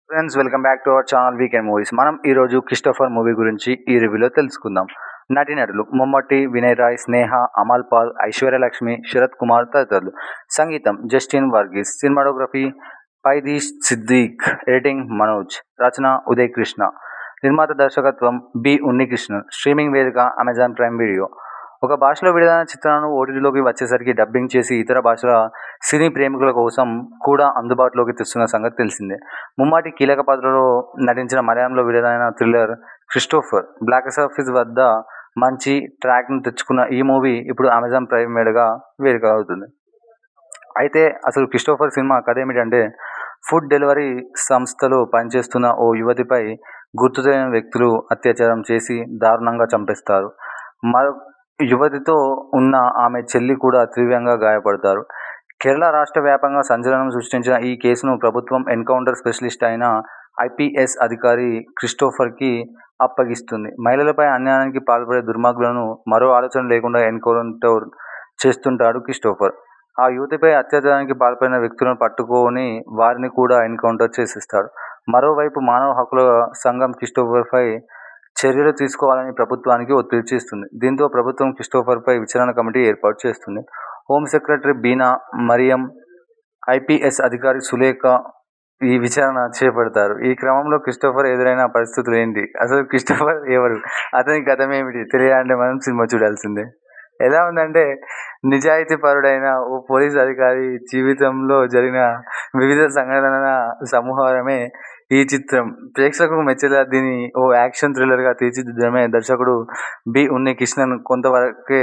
friends welcome back to our channel weekend movies మనం ఈరోజు Christopher movie గురించి ఈ రివ్యూలో తెలుసుకుందాం నటీనటులు మమ్మట్టి వినయ్ రాయ్ స్నేహ అమల్ పాల్ ఐశ్వర్యలక్ష్మి శరత్ కుమార్ తదితరులు సంగీతం జస్టిన్ వర్గీస్ సినిమాటోగ్రఫీ పైదీష్ సిద్దిక్ ఎడిటింగ్ మనోజ్ రచన ఉదయ్ కృష్ణ నిర్మాత దర్శకత్వం బి ఉన్నికృష్ణన్ స్ట్రీమింగ్ వేదిక అమెజాన్ ప్రైమ్ వీడియో ఒక భాషలో విడుదలైన చిత్రాలను ఓటీటీలోకి వచ్చేసరికి డబ్బింగ్ చేసి ఇతర భాషల సినీ ప్రేమికుల కోసం కూడా అందుబాటులోకి తెస్తున్న సంగతి తెలిసిందే ముమ్మాటి కీలక పాత్రలో నటించిన మలయాళంలో విడుదలైన థ్రిల్లర్ క్రిస్టోఫర్ బ్లాక్ ఆఫీస్ వద్ద మంచి ట్రాక్ను తెచ్చుకున్న ఈ మూవీ ఇప్పుడు అమెజాన్ ప్రైమ్ మీదుగా వేడుక అవుతుంది అయితే అసలు క్రిస్టోఫర్ సినిమా కథ ఏమిటంటే ఫుడ్ డెలివరీ సంస్థలో పనిచేస్తున్న ఓ యువతిపై గుర్తు తెలియని వ్యక్తులు అత్యాచారం చేసి దారుణంగా చంపేస్తారు మరో యువతితో ఉన్న ఆమె చెల్లి కూడా తీవ్రంగా గాయపడతారు కేరళ రాష్ట్ర వ్యాప్తంగా సంచలనం సృష్టించిన ఈ కేసును ప్రభుత్వం ఎన్కౌంటర్ స్పెషలిస్ట్ అయిన ఐపీఎస్ అధికారి క్రిస్టోఫర్కి అప్పగిస్తుంది మహిళలపై అన్యాయానికి పాల్పడే దుర్మార్గులను మరో ఆలోచన లేకుండా ఎన్కౌంటర్ చేస్తుంటాడు క్రిస్టోఫర్ ఆ యువతిపై అత్యాచారానికి పాల్పడిన వ్యక్తులను పట్టుకొని వారిని కూడా ఎన్కౌంటర్ చేసేస్తాడు మరోవైపు మానవ హక్కుల సంఘం క్రిస్టోఫర్పై చర్యలు తీసుకోవాలని ప్రభుత్వానికి ఒత్తిడి చేస్తుంది దీంతో ప్రభుత్వం క్రిస్టోఫర్పై విచారణ కమిటీ ఏర్పాటు చేస్తుంది home secretary Beena Mariam IPS అధికారి సులేఖ ఈ విచారణ చేపడతారు ఈ క్రమంలో క్రిస్టోఫర్ ఎదురైన పరిస్థితులు ఏంటి అసలు క్రిస్టోఫర్ ఎవరు అతని గతం ఏమిటి తెలియాలంటే మనం సినిమా చూడాల్సిందే ఎలా ఉందంటే నిజాయితీ పరుడైన ఓ పోలీస్ అధికారి జీవితంలో జరిగిన వివిధ సంఘటనల సమూహమే ఈ చిత్రం ప్రేక్షకులకు మెచ్చేలా దీన్ని ఓ యాక్షన్ థ్రిల్లర్గా తీర్చిదిద్దడమే దర్శకుడు బి ఉన్ని కృష్ణన్ కొంతవరకే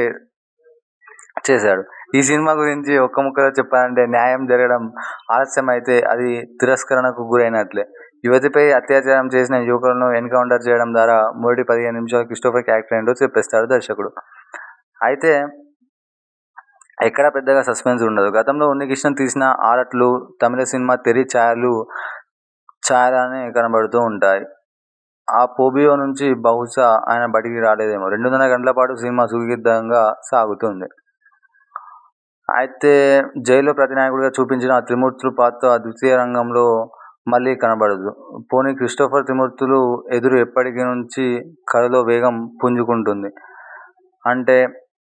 చేశాడు ఈ సినిమా గురించి ఒక్క ముక్కలో చెప్పాలంటే న్యాయం జరగడం ఆలస్యం అయితే అది తిరస్కరణకు గురైనట్లే యువతిపై అత్యాచారం చేసిన యువకులను ఎన్కౌంటర్ చేయడం ద్వారా మొదటి పదిహేను నిమిషాలు క్రిస్టోఫర్ క్యారెక్టర్ ఏంటో చెప్పేస్తాడు దర్శకుడు అయితే ఎక్కడ పెద్దగా సస్పెన్స్ ఉండదు గతంలో ఉన్నికృష్ణన్ తీసిన ఆరట్లు తమిళ సినిమా తెరి ఛాయలు ఛాయలానే కనబడుతూ ఉంటాయి ఆ పోబియో నుంచి బహుశా ఆయన బయటికి రాలేదేమో రెండున్నర గంటల పాటు సినిమా సుఖిద్దంగా సాగుతుంది అయితే జైల్లో ప్రతినాయకుడిగా చూపించిన త్రిమూర్తులు పాత్ర ద్వితీయ రంగంలో మళ్ళీ కనబడదు పోనీ క్రిస్టోఫర్ త్రిమూర్తులు ఎదురు ఎప్పటికీ నుంచి కథలో వేగం పుంజుకుంటుంది అంటే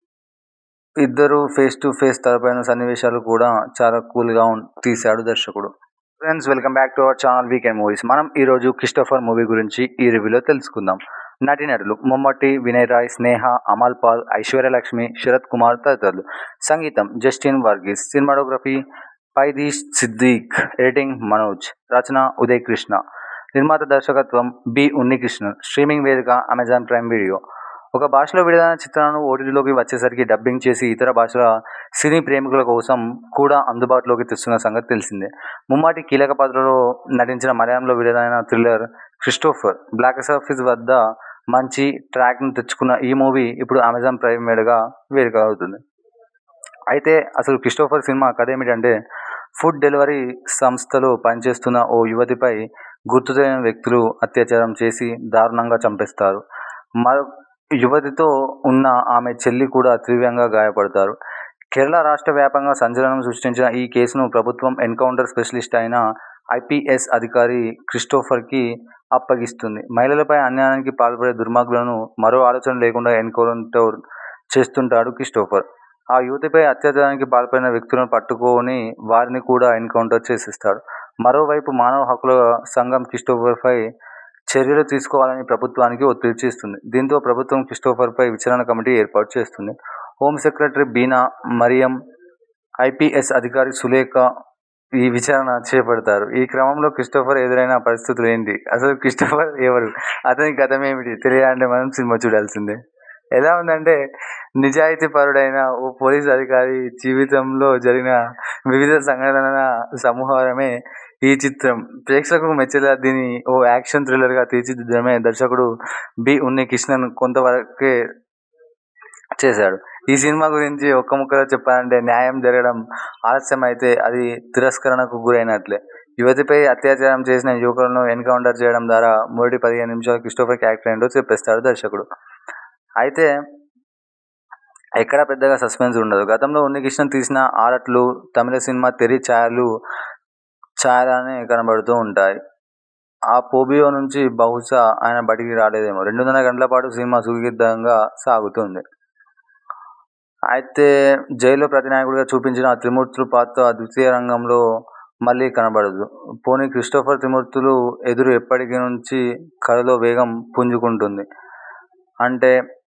ఇద్దరు ఫేస్ టు ఫేస్ తలపైన సన్నివేశాలు కూడా చాలా కూల్గా తీశాడు దర్శకుడు friends welcome back to our channel weekend movies మనం ఈరోజు క్రిస్టోఫర్ మూవీ గురించి ఈ రివ్యూలో తెలుసుకుందాం నటీనటులు మమ్మట్టి వినయ్ రాయ్ స్నేహ అమల్ పాల్ ఐశ్వర్యలక్ష్మి శరత్ కుమార్ తదితరులు సంగీతం జస్టిన్ వర్గీస్ సినిమాటోగ్రఫీ పైదీష్ సిద్దిక్ ఎడిటింగ్ మనోజ్ రచన ఉదయ్ కృష్ణ నిర్మాత దర్శకత్వం బి ఉన్నికృష్ణన్ స్ట్రీమింగ్ వేదిక అమెజాన్ ప్రైమ్ వీడియో ఒక భాషలో విడుదలైన చిత్రాలను ఓటీటీలోకి వచ్చేసరికి డబ్బింగ్ చేసి ఇతర భాషల సినీ ప్రేమికుల కోసం కూడా అందుబాటులోకి తెస్తున్న సంగతి తెలిసిందే ముమ్మాటి కీలక పాత్రలో నటించిన మలయాళంలో విడుదలైన థ్రిల్లర్ క్రిస్టోఫర్ బ్లాక్ ఆఫీస్ వద్ద మంచి ట్రాక్ను తెచ్చుకున్న ఈ మూవీ ఇప్పుడు అమెజాన్ ప్రైమ్ మీదుగా వేడుక అవుతుంది అయితే అసలు క్రిస్టోఫర్ సినిమా కథ ఏమిటంటే ఫుడ్ డెలివరీ సంస్థలో పనిచేస్తున్న ఓ యువతిపై గుర్తు తెలియని వ్యక్తులు అత్యాచారం చేసి దారుణంగా చంపేస్తారు మరో యువతితో ఉన్న ఆమె చెల్లి కూడా తీవ్రంగా గాయపడతారు కేరళ రాష్ట్ర వ్యాప్తంగా సంచలనం సృష్టించిన ఈ కేసును ప్రభుత్వం ఎన్కౌంటర్ స్పెషలిస్ట్ అయిన ఐపీఎస్ అధికారి క్రిస్టోఫర్కి అప్పగిస్తుంది మహిళలపై అన్యాయానికి పాల్పడే దుర్మార్గులను మరో ఆలోచన లేకుండా ఎన్కౌంటర్ చేస్తుంటాడు క్రిస్టోఫర్ ఆ యువతిపై అత్యాచారానికి పాల్పడిన వ్యక్తులను పట్టుకొని వారిని కూడా ఎన్కౌంటర్ చేసేస్తాడు మరోవైపు మానవ హక్కుల సంఘం క్రిస్టోఫర్పై చర్యలు తీసుకోవాలని ప్రభుత్వానికి ఒత్తిడి చేస్తుంది దీంతో ప్రభుత్వం క్రిస్టోఫర్పై విచారణ కమిటీ ఏర్పాటు చేస్తుంది home secretary Beena Mariam IPS అధికారి సులేఖ ఈ విచారణ చేపడతారు ఈ క్రమంలో క్రిస్టోఫర్ ఎదురైన పరిస్థితులు ఏంటి అసలు క్రిస్టోఫర్ ఎవరు అతని గతం ఏమిటి తెలియాలంటే మనం సినిమా చూడాల్సిందే ఎలా ఉందంటే నిజాయితీ పరుడైన ఓ పోలీస్ అధికారి జీవితంలో జరిగిన వివిధ సంఘటనల సమూహమే ఈ చిత్రం ప్రేక్షకులకు మెచ్చేలా దీన్ని ఓ యాక్షన్ థ్రిల్లర్గా తీర్చిదిద్దడమే దర్శకుడు బి ఉన్ని కృష్ణన్ కొంతవరకే చేశాడు ఈ సినిమా గురించి ఒక్క ముక్కలో చెప్పాలంటే న్యాయం జరగడం ఆలస్యం అయితే అది తిరస్కరణకు గురైనట్లే యువతిపై అత్యాచారం చేసిన యువకులను ఎన్కౌంటర్ చేయడం ద్వారా మొదటి పదిహేను నిమిషాలు క్రిస్టోఫర్ క్యారెక్టర్ ఏంటో చెప్పేస్తాడు దర్శకుడు అయితే ఎక్కడ పెద్దగా సస్పెన్స్ ఉండదు గతంలో ఉన్నికృష్ణన్ తీసిన ఆరట్లు తమిళ సినిమా తెరి ఛాయలు ఛాయలానే కనబడుతూ ఉంటాయి ఆ పోబియో నుంచి బహుశా ఆయన బయటికి రాలేదేమో రెండున్నర గంటల పాటు సినిమా సుదీర్ఘంగా సాగుతుంది అయితే జైల్లో ప్రతినాయకుడిగా చూపించిన త్రిమూర్తులు పాత్ర ద్వితీయ రంగంలో మళ్ళీ కనబడదు పోనీ క్రిస్టోఫర్ త్రిమూర్తులు ఎదురు ఎప్పటికీ నుంచి కథలో వేగం పుంజుకుంటుంది అంటే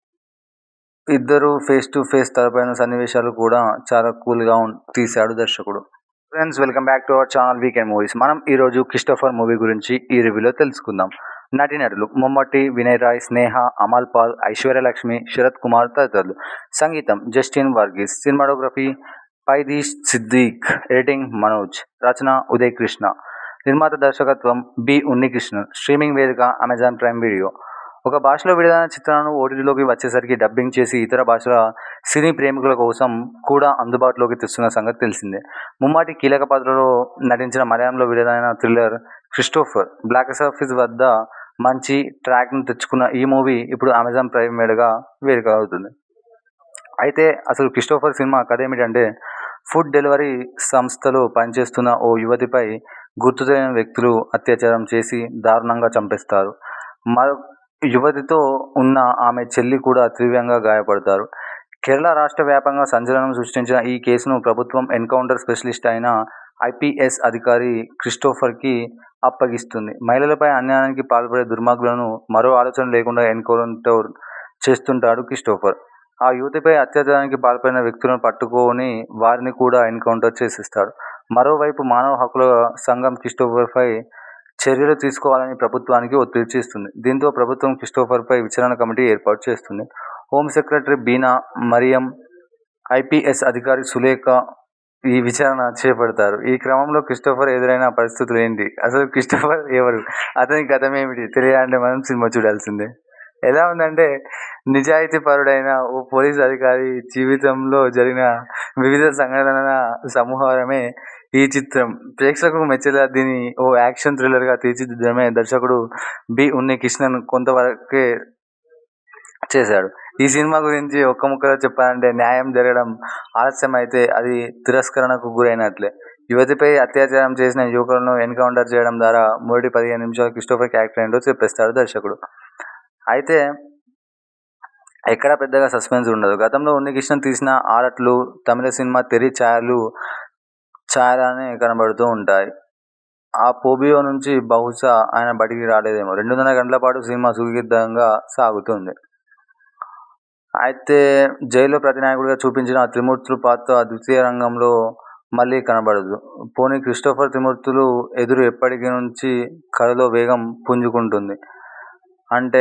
ఇద్దరు ఫేస్ టు ఫేస్ తలపైన సన్నివేశాలు కూడా చాలా కూల్గా తీశాడు దర్శకుడు friends welcome back to our channel weekend movies మనం ఈరోజు క్రిస్టోఫర్ మూవీ గురించి ఈ రివ్యూలో తెలుసుకుందాం నటీనటులు మమ్మటి వినయ్ రాయ్ స్నేహ అమల్ పాల్ ఐశ్వర్యలక్ష్మి శరత్ కుమార్ తదితరులు సంగీతం జస్టిన్ వర్గీస్ సినిమాటోగ్రఫీ పైదీష్ సిద్దీక్ ఎడిటింగ్ మనోజ్ రచన ఉదయ్ కృష్ణ నిర్మాత దర్శకత్వం బి ఉన్నికృష్ణన్ స్ట్రీమింగ్ వేదిక అమెజాన్ ప్రైమ్ వీడియో ఒక భాషలో విడుదలైన చిత్రాలను ఓటీటీలోకి వచ్చేసరికి డబ్బింగ్ చేసి ఇతర భాషల సినీ ప్రేమికుల కోసం కూడా అందుబాటులోకి తెస్తున్న సంగతి తెలిసిందే ముమ్మాటి కీలక పాత్రలో నటించిన మలయాళంలో విడుదలైన థ్రిల్లర్ క్రిస్టోఫర్ బ్లాక్ ఆఫీస్ వద్ద మంచి ట్రాక్ను తెచ్చుకున్న ఈ మూవీ ఇప్పుడు అమెజాన్ ప్రైమ్ మీదుగా వేదిక అవుతుంది అయితే అసలు క్రిస్టోఫర్ సినిమా కథ ఏమిటంటే ఫుడ్ డెలివరీ సంస్థలో పనిచేస్తున్న ఓ యువతిపై గుర్తు తెలియని వ్యక్తులు అత్యాచారం చేసి దారుణంగా చంపేస్తారు మరో యువతితో ఉన్న ఆమె చెల్లి కూడా తీవ్రంగా గాయపడతారు కేరళ రాష్ట్ర వ్యాప్తంగా సంచలనం సృష్టించిన ఈ కేసును ప్రభుత్వం ఎన్కౌంటర్ స్పెషలిస్ట్ అయిన ఐపీఎస్ అధికారి క్రిస్టోఫర్కి అప్పగిస్తుంది మహిళలపై అన్యాయానికి పాల్పడే దుర్మార్గులను మరో ఆలోచన లేకుండా ఎన్కౌంటర్ చేస్తుంటాడు క్రిస్టోఫర్ ఆ యువతిపై అత్యాచారానికి పాల్పడిన వ్యక్తులను పట్టుకొని వారిని కూడా ఎన్కౌంటర్ చేసిస్తాడు మరోవైపు మానవ హక్కుల సంఘం క్రిస్టోఫర్పై చర్యలు తీసుకోవాలని ప్రభుత్వానికి ఒత్తిడి చేస్తుంది దీంతో ప్రభుత్వం క్రిస్టోఫర్పై విచారణ కమిటీ ఏర్పాటు చేస్తుంది home secretary Beena Mariam IPS అధికారి సులేఖ ఈ విచారణ చేపడతారు ఈ క్రమంలో క్రిస్టోఫర్ ఎదురైన పరిస్థితులు ఏంటి అసలు క్రిస్టోఫర్ ఎవరు అతని గతమేమిటి తెలియాలంటే మనం సినిమా చూడాల్సిందే ఎలా ఉందంటే నిజాయితీ పరుడైన ఓ పోలీస్ అధికారి జీవితంలో జరిగిన వివిధ సంఘటనల సమూహమే ఈ చిత్రం ప్రేక్షకులకు మెచ్చేలా దీన్ని ఓ యాక్షన్ థ్రిల్లర్గా తీర్చిదిద్దడమే దర్శకుడు బి ఉన్ని కృష్ణన్ కొంతవరకే చేశాడు ఈ సినిమా గురించి ఒక్క ముక్కలో చెప్పాలంటే న్యాయం జరగడం ఆలస్యం అయితే అది తిరస్కరణకు గురైనట్లే యువతిపై అత్యాచారం చేసిన యువకులను ఎన్కౌంటర్ చేయడం ద్వారా మొదటి పదిహేను నిమిషాలు క్రిస్టోఫర్ క్యారెక్టర్ ఏంటో చెప్పేస్తాడు దర్శకుడు అయితే ఎక్కడ పెద్దగా సస్పెన్స్ ఉండదు గతంలో ఉన్నికృష్ణన్ తీసిన ఆరట్లు తమిళ సినిమా తెరి ఛాయలు ఛాయలానే కనబడుతూ ఉంటాయి ఆ పోబియో నుంచి బహుశా ఆయన బయటికి రాలేదేమో రెండున్నర గంటల పాటు సినిమా సుదీర్ఘంగా సాగుతుంది అయితే జైల్లో ప్రతినాయకుడిగా చూపించిన త్రిమూర్తులు పాత్ర ద్వితీయ రంగంలో మళ్ళీ కనబడదు పోనీ క్రిస్టోఫర్ త్రిమూర్తులు ఎదురు ఎప్పటికీ నుంచి కథలో వేగం పుంజుకుంటుంది అంటే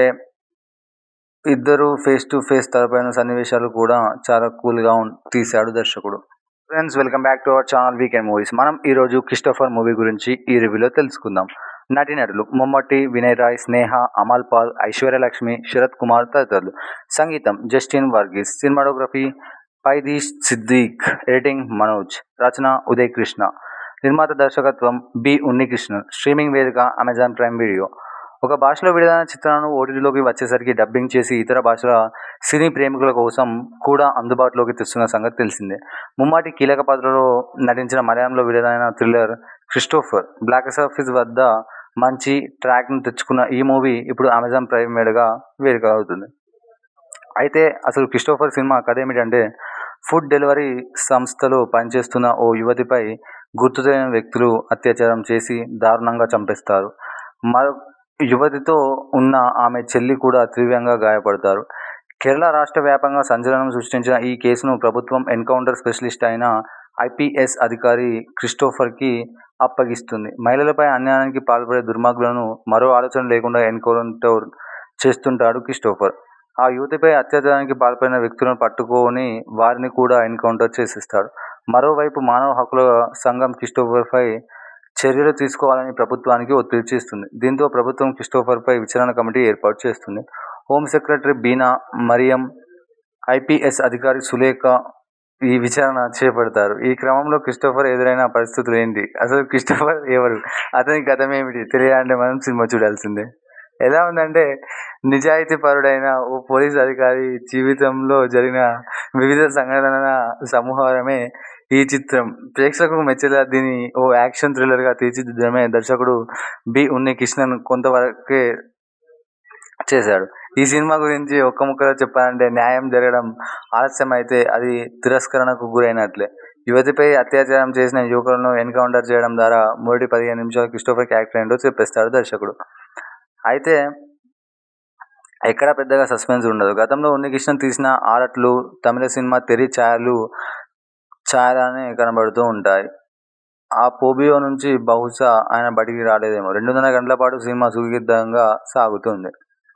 ఇద్దరు ఫేస్ టు ఫేస్ తలపైన సన్నివేశాలు కూడా చాలా కూల్గా తీశాడు దర్శకుడు friends welcome back to our channel weekend movies మనం ఈరోజు క్రిస్టోఫర్ మూవీ గురించి ఈ రివ్యూలో తెలుసుకుందాం నటీనటులు మమ్మటి వినయ్ రాయ్ స్నేహ అమల్ పాల్ ఐశ్వర్యలక్ష్మి శరత్ కుమార్ తదితరులు సంగీతం జస్టిన్ వర్గీస్ సినిమాటోగ్రఫీ పైదీష్ సిద్దీక్ ఎడిటింగ్ మనోజ్ రచన ఉదయ్ కృష్ణ నిర్మాత దర్శకత్వం బి ఉన్నికృష్ణన్ స్ట్రీమింగ్ వేదిక అమెజాన్ ప్రైమ్ వీడియో ఒక భాషలో విడుదలైన చిత్రాలను ఓటీటీలోకి వచ్చేసరికి డబ్బింగ్ చేసి ఇతర భాషల సినీ ప్రేమికుల కోసం కూడా అందుబాటులోకి తెస్తున్న సంగతి తెలిసిందే ముమ్మాటి కీలక పాత్రలో నటించిన మలయాళంలో విడుదలైన థ్రిల్లర్ క్రిస్టోఫర్ బ్లాక్ ఆఫీస్ వద్ద మంచి ట్రాక్ను తెచ్చుకున్న ఈ మూవీ ఇప్పుడు అమెజాన్ ప్రైమ్ మీదుగా వేదిక అవుతుంది అయితే అసలు క్రిస్టోఫర్ సినిమా కథ ఏమిటంటే ఫుడ్ డెలివరీ సంస్థలో పనిచేస్తున్న ఓ యువతిపై గుర్తు తెలియని వ్యక్తులు అత్యాచారం చేసి దారుణంగా చంపేస్తారు మరో యువతితో ఉన్న ఆమె చెల్లి కూడా తీవ్రంగా గాయపడతారు కేరళ రాష్ట్ర వ్యాప్తంగా సంచలనం సృష్టించిన ఈ కేసును ప్రభుత్వం ఎన్కౌంటర్ స్పెషలిస్ట్ అయిన ఐపీఎస్ అధికారి క్రిస్టోఫర్కి అప్పగిస్తుంది మహిళలపై అన్యాయానికి పాల్పడే దుర్మార్గులను మరో ఆలోచన లేకుండా ఎన్కౌంటర్ చేస్తుంటాడు క్రిస్టోఫర్ ఆ యువతిపై అత్యాచారానికి పాల్పడిన వ్యక్తులను పట్టుకొని వారిని కూడా ఎన్కౌంటర్ చేసిస్తాడు మరోవైపు మానవ హక్కుల సంఘం క్రిస్టోఫర్పై చర్యలు తీసుకోవాలని ప్రభుత్వానికి ఒత్తిడి చేస్తుంది దీంతో ప్రభుత్వం క్రిస్టోఫర్పై విచారణ కమిటీ ఏర్పాటు చేస్తుంది home secretary Beena Mariam IPS అధికారి సులేఖ ఈ విచారణ చేపడతారు ఈ క్రమంలో క్రిస్టోఫర్ ఎదురైన పరిస్థితులు ఏంటి అసలు క్రిస్టోఫర్ ఎవరు అతని గతమేమిటి తెలియాలంటే మనం సినిమా చూడాల్సిందే ఎలా ఉందంటే నిజాయితీ పరుడైన ఓ పోలీస్ అధికారి జీవితంలో జరిగిన వివిధ సంఘటనల సమూహమే ఈ చిత్రం ప్రేక్షకులకు మెచ్చేలా దీన్ని ఓ యాక్షన్ థ్రిల్లర్గా తీర్చిదిద్దడమే దర్శకుడు బి ఉన్నికృష్ణన్ కొంతవరకే చేశాడు ఈ సినిమా గురించి ఒక్క ముక్కలో చెప్పాలంటే న్యాయం జరగడం ఆలస్యం అయితే అది తిరస్కరణకు గురైనట్లే యువతిపై అత్యాచారం చేసిన యువకులను ఎన్కౌంటర్ చేయడం ద్వారా మొదటి పదిహేను నిమిషాలు క్రిస్టోఫర్ క్యారెక్టర్ ఏంటో చెప్పేస్తాడు దర్శకుడు అయితే ఎక్కడ పెద్దగా సస్పెన్స్ ఉండదు గతంలో ఉన్నికృష్ణన్ తీసిన ఆరట్లు తమిళ సినిమా తెరి ఛాయలు ఛాయలానే కనబడుతూ ఉంటాయి ఆ పోబియో నుంచి బహుశా ఆయన బయటికి రాలేదేమో రెండున్నర గంటల పాటు సినిమా సుదీర్ఘంగా సాగుతుంది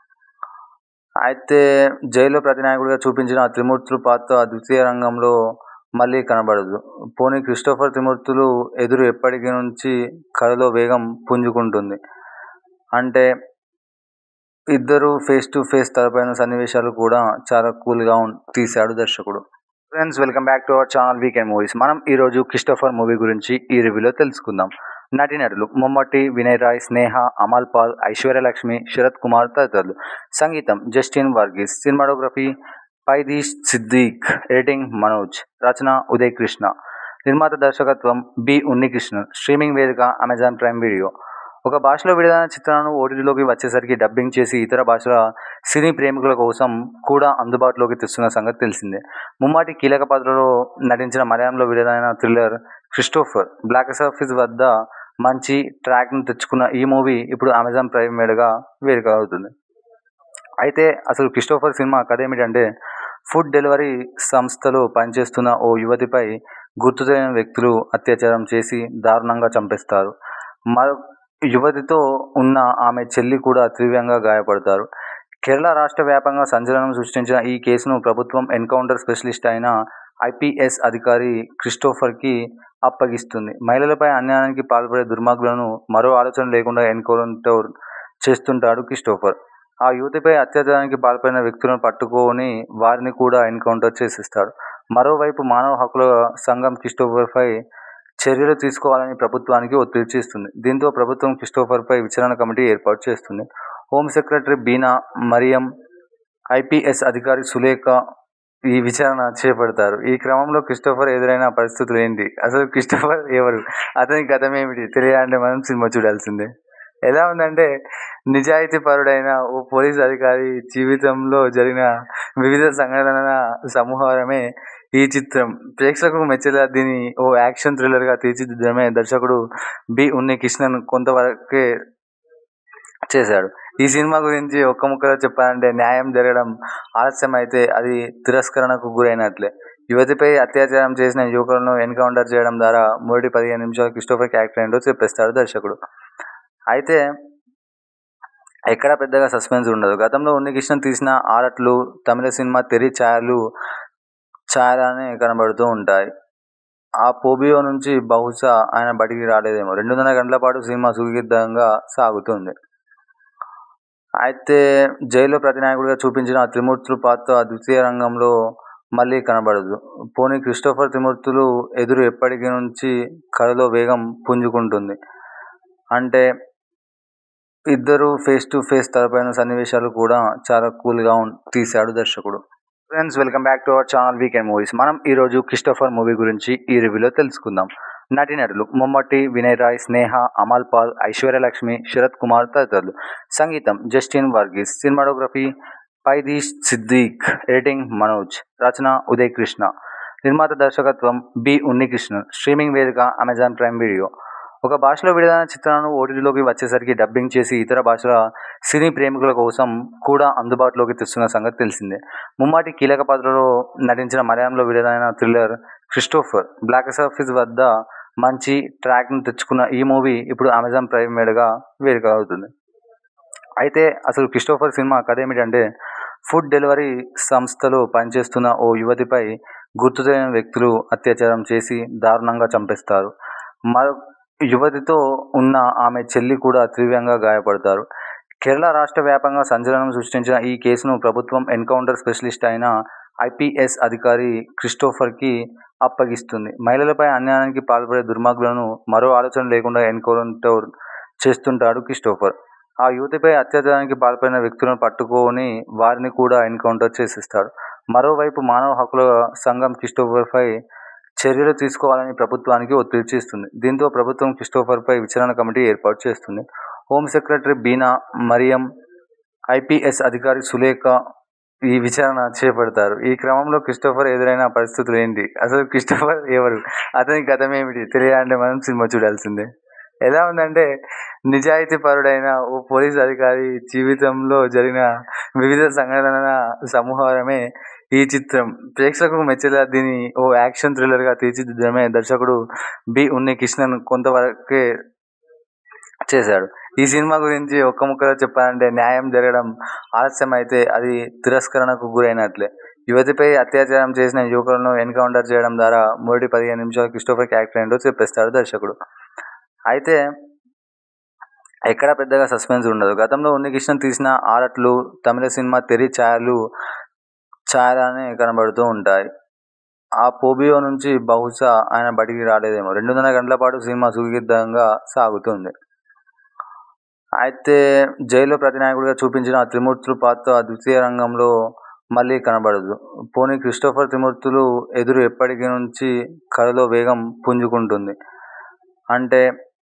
అయితే జైల్లో ప్రతినాయకుడిగా చూపించిన ఆ త్రిమూర్తులు పాత్ర ద్వితీయ రంగంలో మళ్ళీ కనబడదు పోనీ క్రిస్టోఫర్ త్రిమూర్తులు ఎదురు ఎప్పటికీ నుంచి కథలో వేగం పుంజుకుంటుంది అంటే ఇద్దరు ఫేస్ టు ఫేస్ తలపైన సన్నివేశాలు కూడా చాలా కూల్గా తీశాడు దర్శకుడు friends welcome back to our channel weekend movies మనం ఈరోజు క్రిస్టోఫర్ మూవీ గురించి ఈ రివ్యూలో తెలుసుకుందాం నటీనటులు మమ్మటి వినయ్ రాయ్ స్నేహ అమల్ పాల్ ఐశ్వర్యలక్ష్మి శరత్ కుమార్ తదితరులు సంగీతం జస్టిన్ వర్గీస్ సినిమాటోగ్రఫీ పైదీష్ సిద్దిక్ ఎడిటింగ్ మనోజ్ రచన ఉదయ్ కృష్ణ నిర్మాత దర్శకత్వం బి ఉన్నికృష్ణన్ స్ట్రీమింగ్ వేదిక అమెజాన్ ప్రైమ్ వీడియో ఒక భాషలో విడుదలైన చిత్రాలను ఓటీటీలోకి వచ్చేసరికి డబ్బింగ్ చేసి ఇతర భాషల సినీ ప్రేమికుల కోసం కూడా అందుబాటులోకి తెస్తున్న సంగతి తెలిసిందే ముమ్మాటి కీలక పాత్రలో నటించిన మలయాళంలో విడుదలైన థ్రిల్లర్ క్రిస్టోఫర్ బ్లాక్ ఆఫీస్ వద్ద మంచి ట్రాక్ను తెచ్చుకున్న ఈ మూవీ ఇప్పుడు అమెజాన్ ప్రైమ్ మీదుగా వేడుక అవుతుంది అయితే అసలు క్రిస్టోఫర్ సినిమా కథ ఏమిటంటే ఫుడ్ డెలివరీ సంస్థలో పనిచేస్తున్న ఓ యువతిపై గుర్తు తెలియని వ్యక్తులు అత్యాచారం చేసి దారుణంగా చంపేస్తారు మరో యువతితో ఉన్న ఆమె చెల్లి కూడా తీవ్రంగా గాయపడతారు కేరళ రాష్ట్ర వ్యాప్తంగా సంచలనం సృష్టించిన ఈ కేసును ప్రభుత్వం ఎన్కౌంటర్ స్పెషలిస్ట్ అయిన ఐపీఎస్ అధికారి క్రిస్టోఫర్కి అప్పగిస్తుంది మహిళలపై అన్యాయానికి పాల్పడే దుర్మార్గులను మరో ఆలోచన లేకుండా ఎన్కౌంటర్ చేస్తుంటాడు క్రిస్టోఫర్ ఆ యువతిపై అత్యాచారానికి పాల్పడిన వ్యక్తులను పట్టుకొని వారిని కూడా ఎన్కౌంటర్ చేసేస్తాడు మరోవైపు మానవ హక్కుల సంఘం క్రిస్టోఫర్పై చర్యలు తీసుకోవాలని ప్రభుత్వానికి ఒత్తిడి చేస్తుంది దీంతో ప్రభుత్వం క్రిస్టోఫర్పై విచారణ కమిటీ ఏర్పాటు చేస్తుంది home secretary Beena Mariam IPS అధికారి సులేఖ ఈ విచారణ చేపడతారు ఈ క్రమంలో క్రిస్టోఫర్ ఎదురైన పరిస్థితులు ఏంటి అసలు క్రిస్టోఫర్ ఎవరు అతని గతం ఏమిటి తెలియాలంటే మనం సినిమా చూడాల్సిందే ఎలా ఉందంటే నిజాయితీ పరుడైన ఓ పోలీస్ అధికారి జీవితంలో జరిగిన వివిధ సంఘటనల సమూహమే ఈ చిత్రం ప్రేక్షకులకు మెచ్చేలా దీన్ని ఓ యాక్షన్ థ్రిల్లర్గా తీర్చిదిద్దడమే దర్శకుడు బి ఉన్నికృష్ణన్ కొంతవరకే చేశాడు ఈ సినిమా గురించి ఒక్క ముక్కలో చెప్పాలంటే న్యాయం జరగడం ఆలస్యం అయితే అది తిరస్కరణకు గురైనట్లే యువతిపై అత్యాచారం చేసిన యువకులను ఎన్కౌంటర్ చేయడం ద్వారా మొదటి పదిహేను నిమిషాలు క్రిస్టోఫర్ క్యారెక్టర్ ఏంటో చెప్పేస్తాడు దర్శకుడు అయితే ఎక్కడ పెద్దగా సస్పెన్స్ ఉండదు గతంలో ఉన్నికృష్ణన్ తీసిన ఆరట్లు తమిళ సినిమా తెరి ఛాయలు ఛాయలానే కనబడుతూ ఉంటాయి ఆ పోబియో నుంచి బహుశా ఆయన బయటికి రాలేదేమో రెండున్నర గంటల పాటు సినిమా సుదీర్ఘంగా సాగుతుంది అయితే జైల్లో ప్రతినాయకుడిగా చూపించిన ఆ త్రిమూర్తులు పాత్ర ద్వితీయ రంగంలో మళ్ళీ కనబడదు పోనీ క్రిస్టోఫర్ త్రిమూర్తులు ఎదురు ఎప్పటికీ నుంచి కథలో వేగం పుంజుకుంటుంది అంటే ఇద్దరు ఫేస్ టు ఫేస్ తలపైన సన్నివేశాలు కూడా చాలా కూల్గా తీశాడు దర్శకుడు friends welcome back to our channel weekend movies మనం ఈరోజు క్రిస్టోఫర్ మూవీ గురించి ఈ రివ్యూలో తెలుసుకుందాం నటీనటులు మమ్మటి వినయ్ రాయ్ స్నేహ అమల్ పాల్ ఐశ్వర్యలక్ష్మి శరత్ కుమార్ తదితరులు సంగీతం జస్టిన్ వర్గీస్ సినిమాటోగ్రఫీ పైదీష్ సిద్దిక్ ఎడిటింగ్ మనోజ్ రచన ఉదయ్ కృష్ణ నిర్మాత దర్శకత్వం బి ఉన్నికృష్ణన్ స్ట్రీమింగ్ వేదిక అమెజాన్ ప్రైమ్ వీడియో ఒక భాషలో విడుదలైన చిత్రాలను ఓటీటీలోకి వచ్చేసరికి డబ్బింగ్ చేసి ఇతర భాషల సినీ ప్రేమికుల కోసం కూడా అందుబాటులోకి తెస్తున్న సంగతి తెలిసిందే ముమ్మాటి కీలక పాత్రలో నటించిన మలయాళంలో విడుదలైన థ్రిల్లర్ క్రిస్టోఫర్ బ్లాక్ ఆఫీస్ వద్ద మంచి ట్రాక్ను తెచ్చుకున్న ఈ మూవీ ఇప్పుడు అమెజాన్ ప్రైమ్ మీదుగా వేడుక అవుతుంది అయితే అసలు క్రిస్టోఫర్ సినిమా కథ ఏమిటంటే ఫుడ్ డెలివరీ సంస్థలో పనిచేస్తున్న ఓ యువతిపై గుర్తు తెలియని వ్యక్తులు అత్యాచారం చేసి దారుణంగా చంపేస్తారు మరో యువతితో ఉన్న ఆమె చెల్లి కూడా తీవ్రంగా గాయపడతారు కేరళ రాష్ట్ర వ్యాప్తంగా సంచలనం సృష్టించిన ఈ కేసును ప్రభుత్వం ఎన్కౌంటర్ స్పెషలిస్ట్ అయిన ఐపీఎస్ అధికారి క్రిస్టోఫర్కి అప్పగిస్తుంది మహిళలపై అన్యాయానికి పాల్పడే దుర్మార్గులను మరో ఆలోచన లేకుండా ఎన్కౌంటర్ చేస్తుంటాడు క్రిస్టోఫర్ ఆ యువతిపై అత్యాచారానికి పాల్పడిన వ్యక్తులను పట్టుకొని వారిని కూడా ఎన్కౌంటర్ చేసేస్తాడు మరోవైపు మానవ హక్కుల సంఘం క్రిస్టోఫర్పై చర్యలు తీసుకోవాలని ప్రభుత్వానికి ఒత్తిడి చేస్తుంది దీంతో ప్రభుత్వం క్రిస్టోఫర్పై విచారణ కమిటీ ఏర్పాటు చేస్తుంది home secretary Beena Mariam IPS అధికారి సులేఖ ఈ విచారణ చేపడతారు ఈ క్రమంలో క్రిస్టోఫర్ ఎదురైన పరిస్థితులు ఏంటి అసలు క్రిస్టోఫర్ ఎవరు అతని గతం ఏమిటి తెలియాలంటే మనం సినిమా చూడాల్సిందే ఎలా ఉందంటే నిజాయితీ పరుడైన ఓ పోలీస్ అధికారి జీవితంలో జరిగిన వివిధ సంఘటనల సమూహమే ఈ చిత్రం ప్రేక్షకులకు మెచ్చేలా దీన్ని ఓ యాక్షన్ థ్రిల్లర్గా తీర్చిదిద్దడమే దర్శకుడు బి ఉన్ని కృష్ణన్ కొంతవరకే చేశాడు ఈ సినిమా గురించి ఒక్క ముక్కలో చెప్పాలంటే న్యాయం జరగడం ఆలస్యం అయితే అది తిరస్కరణకు గురైనట్లే యువతిపై అత్యాచారం చేసిన యువకులను ఎన్కౌంటర్ చేయడం ద్వారా మొదటి పదిహేను నిమిషాలు క్రిస్టోఫర్ క్యారెక్టర్ ఏంటో చెప్పేస్తాడు దర్శకుడు అయితే ఎక్కడ పెద్దగా సస్పెన్స్ ఉండదు గతంలో ఉన్నికృష్ణన్ తీసిన ఆరట్లు తమిళ సినిమా తెరి ఛాయలు ఛాయలానే కనబడుతూ ఉంటాయి ఆ పోబియో నుంచి బహుశా ఆయన బడికి రాలేదేమో రెండున్నర గంటల పాటు సినిమా సుఖిద్దంగా సాగుతుంది అయితే జైల్లో ప్రతినాయకుడిగా చూపించిన ఆ త్రిమూర్తులు పాత్ర ద్వితీయ రంగంలో మళ్ళీ కనబడదు పోనీ క్రిస్టోఫర్ త్రిమూర్తులు ఎదురు ఎప్పటికి నుంచి కథలో వేగం పుంజుకుంటుంది అంటే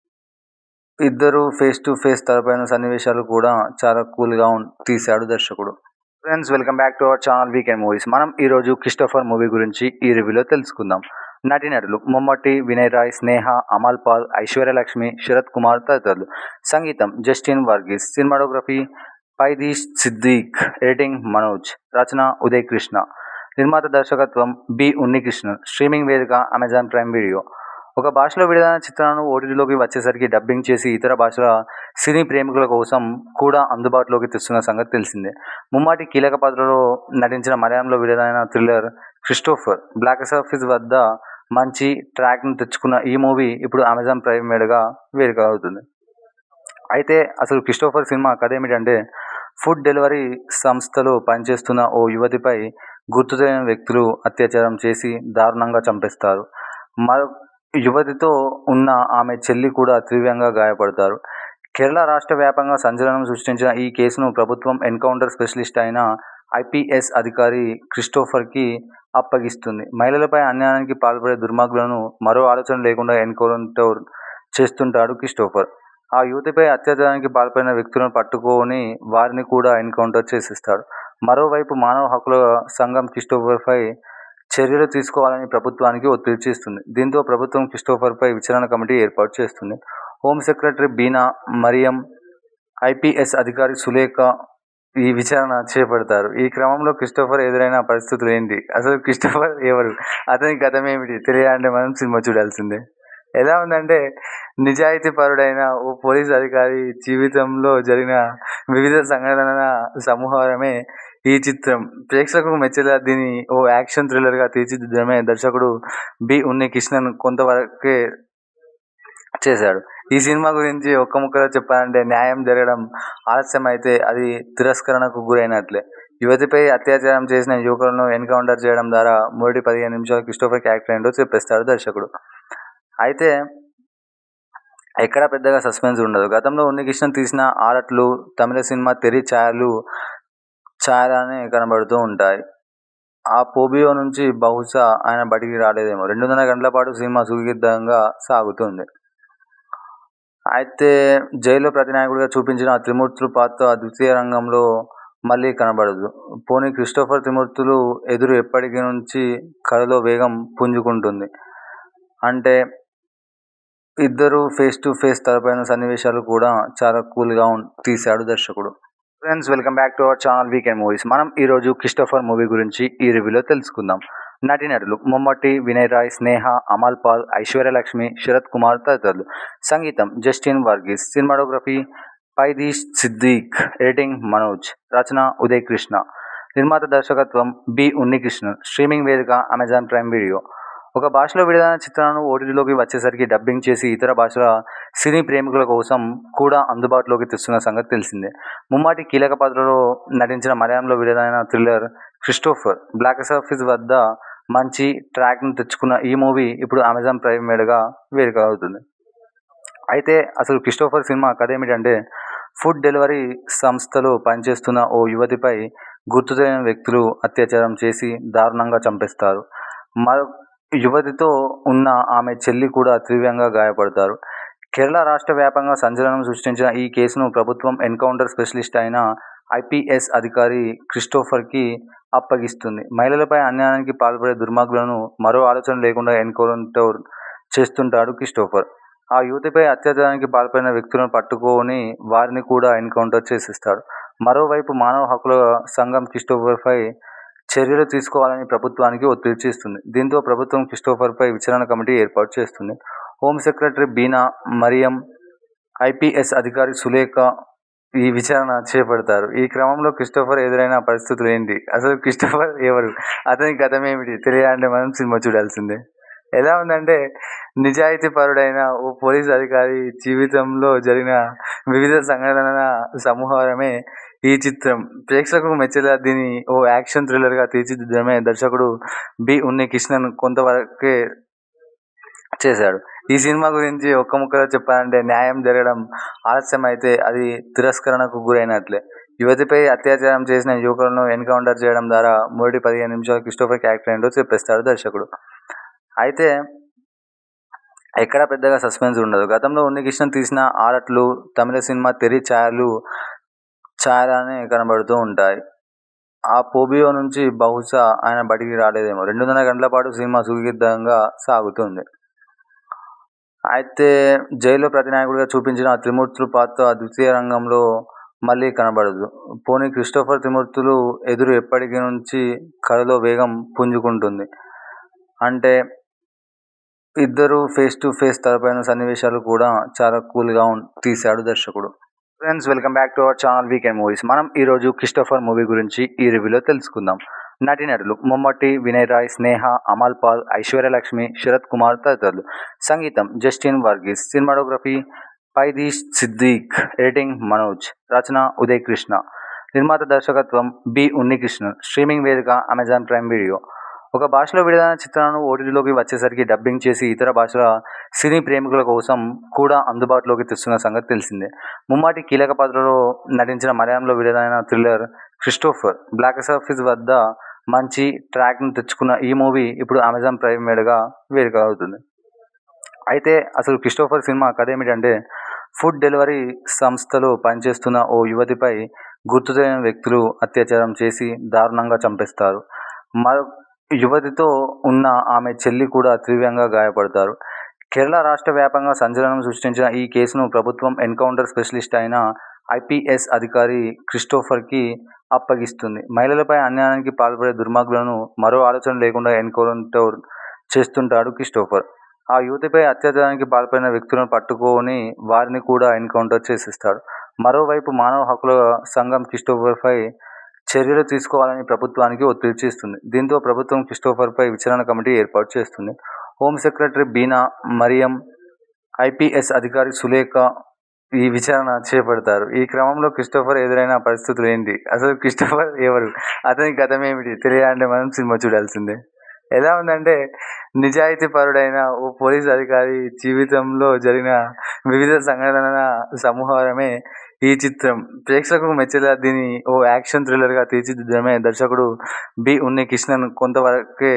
ఇద్దరు ఫేస్ టు ఫేస్ తలపైన సన్నివేశాలు కూడా చాలా కూల్గా తీశాడు దర్శకుడు friends welcome back to our channel weekend movies మనం ఈరోజు క్రిస్టోఫర్ మూవీ గురించి ఈ రివ్యూలో తెలుసుకుందాం నటీనటులు మమ్మటి వినయ్ రాయ్ స్నేహ అమల్ పాల్ ఐశ్వర్యలక్ష్మి శరత్ కుమార్ తదితరులు సంగీతం జస్టిన్ వర్గీస్ సినిమాటోగ్రఫీ పైదీష్ సిద్దిక్ ఎడిటింగ్ మనోజ్ రచన ఉదయ్ కృష్ణ నిర్మాత దర్శకత్వం బి ఉన్నికృష్ణన్ స్ట్రీమింగ్ వేదిక అమెజాన్ ప్రైమ్ వీడియో ఒక భాషలో విడుదలైన చిత్రాలను ఓటీటీలోకి వచ్చేసరికి డబ్బింగ్ చేసి ఇతర భాషల సినీ ప్రేమికుల కోసం కూడా అందుబాటులోకి తెస్తున్న సంగతి తెలిసిందే ముమ్మాటి కీలక పాత్రలో నటించిన మలయాళంలో విడుదలైన థ్రిల్లర్ క్రిస్టోఫర్ బ్లాక్ ఆఫీస్ వద్ద మంచి ట్రాక్ను తెచ్చుకున్న ఈ మూవీ ఇప్పుడు అమెజాన్ ప్రైమ్ మీదుగా వేడుక అవుతుంది అయితే అసలు క్రిస్టోఫర్ సినిమా కథ ఏమిటంటే ఫుడ్ డెలివరీ సంస్థలో పనిచేస్తున్న ఓ యువతిపై గుర్తు తెలియని వ్యక్తులు అత్యాచారం చేసి దారుణంగా చంపేస్తారు మరో యువతితో ఉన్న ఆమె చెల్లి కూడా తీవ్రంగా గాయపడతారు కేరళ రాష్ట్ర వ్యాప్తంగా సంచలనం సృష్టించిన ఈ కేసును ప్రభుత్వం ఎన్కౌంటర్ స్పెషలిస్ట్ అయిన ఐపీఎస్ అధికారి క్రిస్టోఫర్కి అప్పగిస్తుంది మహిళలపై అన్యాయానికి పాల్పడే దుర్మార్గులను మరో ఆలోచన లేకుండా ఎన్కౌంటర్ చేస్తుంటాడు క్రిస్టోఫర్ ఆ యువతిపై అత్యాచారానికి పాల్పడిన వ్యక్తులను పట్టుకొని వారిని కూడా ఎన్కౌంటర్ చేసేస్తాడు మరోవైపు మానవ హక్కుల సంఘం క్రిస్టోఫర్పై చర్యలు తీసుకోవాలని ప్రభుత్వానికి ఒత్తిడి చేస్తుంది దీంతో ప్రభుత్వం క్రిస్టోఫర్పై విచారణ కమిటీ ఏర్పాటు చేస్తుంది home secretary Beena Mariam IPS అధికారి సులేఖ ఈ విచారణ చేపడతారు ఈ క్రమంలో క్రిస్టోఫర్ ఎదురైన పరిస్థితులు ఏంటి అసలు క్రిస్టోఫర్ ఎవరు అతని గతం ఏమిటి తెలియాలంటే మనం సినిమా చూడాల్సిందే ఎలా ఉందంటే నిజాయితీ పరుడైన ఓ పోలీస్ అధికారి జీవితంలో జరిగిన వివిధ సంఘటనల సమూహమే ఈ చిత్రం ప్రేక్షకులకు మెచ్చేలా దీన్ని ఓ యాక్షన్ థ్రిల్లర్గా తీర్చిదిద్దడమే దర్శకుడు బి ఉన్ని కృష్ణన్ కొంతవరకే చేశాడు ఈ సినిమా గురించి ఒక్క ముక్కలో చెప్పాలంటే న్యాయం జరగడం ఆలస్యం అయితే అది తిరస్కరణకు గురైనట్లే యువతిపై అత్యాచారం చేసిన యువకులను ఎన్కౌంటర్ చేయడం ద్వారా మొదటి పదిహేను నిమిషాలు క్రిస్టోఫర్ క్యారెక్టర్ ఏంటో చెప్పేస్తాడు దర్శకుడు అయితే ఎక్కడ పెద్దగా సస్పెన్స్ ఉండదు గతంలో ఉన్నికృష్ణన్ తీసిన ఆరట్లు తమిళ సినిమా తెరి ఛాయలు ఛాయలానే కనబడుతూ ఉంటాయి ఆ పోబియో నుంచి బహుశా ఆయన బడికి రాలేదేమో రెండున్నర గంటల పాటు సినిమా సుఖిద్దంగా సాగుతుంది అయితే జైల్లో ప్రతినాయకుడిగా చూపించిన ఆ త్రిమూర్తులు పాత్ర ద్వితీయ రంగంలో మళ్ళీ కనబడదు పోనీ క్రిస్టోఫర్ త్రిమూర్తులు ఎదురు ఎప్పటికి నుంచి కథలో వేగం పుంజుకుంటుంది అంటే ఇద్దరు ఫేస్ టు ఫేస్ తలపైన సన్నివేశాలు కూడా చాలా కూల్గా తీశాడు దర్శకుడు friends welcome back to our channel weekend movies మనం ఈరోజు క్రిస్టోఫర్ మూవీ గురించి ఈ రివ్యూలో తెలుసుకుందాం నటీనటులు మమ్మటి వినయ్ రాయ్ స్నేహ అమల్ పాల్ ఐశ్వర్యలక్ష్మి శరత్ కుమార్ తదితరులు సంగీతం జస్టిన్ వర్గీస్ సినిమాటోగ్రఫీ పైదీష్ సిద్దిక్ ఎడిటింగ్ మనోజ్ రచన ఉదయ్ కృష్ణ నిర్మాత దర్శకత్వం బి ఉన్నికృష్ణన్ స్ట్రీమింగ్ వేదిక అమెజాన్ ప్రైమ్ వీడియో ఒక భాషలో విడుదలైన చిత్రాలను ఓటీటీలోకి వచ్చేసరికి డబ్బింగ్ చేసి ఇతర భాషల సినీ ప్రేమికుల కోసం కూడా అందుబాటులోకి తెస్తున్న సంగతి తెలిసిందే ముమ్మాటి కీలక పాత్రలో నటించిన మలయాళంలో విడుదలైన థ్రిల్లర్ క్రిస్టోఫర్ బ్లాక్ ఆఫీస్ వద్ద మంచి ట్రాక్ను తెచ్చుకున్న ఈ మూవీ ఇప్పుడు అమెజాన్ ప్రైమ్ మీదుగా వేడుక అవుతుంది అయితే అసలు క్రిస్టోఫర్ సినిమా కథ ఏమిటంటే ఫుడ్ డెలివరీ సంస్థలో పనిచేస్తున్న ఓ యువతిపై గుర్తు తెలియని వ్యక్తులు అత్యాచారం చేసి దారుణంగా చంపేస్తారు మరో యువతితో ఉన్న ఆమె చెల్లి కూడా తీవ్రంగా గాయపడతారు కేరళ రాష్ట్ర వ్యాప్తంగా సంచలనం సృష్టించిన ఈ కేసును ప్రభుత్వం ఎన్కౌంటర్ స్పెషలిస్ట్ అయిన ఐపీఎస్ అధికారి క్రిస్టోఫర్కి అప్పగిస్తుంది మహిళలపై అన్యాయానికి పాల్పడే దుర్మార్గులను మరో ఆలోచన లేకుండా ఎన్కౌంటర్ చేస్తుంటాడు క్రిస్టోఫర్ ఆ యువతిపై అత్యాచారానికి పాల్పడిన వ్యక్తులను పట్టుకొని వారిని కూడా ఎన్కౌంటర్ చేసేస్తాడు మరోవైపు మానవ హక్కుల సంఘం క్రిస్టోఫర్పై చర్యలు తీసుకోవాలని ప్రభుత్వానికి ఒత్తిడి చేస్తుంది దీంతో ప్రభుత్వం క్రిస్టోఫర్పై విచారణ కమిటీ ఏర్పాటు చేస్తుంది home secretary Beena Mariam IPS అధికారి సులేఖ ఈ విచారణ చేపడతారు ఈ క్రమంలో క్రిస్టోఫర్ ఎదురైన పరిస్థితులు ఏంటి అసలు క్రిస్టోఫర్ ఎవరు అతని గతం ఏమిటి తెలియాలంటే మనం సినిమా చూడాల్సిందే ఎలా ఉందంటే నిజాయితీ పరుడైన ఓ పోలీస్ అధికారి జీవితంలో జరిగిన వివిధ సంఘటనల సమూహమే ఈ చిత్రం ప్రేక్షకులకు మెచ్చేలా దీన్ని ఓ యాక్షన్ థ్రిల్లర్గా తీర్చిదిద్దడమే దర్శకుడు బి ఉన్ని కృష్ణన్ కొంతవరకే చేశాడు ఈ సినిమా గురించి ఒక్క ముక్కలో చెప్పాలంటే న్యాయం జరగడం ఆలస్యం అయితే అది తిరస్కరణకు గురైనట్లే యువతిపై అత్యాచారం చేసిన యువకులను ఎన్కౌంటర్ చేయడం ద్వారా మొదటి పదిహేను నిమిషాలు క్రిస్టోఫర్ క్యారెక్టర్ ఏంటో చెప్పేస్తాడు దర్శకుడు అయితే ఎక్కడ పెద్దగా సస్పెన్స్ ఉండదు గతంలో ఉన్నికృష్ణన్ తీసిన ఆరట్లు తమిళ సినిమా తెరి ఛాయలు ఛాయలానే కనబడుతూ ఉంటాయి ఆ పోబియో నుంచి బహుశా ఆయన బయటికి రాలేదేమో రెండున్నర గంటల పాటు సినిమా సుదీర్ఘంగా సాగుతుంది అయితే జైల్లో ప్రతినాయకుడిగా చూపించిన త్రిమూర్తులు పాత్ర ద్వితీయ రంగంలో మళ్ళీ కనబడదు పోనీ క్రిస్టోఫర్ త్రిమూర్తులు ఎదురు ఎప్పటికీ నుంచి కథలో వేగం పుంజుకుంటుంది అంటే ఇద్దరు ఫేస్ టు ఫేస్ తలపైన సన్నివేశాలు కూడా చాలా కూల్గా తీశాడు దర్శకుడు friends welcome back to our channel weekend movies మనం ఈరోజు క్రిస్టోఫర్ మూవీ గురించి ఈ రివ్యూలో తెలుసుకుందాం నటీనటులు మమ్మటి వినయ్ రాయ్ స్నేహ అమల్ పాల్ ఐశ్వర్యలక్ష్మి శరత్ కుమార్ తదితరులు సంగీతం జస్టిన్ వర్గీస్ సినిమాటోగ్రఫీ పైదీష్ సిద్దీక్ ఎడిటింగ్ మనోజ్ రచన ఉదయ్ కృష్ణ నిర్మాత దర్శకత్వం బి ఉన్నికృష్ణన్ స్ట్రీమింగ్ వేదిక అమెజాన్ ప్రైమ్ వీడియో ఒక భాషలో విడుదలైన చిత్రాలను ఓటీటీలోకి వచ్చేసరికి డబ్బింగ్ చేసి ఇతర భాషల సినీ ప్రేమికుల కోసం కూడా అందుబాటులోకి తెస్తున్న సంగతి తెలిసిందే ముమ్మాటి కీలక పాత్రలో నటించిన మలయాళంలో విడుదలైన థ్రిల్లర్ క్రిస్టోఫర్ బ్లాక్ ఆఫీస్ వద్ద మంచి ట్రాక్ను తెచ్చుకున్న ఈ మూవీ ఇప్పుడు అమెజాన్ ప్రైమ్ మీదుగా వేదిక అవుతుంది అయితే అసలు క్రిస్టోఫర్ సినిమా కథ ఏమిటంటే ఫుడ్ డెలివరీ సంస్థలో పనిచేస్తున్న ఓ యువతిపై గుర్తు తెలియని వ్యక్తులు అత్యాచారం చేసి దారుణంగా చంపేస్తారు మరో యువతితో ఉన్న ఆమె చెల్లి కూడా తీవ్రంగా గాయపడతారు కేరళ రాష్ట్ర వ్యాప్తంగా సంచలనం సృష్టించిన ఈ కేసును ప్రభుత్వం ఎన్కౌంటర్ స్పెషలిస్ట్ అయిన ఐపీఎస్ అధికారి క్రిస్టోఫర్కి అప్పగిస్తుంది మహిళలపై అన్యాయానికి పాల్పడే దుర్మార్గులను మరో ఆలోచన లేకుండా ఎన్కౌంటర్ చేస్తుంటాడు క్రిస్టోఫర్ ఆ యువతిపై అత్యాచారానికి పాల్పడిన వ్యక్తులను పట్టుకొని వారిని కూడా ఎన్కౌంటర్ చేసేస్తాడు మరోవైపు మానవ హక్కుల సంఘం క్రిస్టోఫర్పై చర్యలు తీసుకోవాలని ప్రభుత్వానికి ఒత్తిడి చేస్తుంది దీంతో ప్రభుత్వం క్రిస్టోఫర్పై విచారణ కమిటీ ఏర్పాటు చేస్తుంది home secretary Beena Mariam IPS అధికారి సులేఖ ఈ విచారణ చేపడతారు ఈ క్రమంలో క్రిస్టోఫర్ ఎదురైన పరిస్థితులు ఏంటి అసలు క్రిస్టోఫర్ ఎవరు అతని గతం ఏమిటి తెలియాలంటే మనం సినిమా చూడాల్సిందే ఎలా ఉందంటే నిజాయితీ పరుడైన ఓ పోలీస్ అధికారి జీవితంలో జరిగిన వివిధ సంఘటనల సమూహమే ఈ చిత్రం ప్రేక్షకులకు మెచ్చేలా దీన్ని ఓ యాక్షన్ థ్రిల్లర్గా తీర్చిదిద్దడమే దర్శకుడు బి ఉన్ని కృష్ణన్ కొంతవరకే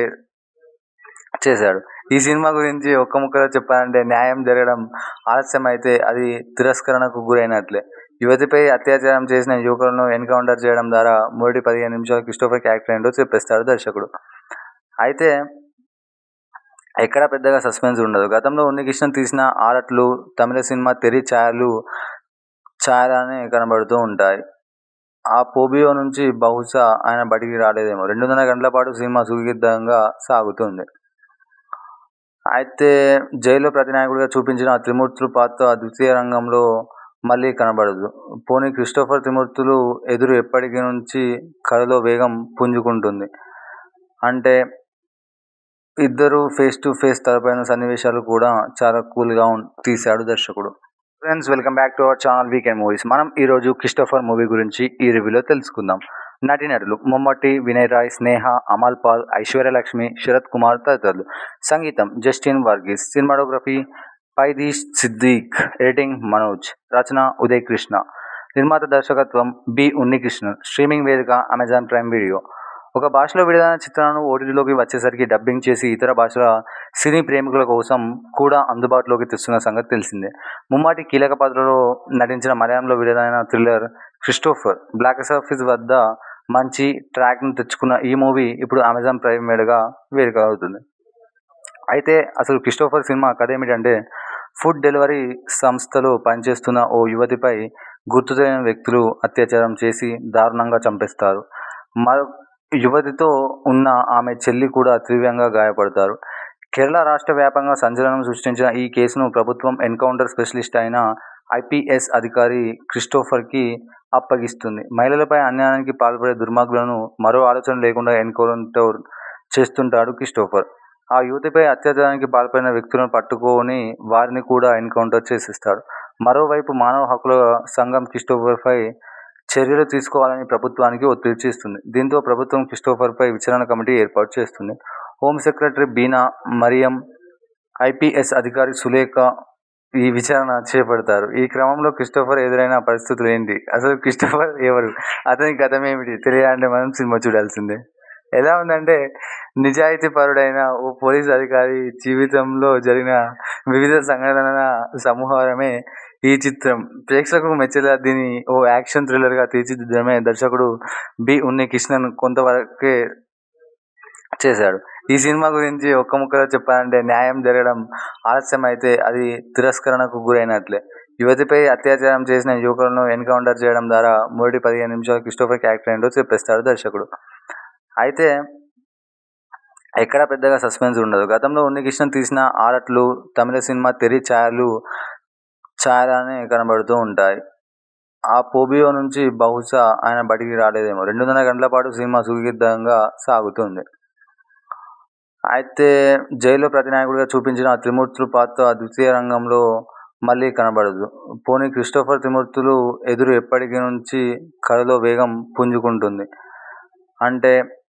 చేశాడు ఈ సినిమా గురించి ఒక్క ముక్కలో చెప్పాలంటే న్యాయం జరగడం ఆలస్యం అయితే అది తిరస్కరణకు గురైనట్లే యువతిపై అత్యాచారం చేసిన యువకులను ఎన్కౌంటర్ చేయడం ద్వారా మొదటి పదిహేను నిమిషాలు క్రిస్టోఫర్ క్యారెక్టర్ ఏంటో చెప్పేస్తాడు దర్శకుడు అయితే ఎక్కడ పెద్దగా సస్పెన్స్ ఉండదు గతంలో ఉన్నికృష్ణన్ తీసిన ఆరట్లు తమిళ సినిమా తెరి ఛాయలు ఛాయలానే కనబడుతూ ఉంటాయి ఆ పోబియో నుంచి బహుశా ఆయన బయటికి రాలేదేమో రెండున్నర గంటల పాటు సినిమా సుదీర్ఘంగా సాగుతుంది అయితే జైల్లో ప్రతినాయకుడిగా చూపించిన త్రిమూర్తులు పాత్ర ద్వితీయ రంగంలో మళ్ళీ కనబడదు పోనీ క్రిస్టోఫర్ త్రిమూర్తులు ఎదురు ఎప్పటికీ నుంచి కథలో వేగం పుంజుకుంటుంది అంటే ఇద్దరు ఫేస్ టు ఫేస్ తలపైన సన్నివేశాలు కూడా చాలా కూల్గా తీశాడు దర్శకుడు friends welcome back to our channel weekend movies మనం ఈరోజు క్రిస్టోఫర్ మూవీ గురించి ఈ రివ్యూలో తెలుసుకుందాం నటీనటులు మమ్మటి వినయ్ రాయ్ స్నేహ అమల్ పాల్ ఐశ్వర్యలక్ష్మి శరత్ కుమార్ తదితరులు సంగీతం జస్టిన్ వర్గీస్ సినిమాటోగ్రఫీ పైదీష్ సిద్దీక్ ఎడిటింగ్ మనోజ్ రచన ఉదయ్ కృష్ణ నిర్మాత దర్శకత్వం బి ఉన్నికృష్ణన్ స్ట్రీమింగ్ వేదిక అమెజాన్ ప్రైమ్ వీడియో ఒక భాషలో విడుదలైన చిత్రాలను ఓటీటీలోకి వచ్చేసరికి డబ్బింగ్ చేసి ఇతర భాషల సినీ ప్రేమికుల కోసం కూడా అందుబాటులోకి తెస్తున్న సంగతి తెలిసిందే ముమ్మాటి కీలక పాత్రలో నటించిన మలయాళంలో విడుదలైన థ్రిల్లర్ క్రిస్టోఫర్ బాక్సాఫీస్ వద్ద మంచి ట్రాక్ను తెచ్చుకున్న ఈ మూవీ ఇప్పుడు అమెజాన్ ప్రైమ్ మీదుగా వేడుక అవుతుంది అయితే అసలు క్రిస్టోఫర్ సినిమా కథ ఏమిటంటే ఫుడ్ డెలివరీ సంస్థలో పనిచేస్తున్న ఓ యువతిపై గుర్తు తెలియని వ్యక్తులు అత్యాచారం చేసి దారుణంగా చంపేస్తారు మరో యువతితో ఉన్న ఆమె చెల్లి కూడా తీవ్రంగా గాయపడతారు కేరళ రాష్ట్ర వ్యాప్తంగా సంచలనం సృష్టించిన ఈ కేసును ప్రభుత్వం ఎన్కౌంటర్ స్పెషలిస్ట్ అయిన ఐపీఎస్ అధికారి క్రిస్టోఫర్కి అప్పగిస్తుంది మహిళలపై అన్యాయానికి పాల్పడే దుర్మార్గులను మరో ఆలోచన లేకుండా ఎన్కౌంటర్ చేస్తుంటాడు క్రిస్టోఫర్ ఆ యువతిపై అత్యాచారానికి పాల్పడిన వ్యక్తులను పట్టుకొని వారిని కూడా ఎన్కౌంటర్ చేసేస్తాడు మరోవైపు మానవ హక్కుల సంఘం క్రిస్టోఫర్పై చర్యలు తీసుకోవాలని ప్రభుత్వానికి ఒత్తిడి చేస్తుంది దీంతో ప్రభుత్వం క్రిస్టోఫర్పై విచారణ కమిటీ ఏర్పాటు చేస్తుంది home secretary Beena Mariam IPS అధికారి సులేఖ ఈ విచారణ చేపడతారు ఈ క్రమంలో క్రిస్టోఫర్ ఎదురైన పరిస్థితులు ఏంటి అసలు క్రిస్టోఫర్ ఎవరు అతని గతం ఏమిటి తెలియాలంటే మనం సినిమా చూడాల్సిందే ఎలా ఉందంటే నిజాయితీ పరుడైన ఓ పోలీస్ అధికారి జీవితంలో జరిగిన వివిధ సంఘటనల సమూహమే ఈ చిత్రం ప్రేక్షకులకు మెచ్చేలా దీన్ని ఓ యాక్షన్ థ్రిల్లర్గా తీర్చిదిద్దడమే దర్శకుడు బి ఉన్ని కృష్ణన్ కొంతవరకే చేశాడు ఈ సినిమా గురించి ఒక్క ముక్కలో చెప్పాలంటే న్యాయం జరగడం ఆలస్యం అయితే అది తిరస్కరణకు గురైనట్లే యువతిపై అత్యాచారం చేసిన యువకులను ఎన్కౌంటర్ చేయడం ద్వారా మొదటి పదిహేను నిమిషాలు క్రిస్టోఫర్ క్యారెక్టర్ ఏంటో చెప్పేస్తాడు దర్శకుడు అయితే ఎక్కడ పెద్దగా సస్పెన్స్ ఉండదు గతంలో ఉన్నికృష్ణన్ తీసిన ఆరట్లు తమిళ సినిమా తెరి ఛాయలు ఛాయలానే కనబడుతూ ఉంటాయి ఆ పోబియో నుంచి బహుశా ఆయన బయటికి రాలేదేమో రెండున్నర గంటల పాటు సినిమా సుదీర్ఘంగా సాగుతుంది అయితే జైల్లో ప్రతినాయకుడిగా చూపించిన ఆ త్రిమూర్తులు పాత్ర ద్వితీయ రంగంలో మళ్ళీ కనబడదు పోనీ క్రిస్టోఫర్ త్రిమూర్తులు ఎదురు ఎప్పటికీ నుంచి కథలో వేగం పుంజుకుంటుంది అంటే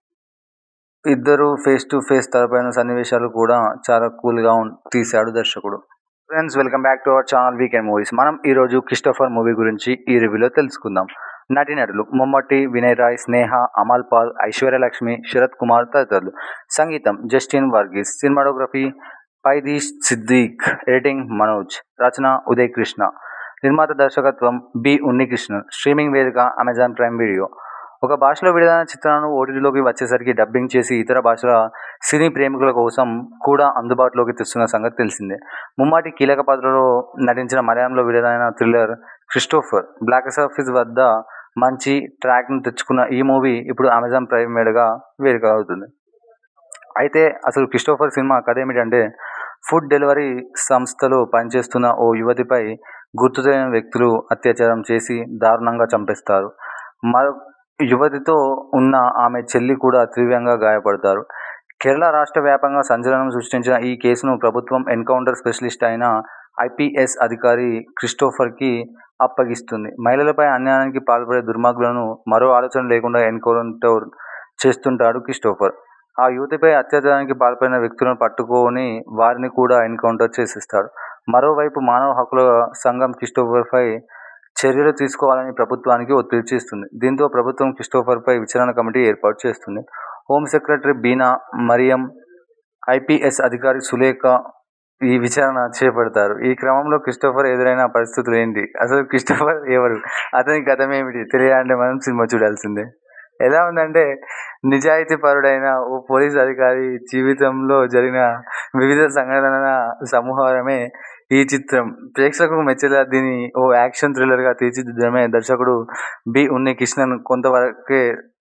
ఇద్దరు ఫేస్ టు ఫేస్ తలపైన సన్నివేశాలు కూడా చాలా కూల్గా తీశాడు దర్శకుడు friends welcome back to our channel weekend movies మనం ఈరోజు క్రిస్టోఫర్ మూవీ గురించి ఈ రివ్యూలో తెలుసుకుందాం నటీనటులు మమ్మటి వినయ్ రాయ్ స్నేహ అమల్ పాల్ ఐశ్వర్యలక్ష్మి శరత్ కుమార్ తదితరులు సంగీతం జస్టిన్ వర్గీస్ సినిమాటోగ్రఫీ పైదీష్ సిద్దిక్ ఎడిటింగ్ మనోజ్ రచన ఉదయ్ కృష్ణ నిర్మాత దర్శకత్వం బి ఉన్నికృష్ణన్ స్ట్రీమింగ్ వేదిక అమెజాన్ ప్రైమ్ వీడియో ఒక భాషలో విడుదలైన చిత్రాలను ఓటీటీలోకి వచ్చేసరికి డబ్బింగ్ చేసి ఇతర భాషల సినీ ప్రేమికుల కోసం కూడా అందుబాటులోకి తెస్తున్న సంగతి తెలిసిందే ముమ్మాటి కీలక పాత్రలో నటించిన మలయాళంలో విడుదలైన థ్రిల్లర్ క్రిస్టోఫర్ బాక్సాఫీస్ వద్ద మంచి ట్రాక్ను తెచ్చుకున్న ఈ మూవీ ఇప్పుడు అమెజాన్ ప్రైమ్ మీదుగా వేడుక అవుతుంది అయితే అసలు క్రిస్టోఫర్ సినిమా కథ ఏమిటంటే ఫుడ్ డెలివరీ సంస్థలో పనిచేస్తున్న ఓ యువతిపై గుర్తు తెలియని వ్యక్తులు అత్యాచారం చేసి దారుణంగా చంపేస్తారు మరో యువతితో ఉన్న ఆమె చెల్లి కూడా తీవ్రంగా గాయపడతారు కేరళ రాష్ట్ర వ్యాప్తంగా సంచలనం సృష్టించిన ఈ కేసును ప్రభుత్వం ఎన్కౌంటర్ స్పెషలిస్ట్ అయిన ఐపీఎస్ అధికారి క్రిస్టోఫర్కి అప్పగిస్తుంది మహిళలపై అన్యాయానికి పాల్పడే దుర్మార్గులను మరో ఆలోచన లేకుండా ఎన్కౌంటర్ చేస్తుంటాడు క్రిస్టోఫర్ ఆ యువతిపై అత్యాచారానికి పాల్పడిన వ్యక్తులను పట్టుకొని వారిని కూడా ఎన్కౌంటర్ చేసేస్తాడు మరోవైపు మానవ హక్కుల సంఘం క్రిస్టోఫర్పై చర్యలు తీసుకోవాలని ప్రభుత్వానికి ఒత్తిడి చేస్తుంది దీంతో ప్రభుత్వం క్రిస్టోఫర్పై విచారణ కమిటీ ఏర్పాటు చేస్తుంది home secretary Beena Mariam IPS అధికారి సులేఖ ఈ విచారణ చేపడతారు ఈ క్రమంలో క్రిస్టోఫర్ ఎదురైన పరిస్థితులు ఏంటి అసలు క్రిస్టోఫర్ ఎవరు అతని గతం ఏమిటి తెలియాలంటే మనం సినిమా చూడాల్సిందే ఎలా ఉందంటే నిజాయితీ పరుడైన ఓ పోలీస్ అధికారి జీవితంలో జరిగిన వివిధ సంఘటనల సమూహమే ఈ చిత్రం ప్రేక్షకులకు మెచ్చేలా దీన్ని ఓ యాక్షన్ థ్రిల్లర్గా తీర్చిదిద్దడమే దర్శకుడు బి ఉన్ని కృష్ణన్ కొంతవరకే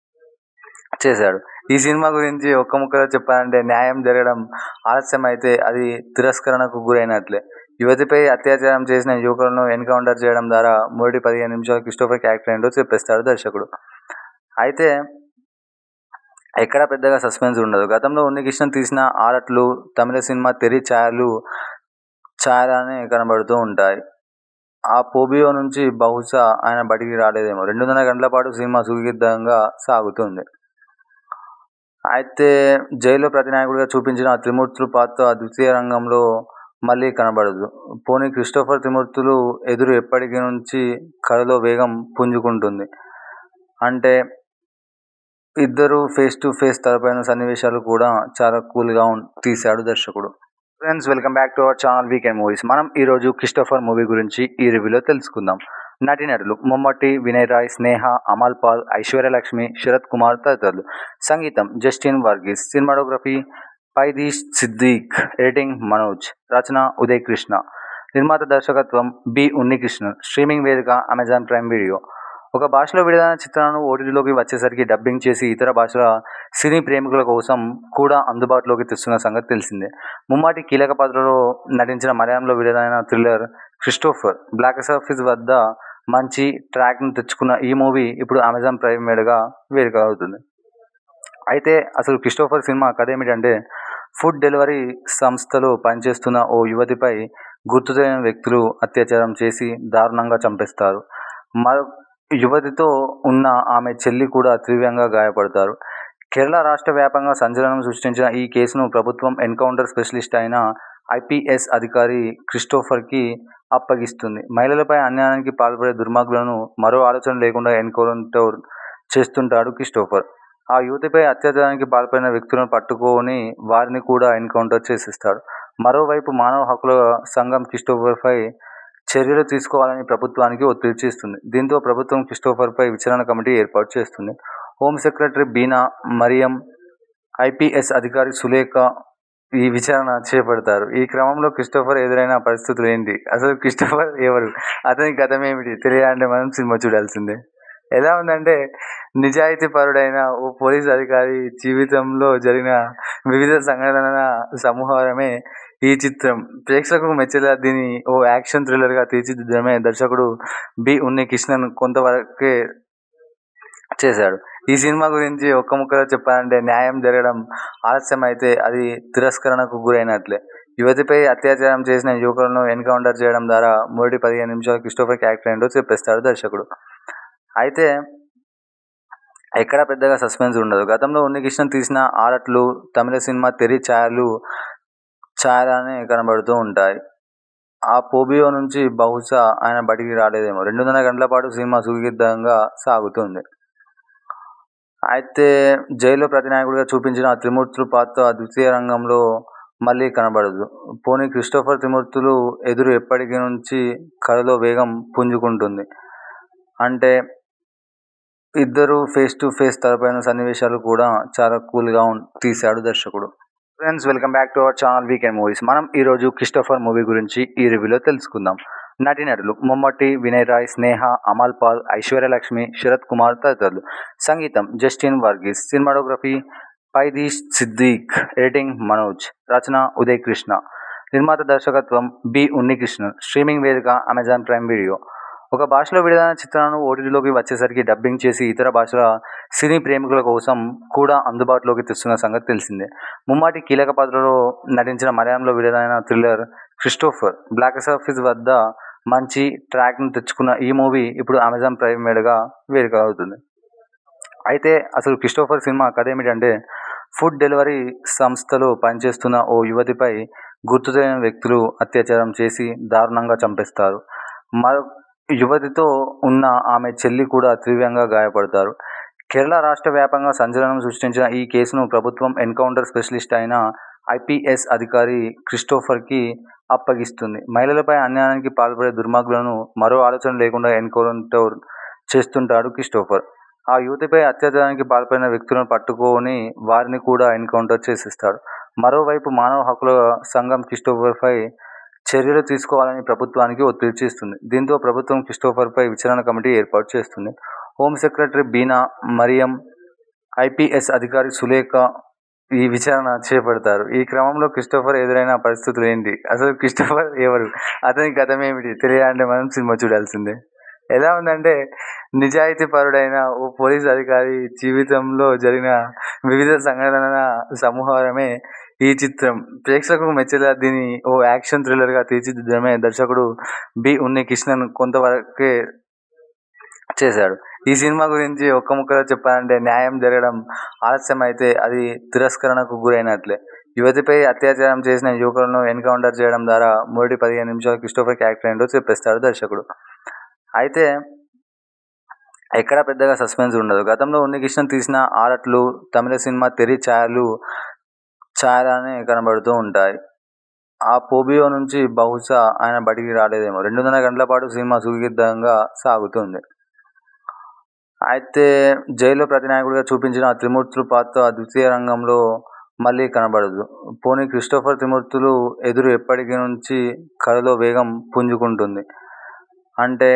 చేశాడు ఈ సినిమా గురించి ఒక్క ముక్కలో చెప్పాలంటే న్యాయం జరగడం ఆలస్యం అయితే అది తిరస్కరణకు గురైనట్లే యువతిపై అత్యాచారం చేసిన యువకులను ఎన్కౌంటర్ చేయడం ద్వారా మొదటి పదిహేను నిమిషాలు క్రిస్టోఫర్ క్యారెక్టర్ ఏంటో చెప్పేస్తాడు దర్శకుడు అయితే ఎక్కడ పెద్దగా సస్పెన్స్ ఉండదు గతంలో ఉన్నికృష్ణన్ తీసిన ఆరట్లు తమిళ సినిమా తెరి ఛాయలు ఛాయలానే కనబడుతూ ఉంటాయి ఆ పోబియో నుంచి బహుశా ఆయన బయటికి రాలేదేమో రెండున్నర గంటల పాటు సినిమా సుదీర్ఘంగా సాగుతుంది అయితే జైల్లో ప్రతినాయకుడిగా చూపించిన ఆ త్రిమూర్తులు పాత్ర ద్వితీయ రంగంలో మళ్ళీ కనబడదు పోనీ క్రిస్టోఫర్ త్రిమూర్తులు ఎదురు ఎప్పటికీ నుంచి కథలో వేగం పుంజుకుంటుంది అంటే ఇద్దరు ఫేస్ టు ఫేస్ తలపైన సన్నివేశాలు కూడా చాలా కూల్గా తీశాడు దర్శకుడు friends welcome back to our channel weekend movies మనం ఈరోజు క్రిస్టోఫర్ మూవీ గురించి ఈ రివ్యూలో తెలుసుకుందాం నటీనటులు మమ్మటి వినయ్ రాయ్ స్నేహ అమల్ పాల్ ఐశ్వర్యలక్ష్మి శరత్ కుమార్ తదితరులు సంగీతం జస్టిన్ వర్గీస్ సినిమాటోగ్రఫీ పైదీష్ సిద్దిక్ ఎడిటింగ్ మనోజ్ రచన ఉదయ్ కృష్ణ నిర్మాత దర్శకత్వం బి ఉన్నికృష్ణన్ స్ట్రీమింగ్ వేదిక అమెజాన్ ప్రైమ్ వీడియో ఒక భాషలో విడుదలైన చిత్రాలను ఓటీటీలోకి వచ్చేసరికి డబ్బింగ్ చేసి ఇతర భాషల సినీ ప్రేమికుల కోసం కూడా అందుబాటులోకి తెస్తున్న సంగతి తెలిసిందే ముమ్మాటి కీలక పాత్రలో నటించిన మలయాళంలో విడుదలైన థ్రిల్లర్ క్రిస్టోఫర్ బ్లాక్ ఆఫీస్ వద్ద మంచి ట్రాక్ను తెచ్చుకున్న ఈ మూవీ ఇప్పుడు అమెజాన్ ప్రైమ్ మీదుగా వేడుక అవుతుంది అయితే అసలు క్రిస్టోఫర్ సినిమా కథ ఏమిటంటే ఫుడ్ డెలివరీ సంస్థలో పనిచేస్తున్న ఓ యువతిపై గుర్తు తెలియని వ్యక్తులు అత్యాచారం చేసి దారుణంగా చంపేస్తారు మరో యువతితో ఉన్న ఆమె చెల్లి కూడా తీవ్రంగా గాయపడతారు కేరళ రాష్ట్ర వ్యాప్తంగా సంచలనం సృష్టించిన ఈ కేసును ప్రభుత్వం ఎన్కౌంటర్ స్పెషలిస్ట్ అయిన ఐపీఎస్ అధికారి క్రిస్టోఫర్కి అప్పగిస్తుంది మహిళలపై అన్యాయానికి పాల్పడే దుర్మార్గులను మరో ఆలోచన లేకుండా ఎన్కౌంటర్ చేస్తుంటాడు క్రిస్టోఫర్ ఆ యువతిపై అత్యాచారానికి పాల్పడిన వ్యక్తులను పట్టుకొని వారిని కూడా ఎన్కౌంటర్ చేసేస్తాడు మరోవైపు మానవ హక్కుల సంఘం క్రిస్టోఫర్పై చర్యలు తీసుకోవాలని ప్రభుత్వానికి ఒత్తిడి చేస్తుంది దీంతో ప్రభుత్వం క్రిస్టోఫర్పై విచారణ కమిటీ ఏర్పాటు చేస్తుంది home secretary Beena Mariam IPS అధికారి సులేఖ ఈ విచారణ చేపడతారు ఈ క్రమంలో క్రిస్టోఫర్ ఎదురైన పరిస్థితులు ఏంటి అసలు క్రిస్టోఫర్ ఎవరు అతని గతం ఏమిటి తెలియాలంటే మనం సినిమా చూడాల్సిందే ఎలా ఉందంటే నిజాయితీ పరుడైన ఓ పోలీస్ అధికారి జీవితంలో జరిగిన వివిధ సంఘటనల సమూహమే ఈ చిత్రం ప్రేక్షకులకు మెచ్చేలా దీన్ని ఓ యాక్షన్ థ్రిల్లర్గా తీర్చిదిద్దడమే దర్శకుడు బి ఉన్ని కృష్ణన్ కొంతవరకే చేశాడు ఈ సినిమా గురించి ఒక్క ముక్కలో చెప్పాలంటే న్యాయం జరగడం ఆలస్యం అయితే అది తిరస్కరణకు గురైనట్లే యువతిపై అత్యాచారం చేసిన యువకులను ఎన్కౌంటర్ చేయడం ద్వారా మొదటి పదిహేను నిమిషాలు క్రిస్టోఫర్ క్యారెక్టర్ ఏంటో చెప్పేస్తాడు దర్శకుడు అయితే ఎక్కడ పెద్దగా సస్పెన్స్ ఉండదు గతంలో ఉన్నికృష్ణన్ తీసిన ఆరట్లు తమిళ సినిమా తెరి ఛాయలు ఛాయలానే కనబడుతూ ఉంటాయి ఆ పోబియో నుంచి బహుశా ఆయన బడికి రాలేదేమో రెండున్నర గంటల పాటు సినిమా సుఖిద్దంగా సాగుతుంది అయితే జైల్లో ప్రతినాయకుడిగా చూపించిన ఆ త్రిమూర్తులు పాత్ర ద్వితీయ రంగంలో మళ్ళీ కనబడదు పోనీ క్రిస్టోఫర్ త్రిమూర్తులు ఎదురు ఎప్పటికీ నుంచి కథలో వేగం పుంజుకుంటుంది అంటే ఇద్దరు ఫేస్ టు ఫేస్ తలపైన సన్నివేశాలు కూడా చాలా కూల్గా తీశాడు దర్శకుడు friends welcome back to our channel weekend movies మనం ఈరోజు క్రిస్టోఫర్ మూవీ గురించి ఈ రివ్యూలో తెలుసుకుందాం నటీనటులు మమ్మటి వినయ్ రాయ్ స్నేహ అమల్ పాల్ ఐశ్వర్యలక్ష్మి శరత్ కుమార్ తదితరులు సంగీతం జస్టిన్ వర్గీస్ సినిమాటోగ్రఫీ పైదీష్ సిద్దిక్ ఎడిటింగ్ మనోజ్ రచన ఉదయ్ కృష్ణ నిర్మాత దర్శకత్వం బి ఉన్నికృష్ణన్ స్ట్రీమింగ్ వేదిక అమెజాన్ ప్రైమ్ వీడియో ఒక భాషలో విడుదలైన చిత్రాలను ఓటీటీలోకి వచ్చేసరికి డబ్బింగ్ చేసి ఇతర భాషల సినీ ప్రేమికుల కోసం కూడా అందుబాటులోకి తెస్తున్న సంగతి తెలిసిందే ముమ్మాటి కీలక పాత్రలో నటించిన మలయాళంలో విడుదలైన థ్రిల్లర్ క్రిస్టోఫర్ బ్లాక్ ఆఫీస్ వద్ద మంచి ట్రాక్ను తెచ్చుకున్న ఈ మూవీ ఇప్పుడు అమెజాన్ ప్రైమ్ మీదుగా వేడుక అవుతుంది అయితే అసలు క్రిస్టోఫర్ సినిమా కథ ఏమిటంటే ఫుడ్ డెలివరీ సంస్థలో పనిచేస్తున్న ఓ యువతిపై గుర్తు తెలియని వ్యక్తులు అత్యాచారం చేసి దారుణంగా చంపేస్తారు మరో యువతితో ఉన్న ఆమె చెల్లి కూడా తీవ్రంగా గాయపడతారు కేరళ రాష్ట్ర వ్యాప్తంగా సంచలనం సృష్టించిన ఈ కేసును ప్రభుత్వం ఎన్కౌంటర్ స్పెషలిస్ట్ అయిన ఐపీఎస్ అధికారి క్రిస్టోఫర్కి అప్పగిస్తుంది మహిళలపై అన్యాయానికి పాల్పడే దుర్మార్గులను మరో ఆలోచన లేకుండా ఎన్కౌంటర్ చేస్తుంటాడు క్రిస్టోఫర్ ఆ యువతిపై అత్యాచారానికి పాల్పడిన వ్యక్తులను పట్టుకొని వారిని కూడా ఎన్కౌంటర్ చేసేస్తాడు మరోవైపు మానవ హక్కుల సంఘం క్రిస్టోఫర్పై చర్యలు తీసుకోవాలని ప్రభుత్వానికి ఒత్తిడి చేస్తుంది దీంతో ప్రభుత్వం క్రిస్టోఫర్పై విచారణ కమిటీ ఏర్పాటు చేస్తుంది home secretary Beena Mariam IPS అధికారి సులేఖ ఈ విచారణ చేపడతారు ఈ క్రమంలో క్రిస్టోఫర్ ఎదురైన పరిస్థితులు ఏంటి అసలు క్రిస్టోఫర్ ఎవరు అతని గతం ఏమిటి తెలియాలంటే మనం సినిమా చూడాల్సిందే ఎలా ఉందంటే నిజాయితీ పరుడైన ఓ పోలీస్ అధికారి జీవితంలో జరిగిన వివిధ సంఘటనల సమూహమే ఈ చిత్రం ప్రేక్షకులకు మెచ్చేలా దీన్ని ఓ యాక్షన్ థ్రిల్లర్గా తీర్చిదిద్దడమే దర్శకుడు బి ఉన్ని కృష్ణన్ కొంతవరకే చేశాడు ఈ సినిమా గురించి ఒక్క ముక్కలో చెప్పాలంటే న్యాయం జరగడం ఆలస్యం అయితే అది తిరస్కరణకు గురైనట్లే యువతిపై అత్యాచారం చేసిన యువకులను ఎన్కౌంటర్ చేయడం ద్వారా మొదటి పదిహేను నిమిషాలు క్రిస్టోఫర్ క్యారెక్టర్ ఏంటో చెప్పేస్తాడు దర్శకుడు అయితే ఎక్కడ పెద్దగా సస్పెన్స్ ఉండదు గతంలో ఉన్నికృష్ణన్ తీసిన ఆరట్లు తమిళ సినిమా తెరి ఛాయలు ఛాయలానే కనబడుతూ ఉంటాయి ఆ పోబియో నుంచి బహుశా ఆయన బయటికి రాలేదేమో రెండున్నర గంటల పాటు సినిమా సుదీర్ఘంగా సాగుతుంది అయితే జైల్లో ప్రతినాయకుడిగా చూపించిన ఆ త్రిమూర్తులు పాత్ర ద్వితీయ రంగంలో మళ్ళీ కనబడదు పోనీ క్రిస్టోఫర్ త్రిమూర్తులు ఎదురు ఎప్పటికి నుంచి కథలో వేగం పుంజుకుంటుంది అంటే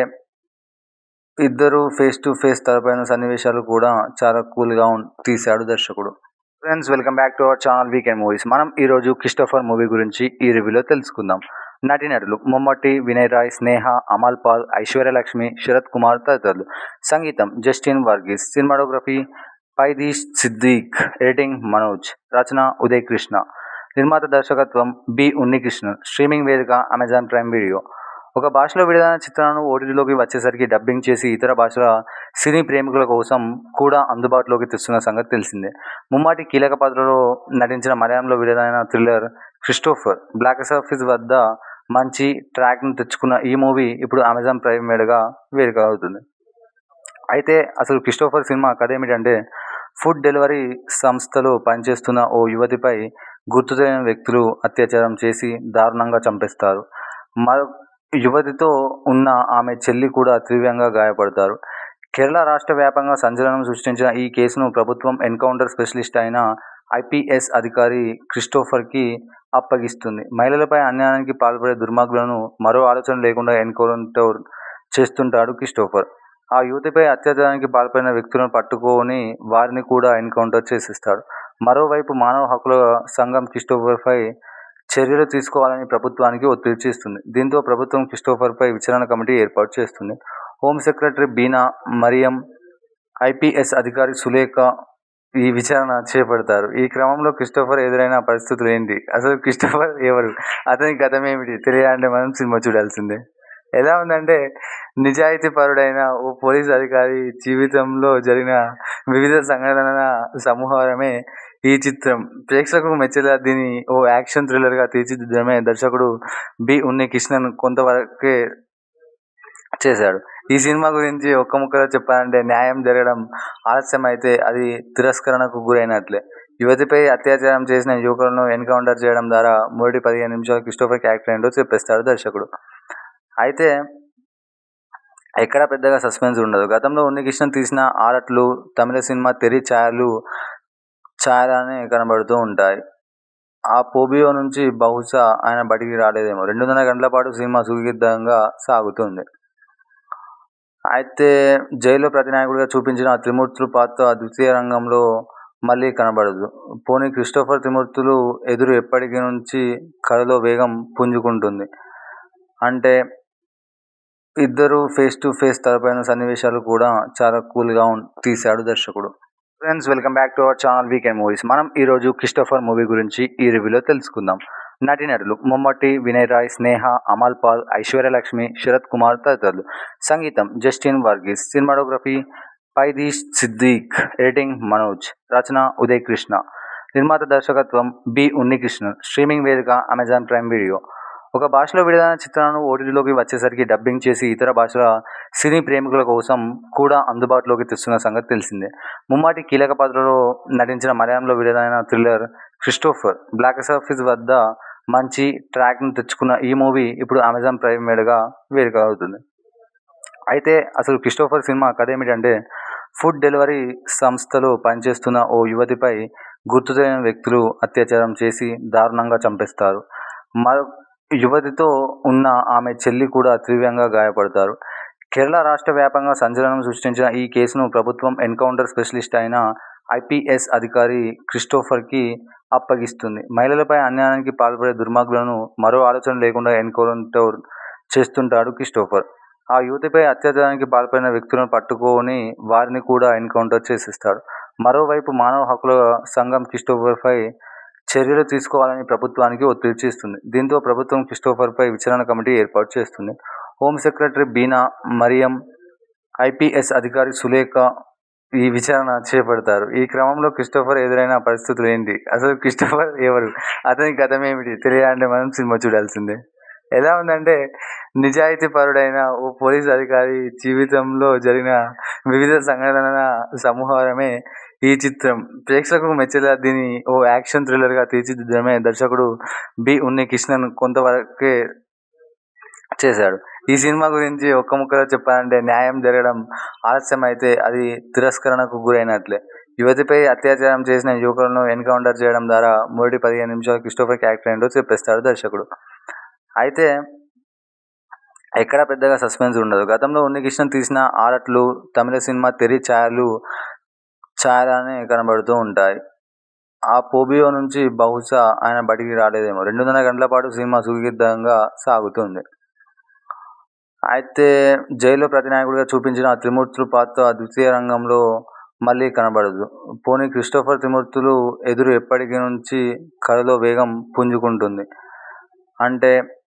ఇద్దరు ఫేస్ టు ఫేస్ తలపైన సన్నివేశాలు కూడా చాలా కూల్గా తీశాడు దర్శకుడు friends welcome back to our channel weekend movies మనం ఈరోజు క్రిస్టోఫర్ మూవీ గురించి ఈ రివ్యూలో తెలుసుకుందాం నటీనటులు మొమ్మటి వినయ్ రాయ్ స్నేహ అమల్ పాల్ ఐశ్వర్యలక్ష్మి శరత్ కుమార్ తదితరులు సంగీతం జస్టిన్ వర్గీస్ సినిమాటోగ్రఫీ పైదీష్ సిద్దిక్ ఎడిటింగ్ మనోజ్ రచన ఉదయ్ కృష్ణ నిర్మాత దర్శకత్వం బి ఉన్నికృష్ణన్ స్ట్రీమింగ్ వేదిక అమెజాన్ ప్రైమ్ వీడియో ఒక భాషలో విడుదలైన చిత్రాలను ఓటీటీలోకి వచ్చేసరికి డబ్బింగ్ చేసి ఇతర భాషల సినీ ప్రేమికుల కోసం కూడా అందుబాటులోకి తెస్తున్న సంగతి తెలిసిందే ముమ్మాటి కీలక పాత్రలో నటించిన మలయాళంలో విడుదలైన థ్రిల్లర్ క్రిస్టోఫర్ బ్లాక్ ఆఫీస్ వద్ద మంచి ట్రాక్ను తెచ్చుకున్న ఈ మూవీ ఇప్పుడు అమెజాన్ ప్రైమ్ మీదుగా వేడుక అవుతుంది అయితే అసలు క్రిస్టోఫర్ సినిమా కథ ఏమిటంటే ఫుడ్ డెలివరీ సంస్థలో పనిచేస్తున్న ఓ యువతిపై గుర్తు తెలియని వ్యక్తులు అత్యాచారం చేసి దారుణంగా చంపేస్తారు మరో యువతితో ఉన్న ఆమె చెల్లి కూడా తీవ్రంగా గాయపడతారు కేరళ రాష్ట్ర వ్యాప్తంగా సంచలనం సృష్టించిన ఈ కేసును ప్రభుత్వం ఎన్కౌంటర్ స్పెషలిస్ట్ అయిన ఐపీఎస్ అధికారి క్రిస్టోఫర్కి అప్పగిస్తుంది మహిళలపై అన్యాయానికి పాల్పడే దుర్మార్గులను మరో ఆలోచన లేకుండా ఎన్కౌంటర్ చేస్తుంటాడు క్రిస్టోఫర్ ఆ యువతిపై అత్యాచారానికి పాల్పడిన వ్యక్తులను పట్టుకొని వారిని కూడా ఎన్కౌంటర్ చేసేస్తాడు మరోవైపు మానవ హక్కుల సంఘం క్రిస్టోఫర్పై చర్యలు తీసుకోవాలని ప్రభుత్వానికి ఒత్తిడి చేస్తుంది దీంతో ప్రభుత్వం క్రిస్టోఫర్పై విచారణ కమిటీ ఏర్పాటు చేస్తుంది home secretary Beena Mariam IPS అధికారి సులేఖ ఈ విచారణ చేపడతారు ఈ క్రమంలో క్రిస్టోఫర్ ఎదురైన పరిస్థితులు ఏంటి అసలు క్రిస్టోఫర్ ఎవరు అతని గతం ఏమిటి తెలియాలంటే మనం సినిమా చూడాల్సిందే ఎలా ఉందంటే నిజాయితీ పరుడైన ఓ పోలీస్ అధికారి జీవితంలో జరిగిన వివిధ సంఘటనల సమూహమే ఈ చిత్రం ప్రేక్షకులకు మెచ్చేలా దీన్ని ఓ యాక్షన్ థ్రిల్లర్గా తీర్చిదిద్దడమే దర్శకుడు బి ఉన్ని కృష్ణన్ కొంతవరకే చేశాడు ఈ సినిమా గురించి ఒక్క ముక్కలో చెప్పాలంటే న్యాయం జరగడం ఆలస్యం అయితే అది తిరస్కరణకు గురైనట్లే యువతిపై అత్యాచారం చేసిన యువకులను ఎన్కౌంటర్ చేయడం ద్వారా మొదటి పదిహేను నిమిషాలు క్రిస్టోఫర్ క్యారెక్టర్ ఏంటో చెప్పేస్తాడు దర్శకుడు అయితే ఎక్కడ పెద్దగా సస్పెన్స్ ఉండదు గతంలో ఉన్నికృష్ణన్ తీసిన ఆరట్లు తమిళ సినిమా తెరి ఛాయలు ఛాయలానే కనబడుతూ ఉంటాయి ఆ పోబియో నుంచి బహుశా ఆయన బయటికి రాలేదేమో రెండున్నర గంటల పాటు సినిమా సుదీర్ఘంగా సాగుతుంది అయితే జైల్లో ప్రతినాయకుడిగా చూపించిన ఆ త్రిమూర్తులు పాత్ర ద్వితీయ రంగంలో మళ్ళీ కనబడదు పోనీ క్రిస్టోఫర్ త్రిమూర్తులు ఎదురు ఎప్పటికి నుంచి కథలో వేగం పుంజుకుంటుంది అంటే ఇద్దరు ఫేస్ టు ఫేస్ తలపైన సన్నివేశాలు కూడా చాలా కూల్గా తీశాడు దర్శకుడు friends welcome back to our channel weekend movies మనం ఈరోజు క్రిస్టోఫర్ మూవీ గురించి ఈ రివ్యూలో తెలుసుకుందాం నటీనటులు మొమ్మటి వినయ్ రాయ్ స్నేహ అమల్ పాల్ ఐశ్వర్యలక్ష్మి శరత్ కుమార్ తదితరులు సంగీతం జస్టిన్ వర్గీస్ సినిమాటోగ్రఫీ పైదీష్ సిద్దిక్ ఎడిటింగ్ మనోజ్ రచన ఉదయ్ కృష్ణ నిర్మాత దర్శకత్వం బి ఉన్నికృష్ణన్ స్ట్రీమింగ్ వేదిక అమెజాన్ ప్రైమ్ వీడియో ఒక భాషలో విడుదలైన చిత్రాలను ఓటీటీలోకి వచ్చేసరికి డబ్బింగ్ చేసి ఇతర భాషల సినీ ప్రేమికుల కోసం కూడా అందుబాటులోకి తెస్తున్న సంగతి తెలిసిందే ముమ్మాటి కీలక పాత్రలో నటించిన మలయాళంలో విడుదలైన థ్రిల్లర్ క్రిస్టోఫర్ బ్లాక్ ఆఫీస్ వద్ద మంచి ట్రాక్ను తెచ్చుకున్న ఈ మూవీ ఇప్పుడు అమెజాన్ ప్రైమ్ మీదుగా వేడుక అవుతుంది అయితే అసలు క్రిస్టోఫర్ సినిమా కథ ఏమిటంటే ఫుడ్ డెలివరీ సంస్థలో పనిచేస్తున్న ఓ యువతిపై గుర్తు తెలియని వ్యక్తులు అత్యాచారం చేసి దారుణంగా చంపేస్తారు మరో యువతితో ఉన్న ఆమె చెల్లి కూడా తీవ్రంగా గాయపడతారు కేరళ రాష్ట్ర వ్యాప్తంగా సంచలనం సృష్టించిన ఈ కేసును ప్రభుత్వం ఎన్కౌంటర్ స్పెషలిస్ట్ అయిన ఐపీఎస్ అధికారి క్రిస్టోఫర్కి అప్పగిస్తుంది మహిళలపై అన్యాయానికి పాల్పడే దుర్మార్గులను మరో ఆలోచన లేకుండా ఎన్కౌంటర్ చేస్తుంటాడు క్రిస్టోఫర్ ఆ యువతిపై అత్యాచారానికి పాల్పడిన వ్యక్తులను పట్టుకొని వారిని కూడా ఎన్కౌంటర్ చేసేస్తాడు మరోవైపు మానవ హక్కుల సంఘం క్రిస్టోఫర్పై చర్యలు తీసుకోవాలని ప్రభుత్వానికి ఒత్తిడి చేస్తుంది దీంతో ప్రభుత్వం క్రిస్టోఫర్పై విచారణ కమిటీ ఏర్పాటు చేస్తుంది home secretary Beena Mariam IPS అధికారి సులేఖ ఈ విచారణ చేపడతారు ఈ క్రమంలో క్రిస్టోఫర్ ఎదురైన పరిస్థితులు ఏంటి అసలు క్రిస్టోఫర్ ఎవరు అతని గతం ఏమిటి తెలియాలంటే మనం సినిమా చూడాల్సిందే ఎలా ఉందంటే నిజాయితీ పరుడైన ఓ పోలీస్ అధికారి జీవితంలో జరిగిన వివిధ సంఘటనల సమూహమే ఈ చిత్రం ప్రేక్షకులకు మెచ్చేలా దీన్ని ఓ యాక్షన్ థ్రిల్లర్గా తీర్చిదిద్దడమే దర్శకుడు బి ఉన్నికృష్ణన్ కొంతవరకే చేశాడు ఈ సినిమా గురించి ఒక్క ముక్కలో చెప్పాలంటే న్యాయం జరగడం ఆలస్యమైతే అది తిరస్కరణకు గురైనట్లే యువతిపై అత్యాచారం చేసిన యువకులను ఎన్కౌంటర్ చేయడం ద్వారా మొదటి పదిహేను నిమిషాలు క్రిస్టోఫర్ క్యారెక్టర్ ఏంటో చెప్పేస్తాడు దర్శకుడు అయితే ఎక్కడ పెద్దగా సస్పెన్స్ ఉండదు గతంలో ఉన్నికృష్ణన్ తీసిన ఆరట్లు తమిళ సినిమా తెరి ఛాయలు ఛాయలానే కనబడుతూ ఉంటాయి ఆ పోబియో నుంచి బహుశా ఆయన బయటికి రాలేదేమో రెండున్నర గంటల పాటు సినిమా సుదీర్ఘంగా సాగుతుంది అయితే జైల్లో ప్రతినాయకుడిగా చూపించిన త్రిమూర్తులు పాత్ర ద్వితీయ రంగంలో మళ్ళీ కనబడదు పోనీ క్రిస్టోఫర్ త్రిమూర్తులు ఎదురు ఎప్పటికీ నుంచి కథలో వేగం పుంజుకుంటుంది అంటే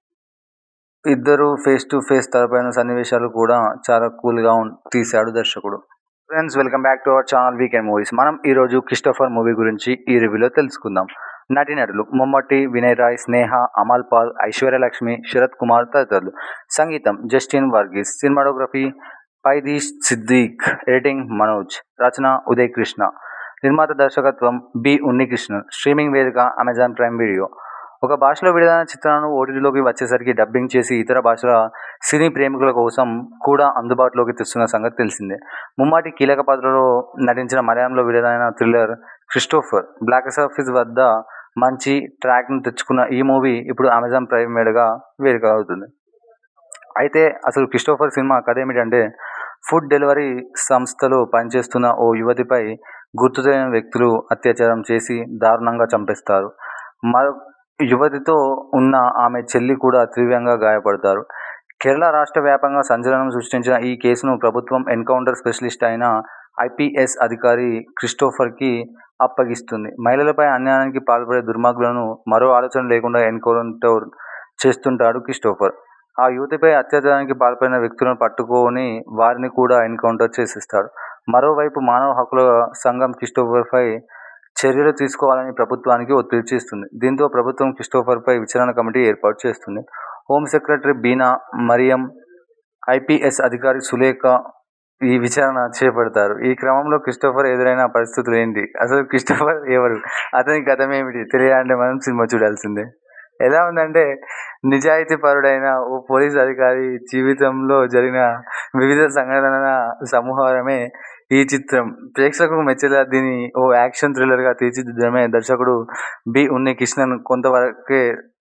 ఇద్దరు ఫేస్ టు ఫేస్ తలపైన సన్నివేశాలు కూడా చాలా కూల్గా తీశాడు దర్శకుడు friends welcome back to our channel weekend movies మనం ఈరోజు క్రిస్టోఫర్ మూవీ గురించి ఈ రివ్యూలో తెలుసుకుందాం నటీనటులు మమ్మటి వినయ్ రాయ్ స్నేహ అమల్ పాల్ ఐశ్వర్యలక్ష్మి శరత్ కుమార్ తదితరులు సంగీతం జస్టిన్ వర్గీస్ సినిమాటోగ్రఫీ పైదీష్ సిద్దీక్ ఎడిటింగ్ మనోజ్ రచన ఉదయ్ కృష్ణ నిర్మాత దర్శకత్వం బి ఉన్నికృష్ణన్ స్ట్రీమింగ్ వేదిక అమెజాన్ ప్రైమ్ వీడియో ఒక భాషలో విడుదలైన చిత్రాలను ఓటీటీలోకి వచ్చేసరికి డబ్బింగ్ చేసి ఇతర భాషల సినీ ప్రేమికుల కోసం కూడా అందుబాటులోకి తెస్తున్న సంగతి తెలిసిందే ముమ్మాటి కీలక పాత్రలో నటించిన మలయాళంలో విడుదలైన థ్రిల్లర్ క్రిస్టోఫర్ బ్లాక్ ఆఫీస్ వద్ద మంచి ట్రాక్ను తెచ్చుకున్న ఈ మూవీ ఇప్పుడు అమెజాన్ ప్రైమ్ మీడగా వేదిక అవుతుంది అయితే అసలు క్రిస్టోఫర్ సినిమా కథ ఏమిటంటే ఫుడ్ డెలివరీ సంస్థలో పనిచేస్తున్న ఓ యువతిపై గుర్తు తెలియని వ్యక్తులు అత్యాచారం చేసి దారుణంగా చంపేస్తారు మరో యువతితో ఉన్న ఆమె చెల్లి కూడా తీవ్రంగా గాయపడతారు కేరళ రాష్ట్ర వ్యాప్తంగా సంచలనం సృష్టించిన ఈ కేసును ప్రభుత్వం ఎన్కౌంటర్ స్పెషలిస్ట్ అయిన ఐపీఎస్ అధికారి క్రిస్టోఫర్కి అప్పగిస్తుంది మహిళలపై అన్యాయానికి పాల్పడే దుర్మార్గులను మరో ఆలోచన లేకుండా ఎన్కౌంటర్ చేస్తుంటాడు క్రిస్టోఫర్ ఆ యువతిపై అత్యాచారానికి పాల్పడిన వ్యక్తులను పట్టుకొని వారిని కూడా ఎన్కౌంటర్ చేసేస్తాడు మరోవైపు మానవ హక్కుల సంఘం క్రిస్టోఫర్పై చర్యలు తీసుకోవాలని ప్రభుత్వానికి ఒత్తిడి చేస్తుంది దీంతో ప్రభుత్వం క్రిస్టోఫర్పై విచారణ కమిటీ ఏర్పాటు చేస్తుంది home secretary Beena Mariam IPS అధికారి సులేఖ ఈ విచారణ చేపడతారు ఈ క్రమంలో క్రిస్టోఫర్ ఎదురైన పరిస్థితులు ఏంటి అసలు క్రిస్టోఫర్ ఎవరు అతని గతం ఏమిటి తెలియాలంటే మనం సినిమా చూడాల్సిందే ఎలా ఉందంటే నిజాయితీ పరుడైన ఓ పోలీస్ అధికారి జీవితంలో జరిగిన వివిధ సంఘటనల సమూహమే ఈ చిత్రం ప్రేక్షకులకు మెచ్చేలా దీన్ని ఓ యాక్షన్ థ్రిల్లర్గా తీర్చిదిద్దడమే దర్శకుడు బి ఉన్నికృష్ణన్ కొంతవరకే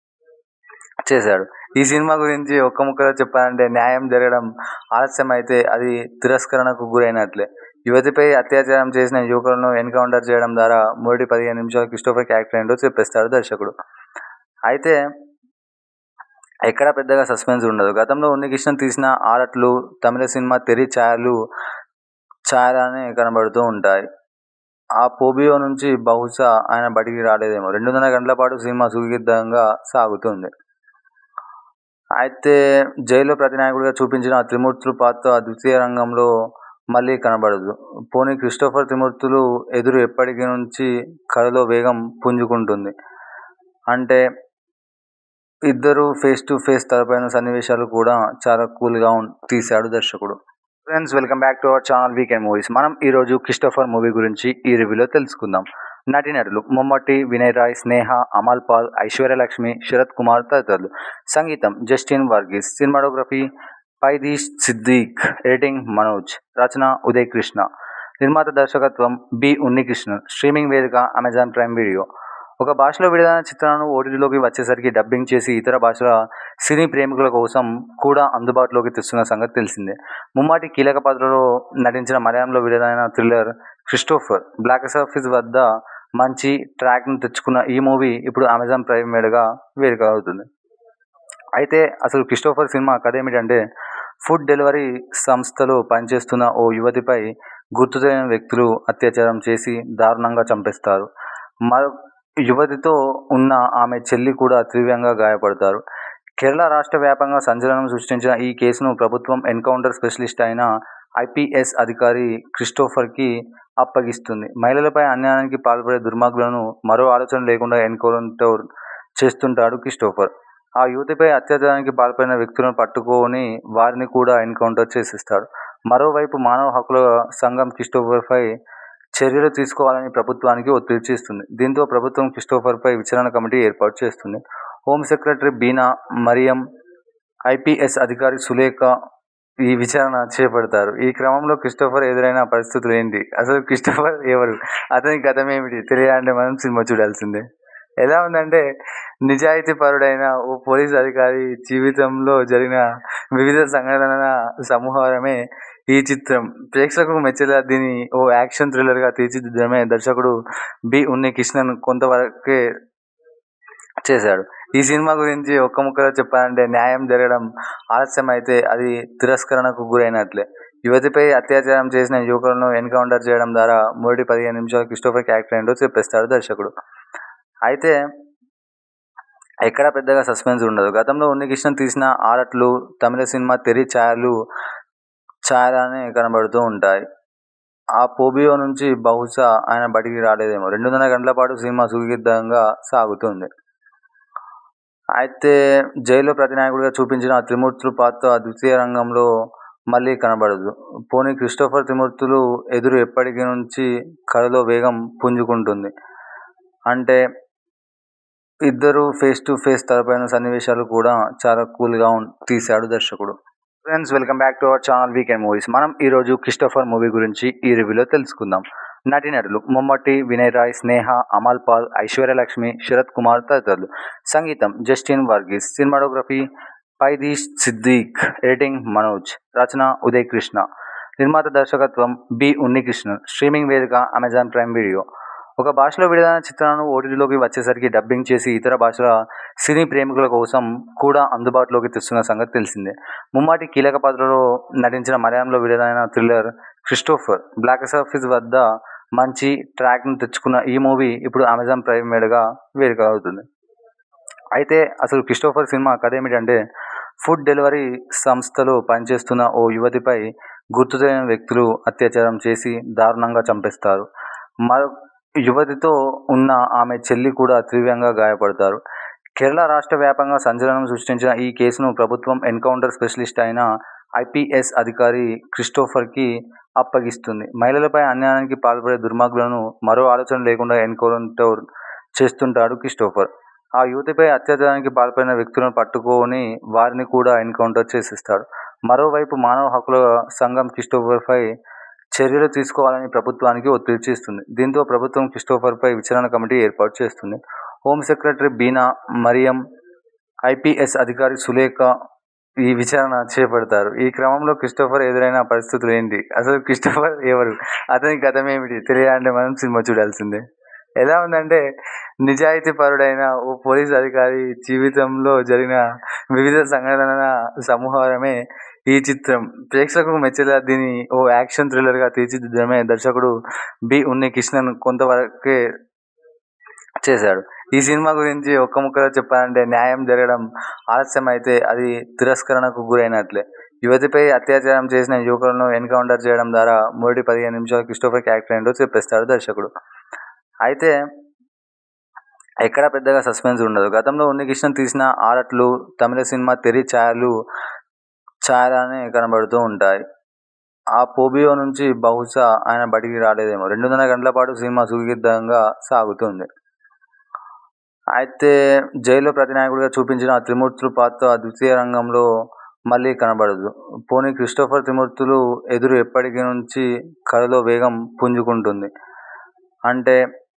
చేశాడు ఈ సినిమా గురించి ఒక్క ముక్కలో చెప్పాలంటే న్యాయం జరగడం ఆలస్యమైతే అది తిరస్కరణకు గురైనట్లే యువతిపై అత్యాచారం చేసిన యువకులను ఎన్కౌంటర్ చేయడం ద్వారా మొదటి పదిహేను నిమిషాలు క్రిస్టోఫర్ క్యారెక్టర్ ఏంటో చెప్పేస్తాడు దర్శకుడు అయితే ఎక్కడ పెద్దగా సస్పెన్స్ ఉండదు గతంలో ఉన్నికృష్ణన్ తీసిన ఆరట్లు తమిళ సినిమా తెరి ఛాయలు ఛాయలానే కనబడుతూ ఉంటాయి ఆ పోబియో నుంచి బహుశా ఆయన బయటికి రాలేదేమో రెండున్నర గంటల పాటు సినిమా సుదీర్ఘంగా సాగుతుంది అయితే జైల్లో ప్రతినాయకుడిగా చూపించిన త్రిమూర్తులు పాత్ర ద్వితీయ రంగంలో మళ్ళీ కనబడదు పోనీ క్రిస్టోఫర్ త్రిమూర్తులు ఎదురు ఎప్పటికీ నుంచి కథలో వేగం పుంజుకుంటుంది అంటే ఇద్దరు ఫేస్ టు ఫేస్ తలపైన సన్నివేశాలు కూడా చాలా కూల్గా తీశాడు దర్శకుడు friends welcome back to our channel weekend movies మనం ఈరోజు క్రిస్టోఫర్ మూవీ గురించి ఈ రివ్యూలో తెలుసుకుందాం నటీనటులు మమ్మటి వినయ్ రాయ్ స్నేహ అమల్ పాల్ ఐశ్వర్యలక్ష్మి శరత్ కుమార్ తదితరులు సంగీతం జస్టిన్ వర్గీస్ సినిమాటోగ్రఫీ పైదీష్ సిద్దీక్ ఎడిటింగ్ మనోజ్ రచన ఉదయ్ కృష్ణ నిర్మాత దర్శకత్వం బి ఉన్నికృష్ణన్ స్ట్రీమింగ్ వేదిక అమెజాన్ ప్రైమ్ వీడియో ఒక భాషలో విడుదలైన చిత్రాలను ఓటీటీలోకి వచ్చేసరికి డబ్బింగ్ చేసి ఇతర భాషల సినీ ప్రేమికుల కోసం కూడా అందుబాటులోకి తెస్తున్న సంగతి తెలిసిందే ముమ్మాటి కీలక పాత్రలో నటించిన మలయాళంలో విడుదలైన థ్రిల్లర్ క్రిస్టోఫర్ బ్లాక్ ఆఫీస్ వద్ద మంచి ట్రాక్ను తెచ్చుకున్న ఈ మూవీ ఇప్పుడు అమెజాన్ ప్రైమ్ మీడగా వేదిక అవుతుంది అయితే అసలు క్రిస్టోఫర్ సినిమా కథ ఏమిటంటే ఫుడ్ డెలివరీ సంస్థలో పనిచేస్తున్న ఓ యువతిపై గుర్తు తెలియని వ్యక్తులు అత్యాచారం చేసి దారుణంగా చంపేస్తారు మరో యువతితో ఉన్న ఆమె చెల్లి కూడా తీవ్రంగా గాయపడతారు కేరళ రాష్ట్ర వ్యాప్తంగా సంచలనం సృష్టించిన ఈ కేసును ప్రభుత్వం ఎన్కౌంటర్ స్పెషలిస్ట్ అయిన ఐపీఎస్ అధికారి క్రిస్టోఫర్కి అప్పగిస్తుంది మహిళలపై అన్యాయానికి పాల్పడే దుర్మార్గులను మరో ఆలోచన లేకుండా ఎన్కౌంటర్ చేస్తుంటాడు క్రిస్టోఫర్ ఆ యువతిపై అత్యాచారానికి పాల్పడిన వ్యక్తులను పట్టుకొని వారిని కూడా ఎన్కౌంటర్ చేసేస్తాడు మరోవైపు మానవ హక్కుల సంఘం క్రిస్టోఫర్పై చర్యలు తీసుకోవాలని ప్రభుత్వానికి ఒత్తిడి చేస్తుంది దీంతో ప్రభుత్వం క్రిస్టోఫర్పై విచారణ కమిటీ ఏర్పాటు చేస్తుంది home secretary Beena Mariam IPS అధికారి సులేఖ ఈ విచారణ చేపడతారు ఈ క్రమంలో క్రిస్టోఫర్ ఎదురైన పరిస్థితులు ఏంటి అసలు క్రిస్టోఫర్ ఎవరు అతని గతం ఏమిటి తెలియాలంటే మనం సినిమా చూడాల్సిందే ఎలా ఉందంటే నిజాయితీ పరుడైన ఓ పోలీస్ అధికారి జీవితంలో జరిగిన వివిధ సంఘటనల సమూహమే ఈ చిత్రం ప్రేక్షకులకు మెచ్చేలా దీన్ని ఓ యాక్షన్ థ్రిల్లర్గా తీర్చిదిద్దడమే దర్శకుడు బి ఉన్ని కృష్ణన్ కొంతవరకే చేశాడు ఈ సినిమా గురించి ఒక్క ముక్కలో చెప్పాలంటే న్యాయం జరగడం ఆలస్యం అయితే అది తిరస్కరణకు గురైనట్లే యువతిపై అత్యాచారం చేసిన యువకులను ఎన్కౌంటర్ చేయడం ద్వారా మొదటి పదిహేను నిమిషాలు క్రిస్టోఫర్ క్యారెక్టర్ ఏంటో చెప్పేస్తాడు దర్శకుడు అయితే ఎక్కడ పెద్దగా సస్పెన్స్ ఉండదు గతంలో ఉన్నికృష్ణన్ తీసిన ఆరట్లు తమిళ సినిమా తెరి ఛాయలు ఛాయలానే కనబడుతూ ఉంటాయి ఆ పోబియో నుంచి బహుశా ఆయన బయటికి రాలేదేమో రెండున్నర గంటల పాటు సినిమా సుఖిద్దంగా సాగుతుంది అయితే జైల్లో ప్రతినాయకుడిగా చూపించిన ఆ త్రిమూర్తులు పాత్ర ద్వితీయ రంగంలో మళ్ళీ కనబడదు పోనీ క్రిస్టోఫర్ త్రిమూర్తులు ఎదురు ఎప్పటికీ నుంచి కథలో వేగం పుంజుకుంటుంది అంటే ఇద్దరు ఫేస్ టు ఫేస్ తలపైన సన్నివేశాలు కూడా చాలా కూల్గా తీశాడు దర్శకుడు friends welcome back to our channel weekend movies మనం ఈరోజు క్రిస్టోఫర్ మూవీ గురించి ఈ రివ్యూలో తెలుసుకుందాం నటీనటులు మమ్మటి వినయ్ రాయ్ స్నేహ అమల్ పాల్ ఐశ్వర్యలక్ష్మి శరత్ కుమార్ తదితరులు సంగీతం జస్టిన్ వర్గీస్ సినిమాటోగ్రఫీ పైదీష్ సిద్దిక్ ఎడిటింగ్ మనోజ్ రచన ఉదయ్ కృష్ణ నిర్మాత దర్శకత్వం బి ఉన్నికృష్ణన్ స్ట్రీమింగ్ వేదిక అమెజాన్ ప్రైమ్ వీడియో ఒక భాషలో విడుదలైన చిత్రాలను ఓటీటీలోకి వచ్చేసరికి డబ్బింగ్ చేసి ఇతర భాషల సినీ ప్రేమికుల కోసం కూడా అందుబాటులోకి తెస్తున్న సంగతి తెలిసిందే ముమ్మాటి కీలక పాత్రలో నటించిన మలయాళంలో విడుదలైన థ్రిల్లర్ క్రిస్టోఫర్ బ్లాక్ ఆఫీస్ వద్ద మంచి ట్రాక్ను తెచ్చుకున్న ఈ మూవీ ఇప్పుడు అమెజాన్ ప్రైమ్ మీడగా వేడుక అవుతుంది అయితే అసలు క్రిస్టోఫర్ సినిమా కథ ఏమిటంటే ఫుడ్ డెలివరీ సంస్థలో పనిచేస్తున్న ఓ యువతిపై గుర్తు తెలియని వ్యక్తులు అత్యాచారం చేసి దారుణంగా చంపేస్తారు మరో యువతితో ఉన్న ఆమె చెల్లి కూడా తీవ్రంగా గాయపడతారు కేరళ రాష్ట్ర వ్యాప్తంగా సంచలనం సృష్టించిన ఈ కేసును ప్రభుత్వం ఎన్కౌంటర్ స్పెషలిస్ట్ అయిన ఐపీఎస్ అధికారి క్రిస్టోఫర్కి అప్పగిస్తుంది మహిళలపై అన్యాయానికి పాల్పడే దుర్మార్గులను మరో ఆలోచన లేకుండా ఎన్కౌంటర్ చేస్తుంటాడు క్రిస్టోఫర్ ఆ యువతిపై అత్యాచారానికి పాల్పడిన వ్యక్తులను పట్టుకొని వారిని కూడా ఎన్కౌంటర్ చేసేస్తాడు మరోవైపు మానవ హక్కుల సంఘం క్రిస్టోఫర్పై చర్యలు తీసుకోవాలని ప్రభుత్వానికి ఒత్తిడి చేస్తుంది దీంతో ప్రభుత్వం క్రిస్టోఫర్పై విచారణ కమిటీ ఏర్పాటు చేస్తుంది home secretary Beena Mariam IPS అధికారి సులేఖ ఈ విచారణ చేపడతారు ఈ క్రమంలో క్రిస్టోఫర్ ఎదురైన పరిస్థితులు ఏంటి అసలు క్రిస్టోఫర్ ఎవరు అతని గతం ఏమిటి తెలియాలంటే మనం సినిమా చూడాల్సిందే ఎలా ఉందంటే నిజాయితీ పరుడైన ఓ పోలీస్ అధికారి జీవితంలో జరిగిన వివిధ సంఘటనల సమూహమే ఈ చిత్రం ప్రేక్షకులకు మెచ్చేలా దీన్ని ఓ యాక్షన్ థ్రిల్లర్గా తీర్చిదిద్దడమే దర్శకుడు బి ఉన్ని కృష్ణన్ కొంతవరకే చేశాడు ఈ సినిమా గురించి ఒక్క ముక్కలో చెప్పాలంటే న్యాయం జరగడం ఆలస్యం అయితే అది తిరస్కరణకు గురైనట్లే యువతిపై అత్యాచారం చేసిన యువకులను ఎన్కౌంటర్ చేయడం ద్వారా మొదటి పదిహేను నిమిషాలు క్రిస్టోఫర్ క్యారెక్టర్ ఏంటో చెప్పేస్తాడు దర్శకుడు అయితే ఎక్కడ పెద్దగా సస్పెన్స్ ఉండదు గతంలో ఉన్నికృష్ణన్ తీసిన ఆరట్లు తమిళ సినిమా తెరి ఛాయలు ఛాయలానే కనబడుతూ ఉంటాయి ఆ పోబియో నుంచి బహుశా ఆయన బయటికి రాలేదేమో రెండున్నర గంటల పాటు సినిమా సుఖిద్దంగా సాగుతుంది అయితే జైల్లో ప్రతినాయకుడిగా చూపించిన ఆ త్రిమూర్తులు పాత్ర ద్వితీయ రంగంలో మళ్ళీ కనబడదు పోనీ క్రిస్టోఫర్ త్రిమూర్తులు ఎదురు ఎప్పటికీ నుంచి కథలో వేగం పుంజుకుంటుంది అంటే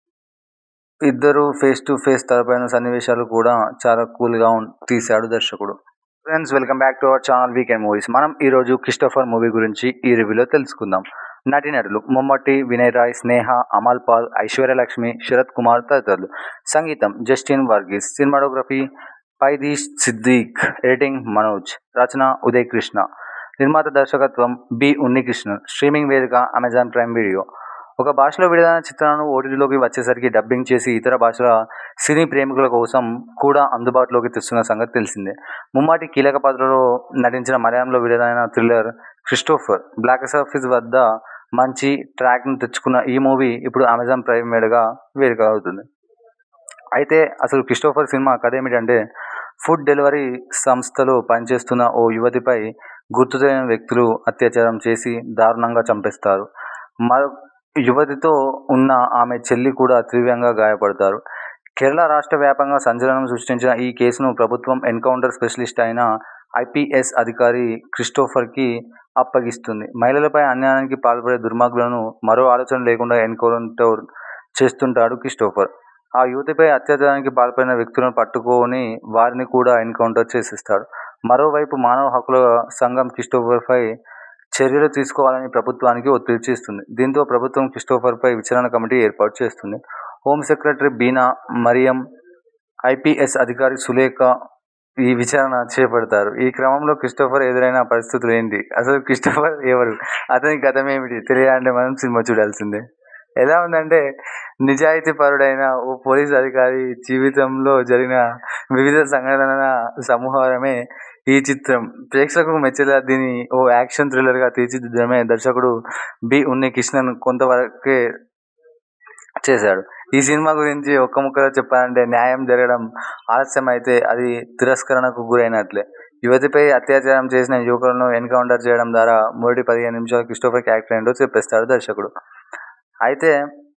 ఇద్దరు ఫేస్ టు ఫేస్ తలపైన సన్నివేశాలు కూడా చాలా కూల్గా తీశాడు దర్శకుడు friends welcome back to our channel weekend movies మనం ఈరోజు క్రిస్టోఫర్ మూవీ గురించి ఈ రివ్యూలో తెలుసుకుందాం నటీనటులు మమ్మటి వినయ్ రాయ్ స్నేహ అమల్ పాల్ ఐశ్వర్యలక్ష్మి శరత్ కుమార్ తదితరులు సంగీతం జస్టిన్ వర్గీస్ సినిమాటోగ్రఫీ పైదీష్ సిద్దిక్ ఎడిటింగ్ మనోజ్ రచన ఉదయ్ కృష్ణ నిర్మాత దర్శకత్వం బి ఉన్నికృష్ణన్ స్ట్రీమింగ్ వేదిక అమెజాన్ ప్రైమ్ వీడియో ఒక భాషలో విడుదలైన చిత్రాలను ఓటీటీలోకి వచ్చేసరికి డబ్బింగ్ చేసి ఇతర భాషల సినీ ప్రేమికుల కోసం కూడా అందుబాటులోకి తెస్తున్న సంగతి తెలిసిందే ముమ్మాటి కీలక పాత్రలో నటించిన మలయాళంలో విడుదలైన థ్రిల్లర్ క్రిస్టోఫర్ బ్లాక్ ఆఫీస్ వద్ద మంచి ట్రాక్ను తెచ్చుకున్న ఈ మూవీ ఇప్పుడు అమెజాన్ ప్రైమ్ మీడగా వేడుక అవుతుంది అయితే అసలు క్రిస్టోఫర్ సినిమా కథ ఏమిటంటే ఫుడ్ డెలివరీ సంస్థలో పనిచేస్తున్న ఓ యువతిపై గుర్తు తెలియని వ్యక్తులు అత్యాచారం చేసి దారుణంగా చంపేస్తారు మరో యువతితో ఉన్న ఆమె చెల్లి కూడా తీవ్రంగా గాయపడతారు కేరళ రాష్ట్ర వ్యాప్తంగా సంచలనం సృష్టించిన ఈ కేసును ప్రభుత్వం ఎన్కౌంటర్ స్పెషలిస్ట్ అయిన ఐపీఎస్ అధికారి క్రిస్టోఫర్కి అప్పగిస్తుంది మహిళలపై అన్యాయానికి పాల్పడే దుర్మార్గులను మరో ఆలోచన లేకుండా ఎన్కౌంటర్ చేస్తుంటాడు క్రిస్టోఫర్ ఆ యువతిపై అత్యాచారానికి పాల్పడిన వ్యక్తులను పట్టుకొని వారిని కూడా ఎన్కౌంటర్ చేసేస్తాడు మరోవైపు మానవ హక్కుల సంఘం క్రిస్టోఫర్పై చర్యలు తీసుకోవాలని ప్రభుత్వానికి ఒత్తిడి చేస్తుంది దీంతో ప్రభుత్వం క్రిస్టోఫర్పై విచారణ కమిటీ ఏర్పాటు చేస్తుంది home secretary Beena Mariam IPS అధికారి సులేఖ ఈ విచారణ చేపడతారు ఈ క్రమంలో క్రిస్టోఫర్ ఎదురైన పరిస్థితులు ఏంటి అసలు క్రిస్టోఫర్ ఎవరు అతని గతం ఏమిటి తెలియాలంటే మనం సినిమా చూడాల్సిందే ఎలా ఉందంటే నిజాయితీ పరుడైన ఓ పోలీస్ అధికారి జీవితంలో జరిగిన వివిధ సంఘటనల సమూహమే ఈ చిత్రం ప్రేక్షకులకు మెచ్చేలా దీన్ని ఓ యాక్షన్ థ్రిల్లర్గా తీర్చిదిద్దడమే దర్శకుడు బి ఉన్ని కృష్ణన్ కొంతవరకే చేశాడు ఈ సినిమా గురించి ఒక్క ముక్కలో చెప్పాలంటే న్యాయం జరగడం ఆలస్యం అయితే అది తిరస్కరణకు గురైనట్లే యువతిపై అత్యాచారం చేసిన యువకులను ఎన్కౌంటర్ చేయడం ద్వారా మొదటి పదిహేను నిమిషాలు క్రిస్టోఫర్ క్యారెక్టర్ ఏంటో చెప్పేస్తాడు దర్శకుడు అయితే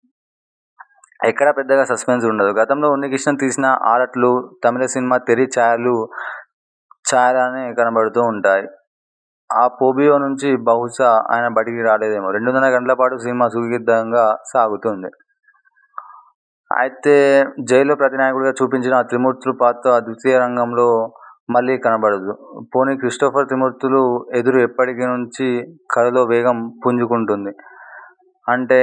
ఎక్కడ పెద్దగా సస్పెన్స్ ఉండదు గతంలో ఉన్నికృష్ణన్ తీసిన ఆరట్లు తమిళ సినిమా తెరి ఛాయలు ఛాయలానే కనబడుతూ ఉంటాయి ఆ పోబియో నుంచి బహుశా ఆయన బయటికి రాలేదేమో రెండున్నర గంటల పాటు సినిమా సుఖిద్దంగా సాగుతుంది అయితే జైల్లో ప్రతినాయకుడిగా చూపించిన ఆ త్రిమూర్తులు పాత్ర ద్వితీయ రంగంలో మళ్ళీ కనబడదు పోనీ క్రిస్టోఫర్ త్రిమూర్తులు ఎదురు ఎప్పటికీ నుంచి కథలో వేగం పుంజుకుంటుంది అంటే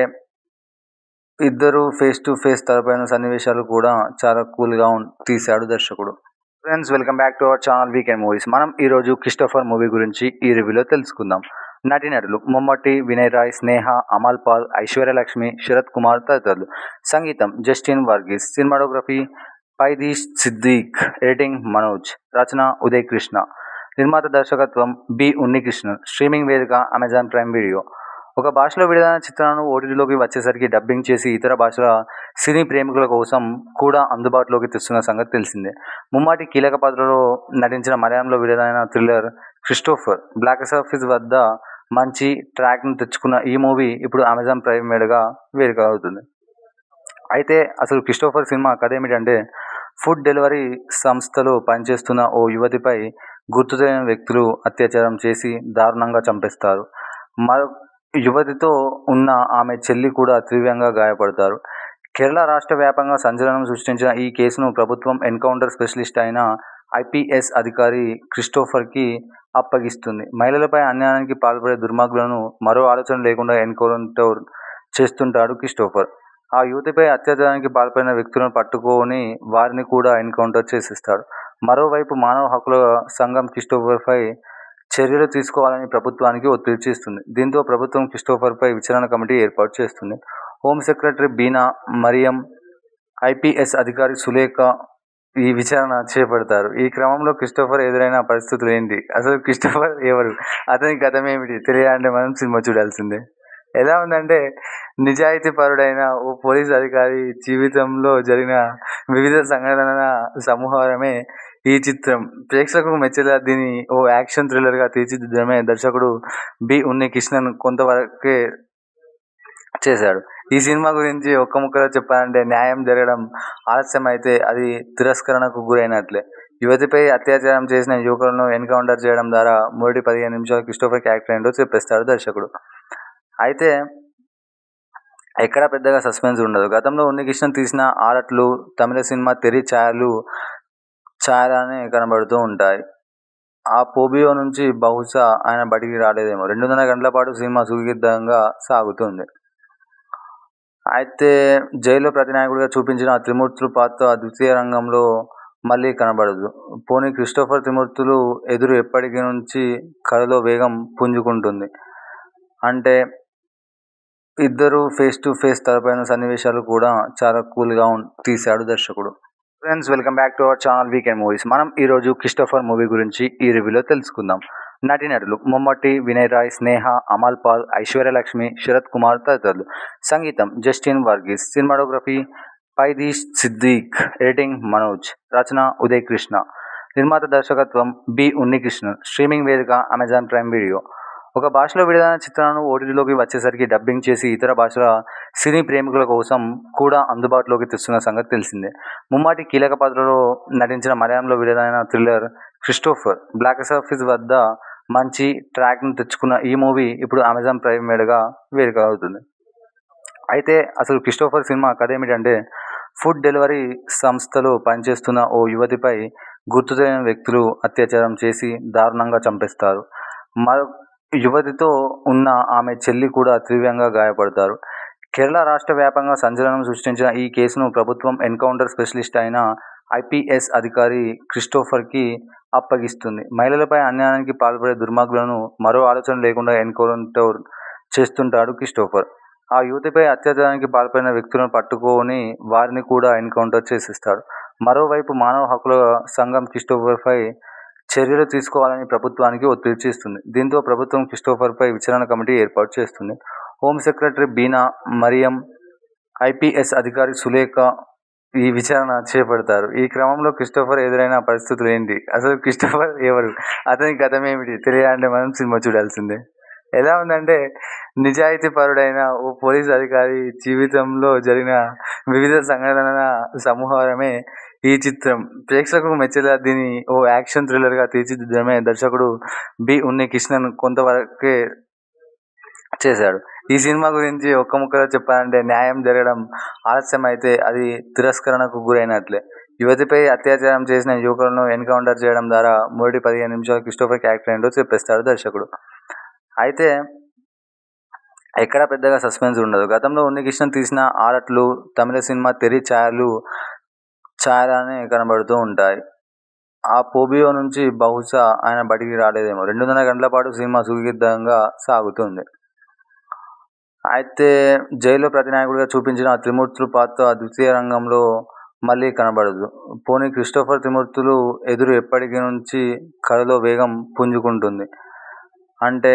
ఇద్దరు ఫేస్ టు ఫేస్ తలపైన సన్నివేశాలు కూడా చాలా కూల్గా తీశాడు దర్శకుడు friends welcome back to our channel weekend movies మనం ఈరోజు క్రిస్టోఫర్ మూవీ గురించి ఈ రివ్యూలో తెలుసుకుందాం నటీనటులు మమ్మటి వినయ్ రాయ్ స్నేహ అమల్ పాల్ ఐశ్వర్యలక్ష్మి శరత్ కుమార్ తదితరులు సంగీతం జస్టిన్ వర్గీస్ సినిమాటోగ్రఫీ పైదీష్ సిద్దిక్ ఎడిటింగ్ మనోజ్ రచన ఉదయ్ కృష్ణ నిర్మాత దర్శకత్వం బి ఉన్నికృష్ణన్ స్ట్రీమింగ్ వేదిక అమెజాన్ ప్రైమ్ వీడియో ఒక భాషలో విడుదలైన చిత్రాలను ఓటీటీలోకి వచ్చేసరికి డబ్బింగ్ చేసి ఇతర భాషల సినీ ప్రేమికుల కోసం కూడా అందుబాటులోకి తెస్తున్న సంగతి తెలిసిందే ముమ్మాటి కీలక పాత్రలో నటించిన మలయాళంలో విడుదలైన థ్రిల్లర్ క్రిస్టోఫర్ బ్లాక్ ఆఫీస్ వద్ద మంచి ట్రాక్ను తెచ్చుకున్న ఈ మూవీ ఇప్పుడు అమెజాన్ ప్రైమ్ మీదుగా వేడుక అవుతుంది అయితే అసలు క్రిస్టోఫర్ సినిమా కథ ఏమిటంటే ఫుడ్ డెలివరీ సంస్థలో పనిచేస్తున్న ఓ యువతిపై గుర్తు తెలియని వ్యక్తులు అత్యాచారం చేసి దారుణంగా చంపేస్తారు మరో యువతితో ఉన్న ఆమె చెల్లి కూడా తీవ్రంగా గాయపడతారు కేరళ రాష్ట్ర వ్యాప్తంగా సంచలనం సృష్టించిన ఈ కేసును ప్రభుత్వం ఎన్కౌంటర్ స్పెషలిస్ట్ అయిన ఐపీఎస్ అధికారి క్రిస్టోఫర్కి అప్పగిస్తుంది మహిళలపై అన్యాయానికి పాల్పడే దుర్మార్గులను మరో ఆలోచన లేకుండా ఎన్కౌంటర్ చేస్తుంటాడు క్రిస్టోఫర్ ఆ యువతిపై అత్యాచారానికి పాల్పడిన వ్యక్తులను పట్టుకొని వారిని కూడా ఎన్కౌంటర్ చేసేస్తాడు మరోవైపు మానవ హక్కుల సంఘం క్రిస్టోఫర్పై చర్యలు తీసుకోవాలని ప్రభుత్వానికి ఒత్తిడి చేస్తుంది దీంతో ప్రభుత్వం క్రిస్టోఫర్పై విచారణ కమిటీ ఏర్పాటు చేస్తుంది home secretary Beena Mariam IPS అధికారి సులేఖ ఈ విచారణ చేపడతారు ఈ క్రమంలో క్రిస్టోఫర్ ఎదురైన పరిస్థితులు ఏంటి అసలు క్రిస్టోఫర్ ఎవరు అతని గతం ఏమిటి తెలియాలంటే మనం సినిమా చూడాల్సిందే ఎలా ఉందంటే నిజాయితీ పరుడైన ఓ పోలీస్ అధికారి జీవితంలో జరిగిన వివిధ సంఘటనల సమూహమే ఈ చిత్రం ప్రేక్షకులకు మెచ్చేలా దీన్ని ఓ యాక్షన్ థ్రిల్లర్గా తీర్చిదిద్దడమే దర్శకుడు బి ఉన్ని కృష్ణన్ కొంతవరకే చేశాడు ఈ సినిమా గురించి ఒక్క ముక్కలో చెప్పాలంటే న్యాయం జరగడం ఆలస్యం అయితే అది తిరస్కరణకు గురైనట్లే యువతిపై అత్యాచారం చేసిన యువకులను ఎన్కౌంటర్ చేయడం ద్వారా మొదటి పదిహేను నిమిషాలు క్రిస్టోఫర్ క్యారెక్టర్ ఏంటో చెప్పేస్తాడు దర్శకుడు అయితే ఎక్కడ పెద్దగా సస్పెన్స్ ఉండదు గతంలో ఉన్నికృష్ణన్ తీసిన ఆరట్లు తమిళ సినిమా తెరి ఛాయలు ఛాయలానే కనబడుతూ ఉంటాయి ఆ పోబియో నుంచి బహుశా ఆయన బయటికి రాలేదేమో రెండున్నర గంటల పాటు సినిమా సుఖిద్దంగా సాగుతుంది అయితే జైల్లో ప్రతినాయకుడిగా చూపించిన ఆ త్రిమూర్తులు పాత్ర ద్వితీయ రంగంలో మళ్ళీ కనబడదు పోనీ క్రిస్టోఫర్ త్రిమూర్తులు ఎదురు ఎప్పటికీ నుంచి కథలో వేగం పుంజుకుంటుంది అంటే ఇద్దరు ఫేస్ టు ఫేస్ తలపైన సన్నివేశాలు కూడా చాలా కూల్గా తీశాడు దర్శకుడు friends welcome back to our channel weekend movies మనం ఈరోజు క్రిస్టోఫర్ మూవీ గురించి ఈ రివ్యూలో తెలుసుకుందాం నటీనటులు మమ్మటి వినయ్ రాయ్ స్నేహ అమల్ పాల్ ఐశ్వర్యలక్ష్మి శరత్ కుమార్ తదితరులు సంగీతం జస్టిన్ వర్గీస్ సినిమాటోగ్రఫీ పైదీష్ సిద్దిక్ ఎడిటింగ్ మనోజ్ రచన ఉదయ్ కృష్ణ నిర్మాత దర్శకత్వం బి ఉన్నికృష్ణన్ స్ట్రీమింగ్ వేదిక అమెజాన్ ప్రైమ్ వీడియో ఒక భాషలో విడుదలైన చిత్రాలను ఓటీటీలోకి వచ్చేసరికి డబ్బింగ్ చేసి ఇతర భాషల సినీ ప్రేమికుల కోసం కూడా అందుబాటులోకి తెస్తున్న సంగతి తెలిసిందే ముమ్మాటి కీలక పాత్రలో నటించిన మలయాళంలో విడుదలైన థ్రిల్లర్ క్రిస్టోఫర్ బ్లాక్ ఆఫీస్ వద్ద మంచి ట్రాక్ను తెచ్చుకున్న ఈ మూవీ ఇప్పుడు అమెజాన్ ప్రైమ్ మీదుగా వేదిక అవుతుంది అయితే అసలు క్రిస్టోఫర్ సినిమా కథ ఏమిటంటే ఫుడ్ డెలివరీ సంస్థలో పనిచేస్తున్న ఓ యువతిపై గుర్తు తెలియని వ్యక్తులు అత్యాచారం చేసి దారుణంగా చంపేస్తారు మరో యువతితో ఉన్న ఆమె చెల్లి కూడా తీవ్రంగా గాయపడతారు కేరళ రాష్ట్ర వ్యాప్తంగా సంచలనం సృష్టించిన ఈ కేసును ప్రభుత్వం ఎన్కౌంటర్ స్పెషలిస్ట్ అయిన ఐపీఎస్ అధికారి క్రిస్టోఫర్కి అప్పగిస్తుంది మహిళలపై అన్యాయానికి పాల్పడే దుర్మార్గులను మరో ఆలోచన లేకుండా ఎన్కౌంటర్ చేస్తుంటాడు క్రిస్టోఫర్ ఆ యువతిపై అత్యాచారానికి పాల్పడిన వ్యక్తులను పట్టుకొని వారిని కూడా ఎన్కౌంటర్ చేసేస్తాడు మరోవైపు మానవ హక్కుల సంఘం క్రిస్టోఫర్పై చర్యలు తీసుకోవాలని ప్రభుత్వానికి ఒత్తిడి చేస్తుంది దీంతో ప్రభుత్వం క్రిస్టోఫర్పై విచారణ కమిటీ ఏర్పాటు చేస్తుంది home secretary Beena Mariam IPS అధికారి సులేఖ ఈ విచారణ చేపడతారు ఈ క్రమంలో క్రిస్టోఫర్ ఎదురైన పరిస్థితులు ఏంటి అసలు క్రిస్టోఫర్ ఎవరు అతని గతం ఏమిటి తెలియాలంటే మనం సినిమా చూడాల్సిందే ఎలా ఉందంటే నిజాయితీ పరుడైన ఓ పోలీస్ అధికారి జీవితంలో జరిగిన వివిధ సంఘటనల సమూహమే ఈ చిత్రం ప్రేక్షకులకు మెచ్చేలా దీన్ని ఓ యాక్షన్ థ్రిల్లర్గా తీర్చిదిద్దడమే దర్శకుడు బి ఉన్ని కృష్ణన్ కొంతవరకే చేశాడు ఈ సినిమా గురించి ఒక్క ముక్కలో చెప్పాలంటే న్యాయం జరగడం ఆలస్యం అయితే అది తిరస్కరణకు గురైనట్లే యువతిపై అత్యాచారం చేసిన యువకులను ఎన్కౌంటర్ చేయడం ద్వారా మొదటి పదిహేను నిమిషాలు క్రిస్టోఫర్ క్యారెక్టర్ ఏంటో చెప్పేస్తాడు దర్శకుడు అయితే ఎక్కడ పెద్దగా సస్పెన్స్ ఉండదు గతంలో ఉన్నికృష్ణన్ తీసిన ఆరట్లు తమిళ సినిమా తెరి ఛాయలు ఛాయలానే కనబడుతూ ఉంటాయి ఆ పోబియో నుంచి బహుశా ఆయన బయటికి రాలేదేమో రెండున్నర గంటల పాటు సినిమా సుదీర్ఘంగా సాగుతుంది అయితే జైల్లో ప్రతినాయకుడిగా చూపించిన త్రిమూర్తులు పాత్ర ద్వితీయ రంగంలో మళ్ళీ కనబడదు పోనీ క్రిస్టోఫర్ త్రిమూర్తులు ఎదురు ఎప్పటికీ నుంచి కథలో వేగం పుంజుకుంటుంది అంటే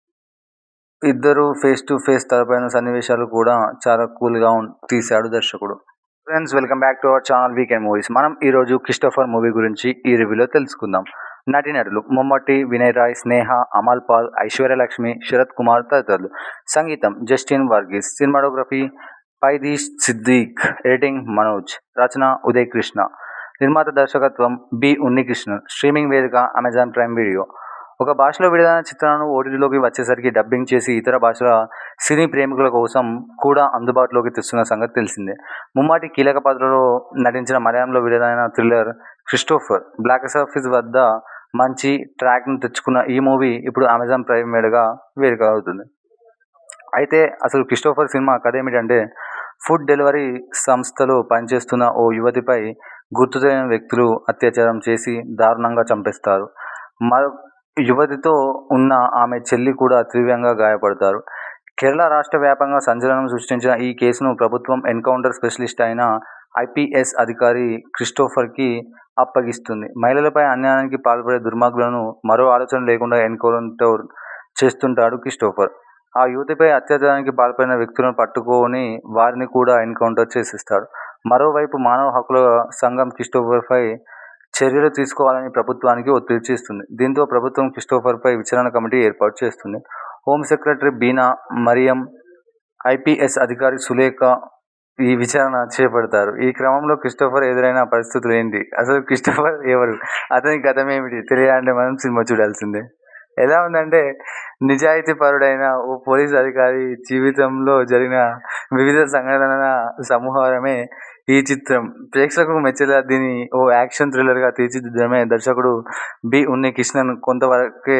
ఇద్దరు ఫేస్ టు ఫేస్ తలపైన సన్నివేశాలు కూడా చాలా కూల్గా తీశాడు దర్శకుడు friends welcome back to our channel weekend movies మనం ఈరోజు క్రిస్టోఫర్ మూవీ గురించి ఈ రివ్యూలో తెలుసుకుందాం నటీనటులు మమ్మటి వినయ్ రాయ్ స్నేహ అమల్ పాల్ ఐశ్వర్యలక్ష్మి శరత్ కుమార్ తదితరులు సంగీతం జస్టిన్ వర్గీస్ సినిమాటోగ్రఫీ పైదీష్ సిద్దిక్ ఎడిటింగ్ మనోజ్ రచన ఉదయ్ కృష్ణ నిర్మాత దర్శకత్వం బి ఉన్నికృష్ణన్ స్ట్రీమింగ్ వేదిక అమెజాన్ ప్రైమ్ వీడియో ఒక భాషలో విడుదలైన చిత్రాలను ఓటీటీలోకి వచ్చేసరికి డబ్బింగ్ చేసి ఇతర భాషల సినీ ప్రేమికుల కోసం కూడా అందుబాటులోకి తెస్తున్న సంగతి తెలిసిందే ముమ్మాటి కీలక పాత్రలో నటించిన మలయాళంలో విడుదలైన థ్రిల్లర్ క్రిస్టోఫర్ బ్లాక్ ఆఫీస్ వద్ద మంచి ట్రాక్ను తెచ్చుకున్న ఈ మూవీ ఇప్పుడు అమెజాన్ ప్రైమ్ మీదుగా వేదిక అవుతుంది అయితే అసలు క్రిస్టోఫర్ సినిమా కథ ఏమిటంటే ఫుడ్ డెలివరీ సంస్థలో పనిచేస్తున్న ఓ యువతిపై గుర్తు తెలియని వ్యక్తులు అత్యాచారం చేసి దారుణంగా చంపేస్తారు మరో యువతితో ఉన్న ఆమె చెల్లి కూడా తీవ్రంగా గాయపడతారు కేరళ రాష్ట్ర వ్యాప్తంగా సంచలనం సృష్టించిన ఈ కేసును ప్రభుత్వం ఎన్కౌంటర్ స్పెషలిస్ట్ అయిన ఐపీఎస్ అధికారి క్రిస్టోఫర్కి అప్పగిస్తుంది మహిళలపై అన్యాయానికి పాల్పడే దుర్మార్గులను మరో ఆలోచన లేకుండా ఎన్కౌంటర్ చేస్తుంటాడు క్రిస్టోఫర్ ఆ యువతిపై అత్యాచారానికి పాల్పడిన వ్యక్తులను పట్టుకొని వారిని కూడా ఎన్కౌంటర్ చేసేస్తాడు మరోవైపు మానవ హక్కుల సంఘం క్రిస్టోఫర్పై చర్యలు తీసుకోవాలని ప్రభుత్వానికి ఒత్తిడి చేస్తుంది దీంతో ప్రభుత్వం క్రిస్టోఫర్పై విచారణ కమిటీ ఏర్పాటు చేస్తుంది home secretary Beena Mariam IPS అధికారి సులేఖ ఈ విచారణ చేపడతారు ఈ క్రమంలో క్రిస్టోఫర్ ఎదురైన పరిస్థితులు ఏంటి అసలు క్రిస్టోఫర్ ఎవరు అతని గతం ఏమిటి తెలియాలంటే మనం సినిమా చూడాల్సిందే ఎలా ఉందంటే నిజాయితీ పరుడైన ఓ పోలీస్ అధికారి జీవితంలో జరిగిన వివిధ సంఘటనల సమూహమే ఈ చిత్రం ప్రేక్షకులకు మెచ్చేలా దీన్ని ఓ యాక్షన్ థ్రిల్లర్గా తీర్చిదిద్దడమే దర్శకుడు బి ఉన్ని కృష్ణన్ కొంతవరకే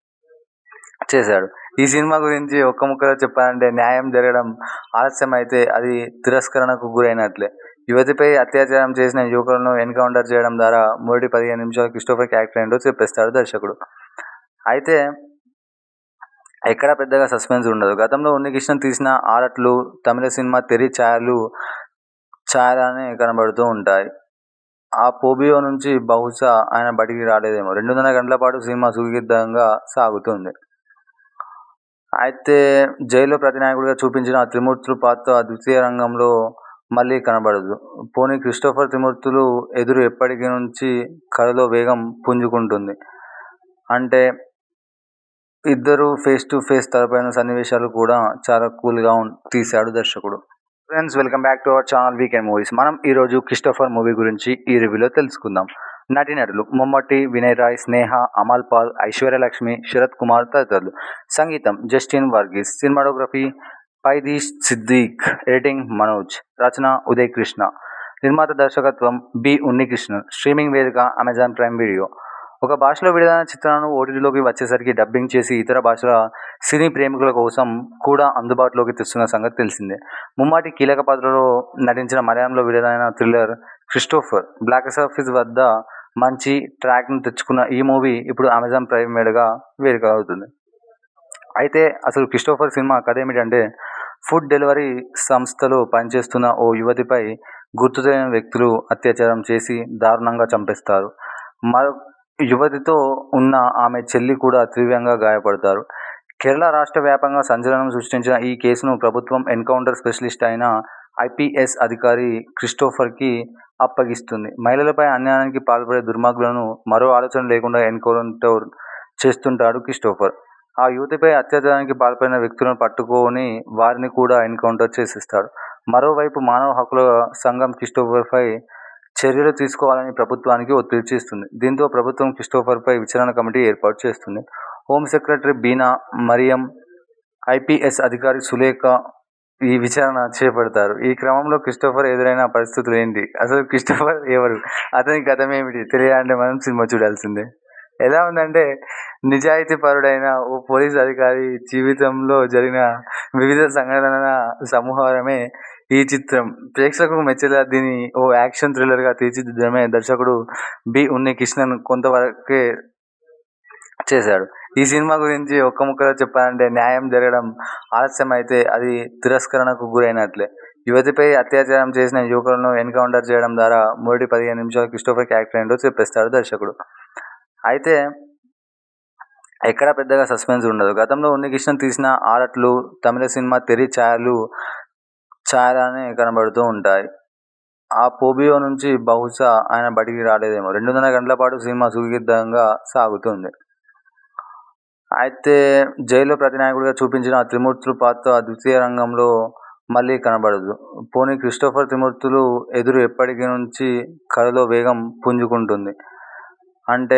చేశాడు ఈ సినిమా గురించి ఒక్క ముక్కలో చెప్పాలంటే న్యాయం జరగడం ఆలస్యం అయితే అది తిరస్కరణకు గురైనట్లే యువతిపై అత్యాచారం చేసిన యువకులను ఎన్కౌంటర్ చేయడం ద్వారా మొదటి పదిహేను నిమిషాలు క్రిస్టోఫర్ క్యారెక్టర్ ఏంటో చెప్పేస్తాడు దర్శకుడు అయితే ఎక్కడ పెద్దగా సస్పెన్స్ ఉండదు గతంలో ఉన్నికృష్ణన్ తీసిన ఆరట్లు తమిళ సినిమా తెరి ఛాయలు ఛాయలానే కనబడుతూ ఉంటాయి ఆ పోబియో నుంచి బహుశా ఆయన బయటికి రాలేదేమో రెండున్నర గంటల పాటు సినిమా సుదీర్ఘంగా సాగుతుంది అయితే జైల్లో ప్రతినాయకుడిగా చూపించిన త్రిమూర్తులు పాత్ర ద్వితీయ రంగంలో మళ్ళీ కనబడదు పోనీ క్రిస్టోఫర్ త్రిమూర్తులు ఎదురు ఎప్పటికి నుంచి కథలో వేగం పుంజుకుంటుంది అంటే ఇద్దరు ఫేస్ టు ఫేస్ తలపైన సన్నివేశాలు కూడా చాలా కూల్గా తీశాడు దర్శకుడు friends welcome back to our channel weekend movies మనం ఈరోజు క్రిస్టోఫర్ మూవీ గురించి ఈ రివ్యూలో తెలుసుకుందాం నటీనటులు మమ్మటి వినయ్ రాయ్ స్నేహ అమల్ పాల్ ఐశ్వర్యలక్ష్మి శరత్ కుమార్ తదితరులు సంగీతం జస్టిన్ వర్గీస్ సినిమాటోగ్రఫీ పైదీష్ సిద్దీక్ ఎడిటింగ్ మనోజ్ రచన ఉదయ్ కృష్ణ నిర్మాత దర్శకత్వం బి ఉన్నికృష్ణన్ స్ట్రీమింగ్ వేదిక అమెజాన్ ప్రైమ్ వీడియో ఒక భాషలో విడుదలైన చిత్రాలను ఓటీటీలోకి వచ్చేసరికి డబ్బింగ్ చేసి ఇతర భాషల సినీ ప్రేమికుల కోసం కూడా అందుబాటులోకి తెస్తున్న సంగతి తెలిసిందే ముమ్మాటి కీలక పాత్రలో నటించిన మలయాళంలో విడుదలైన థ్రిల్లర్ క్రిస్టోఫర్ బ్లాక్ ఆఫీస్ వద్ద మంచి ట్రాక్ను తెచ్చుకున్న ఈ మూవీ ఇప్పుడు అమెజాన్ ప్రైమ్ మీడగా వేదిక అవుతుంది అయితే అసలు క్రిస్టోఫర్ సినిమా కథ ఏమిటంటే ఫుడ్ డెలివరీ సంస్థలో పనిచేస్తున్న ఓ యువతిపై గుర్తు తెలియని వ్యక్తులు అత్యాచారం చేసి దారుణంగా చంపేస్తారు మరో యువతితో ఉన్న ఆమె చెల్లి కూడా తీవ్రంగా గాయపడతారు కేరళ రాష్ట్ర వ్యాప్తంగా సంచలనం సృష్టించిన ఈ కేసును ప్రభుత్వం ఎన్కౌంటర్ స్పెషలిస్ట్ అయిన ఐపీఎస్ అధికారి క్రిస్టోఫర్కి అప్పగిస్తుంది మహిళలపై అన్యాయానికి పాల్పడే దుర్మార్గులను మరో ఆలోచన లేకుండా ఎన్కౌంటర్ చేస్తుంటాడు క్రిస్టోఫర్ ఆ యువతిపై అత్యాచారానికి పాల్పడిన వ్యక్తులను పట్టుకొని వారిని కూడా ఎన్కౌంటర్ చేసిస్తాడు మరోవైపు మానవ హక్కుల సంఘం క్రిస్టోఫర్పై చర్యలు తీసుకోవాలని ప్రభుత్వానికి ఒత్తిడి చేస్తుంది దీంతో ప్రభుత్వం క్రిస్టోఫర్పై విచారణ కమిటీ ఏర్పాటు చేస్తుంది home secretary Beena Mariam IPS అధికారి సులేఖ ఈ విచారణ చేపడతారు ఈ క్రమంలో క్రిస్టోఫర్ ఎదురైన పరిస్థితులు ఏంటి అసలు క్రిస్టోఫర్ ఎవరు అతని గతమేమిటి తెలియాలంటే మనం సినిమా చూడాల్సిందే ఎలా ఉందంటే నిజాయితీ పరుడైన ఓ పోలీస్ అధికారి జీవితంలో జరిగిన వివిధ సంఘటనల సమూహమే ఈ చిత్రం ప్రేక్షకులకు మెచ్చేలా దీన్ని ఓ యాక్షన్ థ్రిల్లర్గా తీర్చిదిద్దడమే దర్శకుడు బి ఉన్ని కృష్ణన్ కొంతవరకే చేశాడు ఈ సినిమా గురించి ఒక్క ముక్కలో చెప్పాలంటే న్యాయం జరగడం ఆలస్యం అయితే అది తిరస్కరణకు గురైనట్లే యువతిపై అత్యాచారం చేసిన యువకులను ఎన్కౌంటర్ చేయడం ద్వారా మొదటి పదిహేను నిమిషాలు క్రిస్టోఫర్ క్యారెక్టర్ ఏంటో చెప్పేస్తాడు దర్శకుడు అయితే ఎక్కడ పెద్దగా సస్పెన్స్ ఉండదు గతంలో ఉన్నికృష్ణన్ తీసిన ఆరట్లు తమిళ సినిమా తెరి ఛాయలు ఛాయలానే కనబడుతూ ఉంటాయి ఆ పోబియో నుంచి బహుశా ఆయన బయటికి రాలేదేమో రెండున్నర గంటల పాటు సినిమా సుఖిద్దంగా సాగుతుంది అయితే జైల్లో ప్రతినాయకుడిగా చూపించిన ఆ త్రిమూర్తులు పాత్ర ద్వితీయ రంగంలో మళ్ళీ కనబడదు పోనీ క్రిస్టోఫర్ త్రిమూర్తులు ఎదురు ఎప్పటికి నుంచి కథలో వేగం పుంజుకుంటుంది అంటే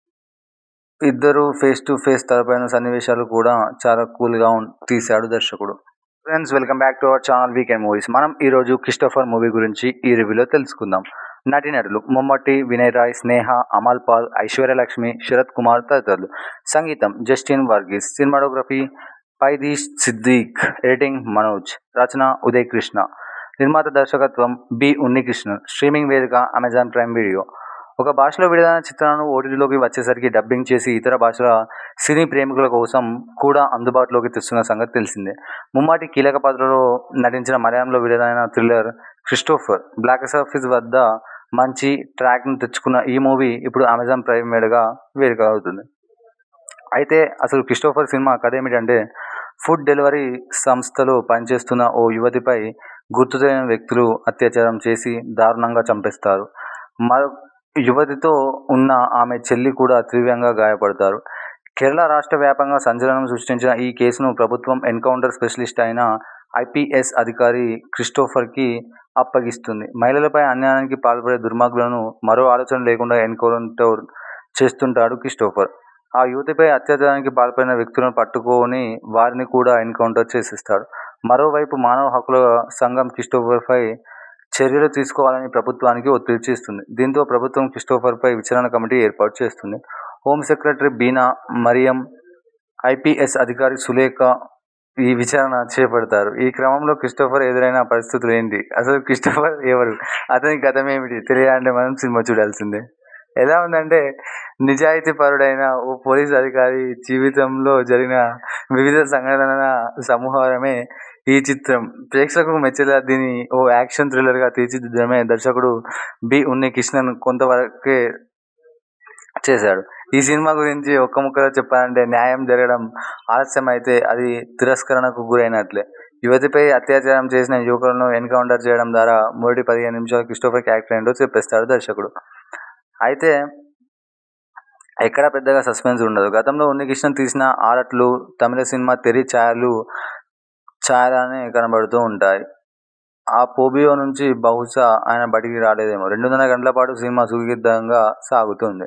ఇద్దరు ఫేస్ టు ఫేస్ తలపైన సన్నివేశాలు కూడా చాలా కూల్గా తీశాడు దర్శకుడు friends welcome back to our channel weekend movies మనం ఈరోజు క్రిస్టోఫర్ మూవీ గురించి ఈ రివ్యూలో తెలుసుకుందాం నటీనటులు మమ్మటి వినయ్ రాయ్ స్నేహ అమల్ పాల్ ఐశ్వర్యలక్ష్మి శరత్ కుమార్ తదితరులు సంగీతం జస్టిన్ వర్గీస్ సినిమాటోగ్రఫీ పైదీష్ సిద్దీక్ ఎడిటింగ్ మనోజ్ రచన ఉదయ్ కృష్ణ నిర్మాత దర్శకత్వం బి ఉన్నికృష్ణన్ స్ట్రీమింగ్ వేదిక అమెజాన్ ప్రైమ్ వీడియో ఒక భాషలో విడుదలైన చిత్రాలను ఓటీటీలోకి వచ్చేసరికి డబ్బింగ్ చేసి ఇతర భాషల సినీ ప్రేమికుల కోసం కూడా అందుబాటులోకి తెస్తున్న సంగతి తెలిసిందే ముమ్మాటి కీలక పాత్రలో నటించిన మలయాళంలో విడుదలైన థ్రిల్లర్ క్రిస్టోఫర్ బ్లాక్ ఆఫీస్ వద్ద మంచి ట్రాక్ను తెచ్చుకున్న ఈ మూవీ ఇప్పుడు అమెజాన్ ప్రైమ్ మీడగా వేదిక అవుతుంది అయితే అసలు క్రిస్టోఫర్ సినిమా కథ ఏమిటంటే ఫుడ్ డెలివరీ సంస్థలో పనిచేస్తున్న ఓ యువతిపై గుర్తు తెలియని వ్యక్తులు అత్యాచారం చేసి దారుణంగా చంపేస్తారు మరో యువతితో ఉన్న ఆమె చెల్లి కూడా తీవ్రంగా గాయపడతారు కేరళ రాష్ట్ర వ్యాప్తంగా సంచలనం సృష్టించిన ఈ కేసును ప్రభుత్వం ఎన్కౌంటర్ స్పెషలిస్ట్ అయిన ఐపీఎస్ అధికారి క్రిస్టోఫర్కి అప్పగిస్తుంది మహిళలపై అన్యాయానికి పాల్పడే దుర్మార్గులను మరో ఆలోచన లేకుండా ఎన్కౌంటర్ చేస్తుంటాడు క్రిస్టోఫర్ ఆ యువతిపై అత్యాచారానికి పాల్పడిన వ్యక్తులను పట్టుకొని వారిని కూడా ఎన్కౌంటర్ చేసిస్తాడు మరోవైపు మానవ హక్కుల సంఘం క్రిస్టోఫర్పై చర్యలు తీసుకోవాలని ప్రభుత్వానికి ఒత్తిడి చేస్తుంది దీంతో ప్రభుత్వం క్రిస్టోఫర్పై విచారణ కమిటీ ఏర్పాటు చేస్తుంది home secretary Beena Mariam IPS అధికారి సులేఖ ఈ విచారణ చేపడతారు ఈ క్రమంలో క్రిస్టోఫర్ ఎదురైన పరిస్థితులు ఏంటి అసలు క్రిస్టోఫర్ ఎవరు అతని గతమేమిటి తెలియాలంటే మనం సినిమా చూడాల్సిందే ఎలా ఉందంటే నిజాయితీ పరుడైన ఓ పోలీస్ అధికారి జీవితంలో జరిగిన వివిధ సంఘటనల సమూహమే ఈ చిత్రం ప్రేక్షకులకు మెచ్చేలా దీన్ని ఓ యాక్షన్ థ్రిల్లర్గా తీర్చిదిద్దడమే దర్శకుడు బి ఉన్ని కృష్ణన్ కొంతవరకే చేశాడు ఈ సినిమా గురించి ఒక్క ముక్కలో చెప్పాలంటే న్యాయం జరగడం ఆలస్యం అయితే అది తిరస్కరణకు గురైనట్లే యువతిపై అత్యాచారం చేసిన యువకులను ఎన్కౌంటర్ చేయడం ద్వారా మొదటి పదిహేను నిమిషాలు క్రిస్టోఫర్ క్యారెక్టర్ ఏంటో చెప్పేస్తాడు దర్శకుడు అయితే ఎక్కడ పెద్దగా సస్పెన్స్ ఉండదు గతంలో ఉన్నికృష్ణన్ తీసిన ఆరట్లు తమిళ సినిమా తెరి ఛాయలు ఛాయలానే కనబడుతూ ఉంటాయి ఆ పోబియో నుంచి బహుశా ఆయన బయటికి రాలేదేమో రెండున్నర గంటల పాటు సినిమా సుఖిద్దంగా సాగుతుంది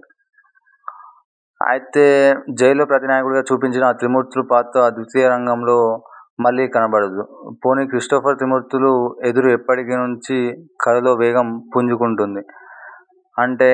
అయితే జైల్లో ప్రతినాయకుడిగా చూపించిన ఆ త్రిమూర్తులు పాత్ర ద్వితీయ రంగంలో మళ్ళీ కనబడదు పోనీ క్రిస్టోఫర్ త్రిమూర్తులు ఎదురు ఎప్పటికీ నుంచి కథలో వేగం పుంజుకుంటుంది అంటే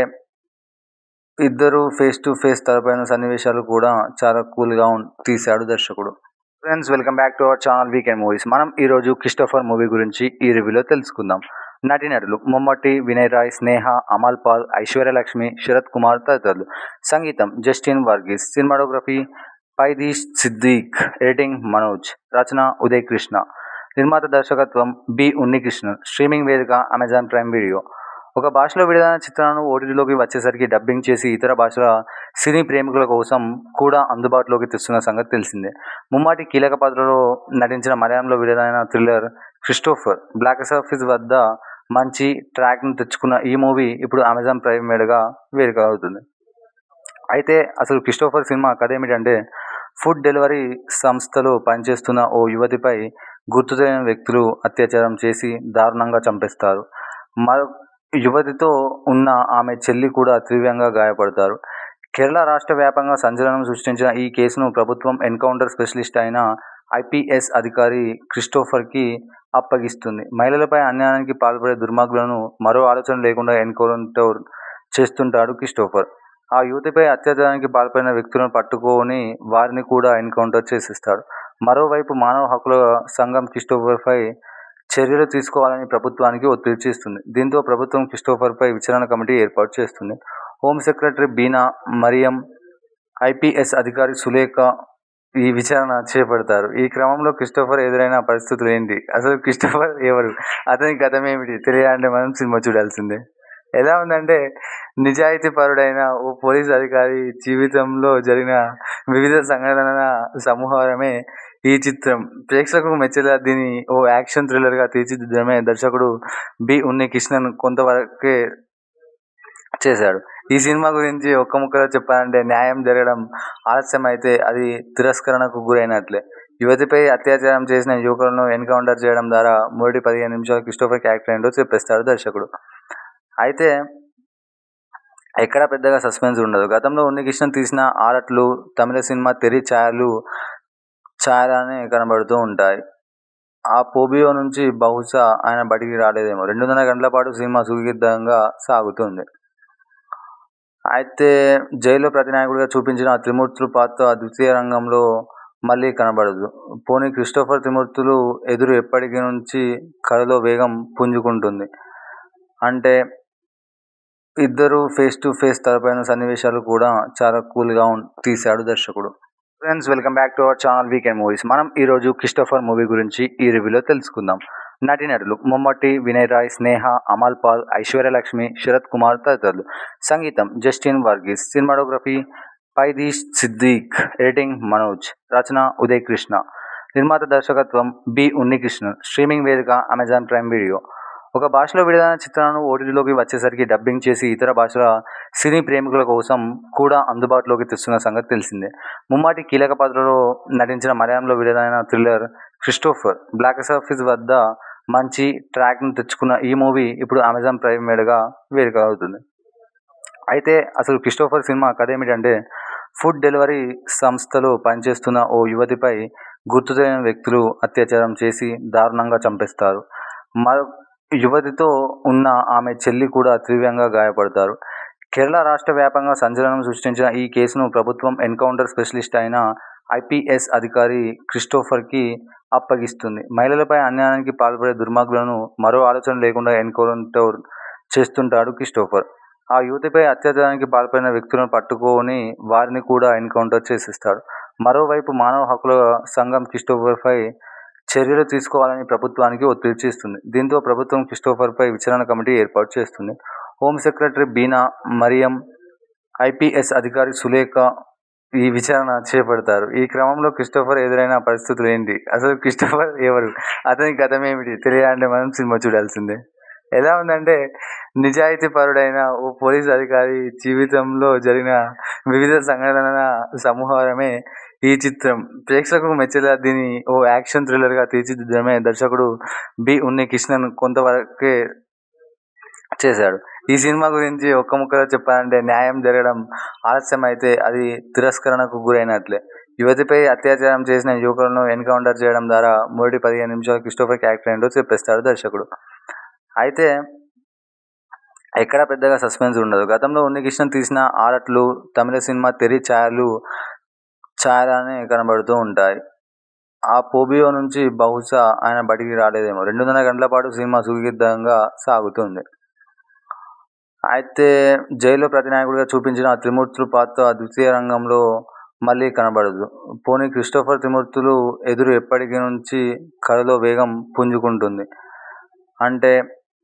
ఇద్దరు ఫేస్ టు ఫేస్ తలపైన సన్నివేశాలు కూడా చాలా కూల్గా తీశాడు దర్శకుడు friends welcome back to our channel weekend movies మనం ఈరోజు క్రిస్టోఫర్ మూవీ గురించి ఈ రివ్యూలో తెలుసుకుందాం నటీనటులు మమ్మటి వినయ్ రాయ్ స్నేహ అమల్ పాల్ ఐశ్వర్యలక్ష్మి శరత్ కుమార్ తదితరులు సంగీతం జస్టిన్ వర్గీస్ సినిమాటోగ్రఫీ పైదీష్ సిద్దిక్ ఎడిటింగ్ మనోజ్ రచన ఉదయ్ కృష్ణ నిర్మాత దర్శకత్వం బి ఉన్నికృష్ణన్ స్ట్రీమింగ్ వేదిక అమెజాన్ ప్రైమ్ వీడియో ఒక భాషలో విడుదలైన చిత్రాలను ఓటీటీలోకి వచ్చేసరికి డబ్బింగ్ చేసి ఇతర భాషల సినీ ప్రేమికుల కోసం కూడా అందుబాటులోకి తెస్తున్న సంగతి తెలిసిందే ముమ్మాటి కీలక పాత్రలో నటించిన మలయాళంలో విడుదలైన థ్రిల్లర్ క్రిస్టోఫర్ బ్లాక్ ఆఫీస్ వద్ద మంచి ట్రాక్ను తెచ్చుకున్న ఈ మూవీ ఇప్పుడు అమెజాన్ ప్రైమ్ మీదుగా వేడుక అవుతుంది అయితే అసలు క్రిస్టోఫర్ సినిమా కథ ఏమిటంటే ఫుడ్ డెలివరీ సంస్థలో పనిచేస్తున్న ఓ యువతిపై గుర్తు తెలియని వ్యక్తులు అత్యాచారం చేసి దారుణంగా చంపేస్తారు మరో యువతితో ఉన్న ఆమె చెల్లి కూడా తీవ్రంగా గాయపడతారు కేరళ రాష్ట్ర వ్యాప్తంగా సంచలనం సృష్టించిన ఈ కేసును ప్రభుత్వం ఎన్కౌంటర్ స్పెషలిస్ట్ అయిన ఐపీఎస్ అధికారి క్రిస్టోఫర్కి అప్పగిస్తుంది మహిళలపై అన్యాయానికి పాల్పడే దుర్మార్గులను మరో ఆలోచన లేకుండా ఎన్కౌంటర్ చేస్తుంటాడు క్రిస్టోఫర్ ఆ యువతిపై అత్యాచారానికి పాల్పడిన వ్యక్తులను పట్టుకొని వారిని కూడా ఎన్కౌంటర్ చేసేస్తాడు మరోవైపు మానవ హక్కుల సంఘం క్రిస్టోఫర్పై చర్యలు తీసుకోవాలని ప్రభుత్వానికి ఒత్తిడి చేస్తుంది దీంతో ప్రభుత్వం క్రిస్టోఫర్పై విచారణ కమిటీ ఏర్పాటు చేస్తుంది home secretary Beena Mariam IPS అధికారి సులేఖ ఈ విచారణ చేపడతారు ఈ క్రమంలో క్రిస్టోఫర్ ఎదురైన పరిస్థితులు ఏంటి అసలు క్రిస్టోఫర్ ఎవరు అతని గతం ఏమిటి తెలియాలంటే మనం సినిమా చూడాల్సిందే ఎలా ఉందంటే నిజాయితీ పరుడైన ఓ పోలీస్ అధికారి జీవితంలో జరిగిన వివిధ సంఘటనల సమూహమే ఈ చిత్రం ప్రేక్షకులకు మెచ్చేలా దీన్ని ఓ యాక్షన్ థ్రిల్లర్గా తీర్చిదిద్దడమే దర్శకుడు బి ఉన్ని కృష్ణన్ కొంతవరకే చేశాడు ఈ సినిమా గురించి ఒక్క ముక్కలో చెప్పాలంటే న్యాయం జరగడం ఆలస్యం అయితే అది తిరస్కరణకు గురైనట్లే యువతిపై అత్యాచారం చేసిన యువకులను ఎన్కౌంటర్ చేయడం ద్వారా మొదటి పదిహేను నిమిషాలు క్రిస్టోఫర్ క్యారెక్టర్ ఏంటో చెప్పేస్తాడు దర్శకుడు అయితే ఎక్కడ పెద్దగా సస్పెన్స్ ఉండదు గతంలో ఉన్నికృష్ణన్ తీసిన ఆరట్లు తమిళ సినిమా తెరి ఛాయలు ఛాయలానే కనబడుతూ ఉంటాయి ఆ పోబియో నుంచి బహుశా ఆయన బయటికి రాలేదేమో రెండున్నర గంటల పాటు సినిమా సుఖిద్దంగా సాగుతుంది అయితే జైల్లో ప్రతినాయకుడిగా చూపించిన ఆ త్రిమూర్తులు పాత్ర ద్వితీయ రంగంలో మళ్ళీ కనబడదు పోనీ క్రిస్టోఫర్ త్రిమూర్తులు ఎదురు ఎప్పటికీ నుంచి కథలో వేగం పుంజుకుంటుంది అంటే ఇద్దరు ఫేస్ టు ఫేస్ తలపైన సన్నివేశాలు కూడా చాలా కూల్గా తీశాడు దర్శకుడు friends welcome back to our channel weekend movies మనం ఈరోజు క్రిస్టోఫర్ మూవీ గురించి ఈ రివ్యూలో తెలుసుకుందాం నటీనటులు మమ్మటి వినయ్ రాయ్ స్నేహ అమల్ పాల్ ఐశ్వర్యలక్ష్మి శరత్ కుమార్ తదితరులు సంగీతం జస్టిన్ వర్గీస్ సినిమాటోగ్రఫీ పైదీష్ సిద్దిక్ ఎడిటింగ్ మనోజ్ రచన ఉదయ్ కృష్ణ నిర్మాత దర్శకత్వం బి ఉన్నికృష్ణన్ స్ట్రీమింగ్ వేదిక అమెజాన్ ప్రైమ్ వీడియో ఒక భాషలో విడుదలైన చిత్రాలను ఓటీటీలోకి వచ్చేసరికి డబ్బింగ్ చేసి ఇతర భాషల సినీ ప్రేమికుల కోసం కూడా అందుబాటులోకి తెస్తున్న సంగతి తెలిసిందే ముమ్మాటి కీలక పాత్రలో నటించిన మలయాళంలో విడుదలైన థ్రిల్లర్ క్రిస్టోఫర్ బ్లాక్ ఆఫీస్ వద్ద మంచి ట్రాక్ను తెచ్చుకున్న ఈ మూవీ ఇప్పుడు అమెజాన్ ప్రైమ్ మీదుగా వేడుక అవుతుంది అయితే అసలు క్రిస్టోఫర్ సినిమా కథ ఏమిటంటే ఫుడ్ డెలివరీ సంస్థలో పనిచేస్తున్న ఓ యువతిపై గుర్తు తెలియని వ్యక్తులు అత్యాచారం చేసి దారుణంగా చంపేస్తారు మరో యువతితో ఉన్న ఆమె చెల్లి కూడా తీవ్రంగా గాయపడతారు కేరళ రాష్ట్ర వ్యాప్తంగా సంచలనం సృష్టించిన ఈ కేసును ప్రభుత్వం ఎన్కౌంటర్ స్పెషలిస్ట్ అయిన ఐపీఎస్ అధికారి క్రిస్టోఫర్కి అప్పగిస్తుంది మహిళలపై అన్యాయానికి పాల్పడే దుర్మార్గులను మరో ఆలోచన లేకుండా ఎన్కౌంటర్ చేస్తుంటాడు క్రిస్టోఫర్ ఆ యువతిపై అత్యాచారానికి పాల్పడిన వ్యక్తులను పట్టుకొని వారిని కూడా ఎన్కౌంటర్ చేసేస్తాడు మరోవైపు మానవ హక్కుల సంఘం క్రిస్టోఫర్పై చర్యలు తీసుకోవాలని ప్రభుత్వానికి ఒత్తిడి చేస్తుంది దీంతో ప్రభుత్వం క్రిస్టోఫర్పై విచారణ కమిటీ ఏర్పాటు చేస్తుంది home secretary Beena Mariam IPS అధికారి సులేఖ ఈ విచారణ చేపడతారు ఈ క్రమంలో క్రిస్టోఫర్ ఎదురైన పరిస్థితులు ఏంటి అసలు క్రిస్టోఫర్ ఎవరు అతని గతం ఏమిటి తెలియాలంటే మనం సినిమా చూడాల్సిందే ఎలా ఉందంటే నిజాయితీ పరుడైన ఓ పోలీస్ అధికారి జీవితంలో జరిగిన వివిధ సంఘటనల సమూహమే ఈ చిత్రం ప్రేక్షకులకు మెచ్చేలా దీన్ని ఓ యాక్షన్ థ్రిల్లర్గా తీర్చిదిద్దడమే దర్శకుడు బి ఉన్ని కృష్ణన్ కొంతవరకే చేశాడు ఈ సినిమా గురించి ఒక్క ముక్కలో చెప్పాలంటే న్యాయం జరగడం ఆలస్యం అయితే అది తిరస్కరణకు గురైనట్లే యువతిపై అత్యాచారం చేసిన యువకులను ఎన్కౌంటర్ చేయడం ద్వారా మొదటి పదిహేను నిమిషాలు క్రిస్టోఫర్ క్యారెక్టర్ ఏంటో చెప్పేస్తాడు దర్శకుడు అయితే ఎక్కడ పెద్దగా సస్పెన్స్ ఉండదు గతంలో ఉన్నికృష్ణన్ తీసిన ఆరట్లు తమిళ సినిమా తెరి ఛాయలు ఛాయలానే కనబడుతూ ఉంటాయి ఆ పోబియో నుంచి బహుశా ఆయన బయటికి రాలేదేమో రెండున్నర గంటల పాటు సినిమా సుదీర్ఘంగా సాగుతుంది అయితే జైల్లో ప్రతినాయకుడిగా చూపించిన ఆ త్రిమూర్తులు పాత్ర ద్వితీయ రంగంలో మళ్ళీ కనబడదు పోనీ క్రిస్టోఫర్ త్రిమూర్తులు ఎదురు ఎప్పటికీ నుంచి కథలో వేగం పుంజుకుంటుంది అంటే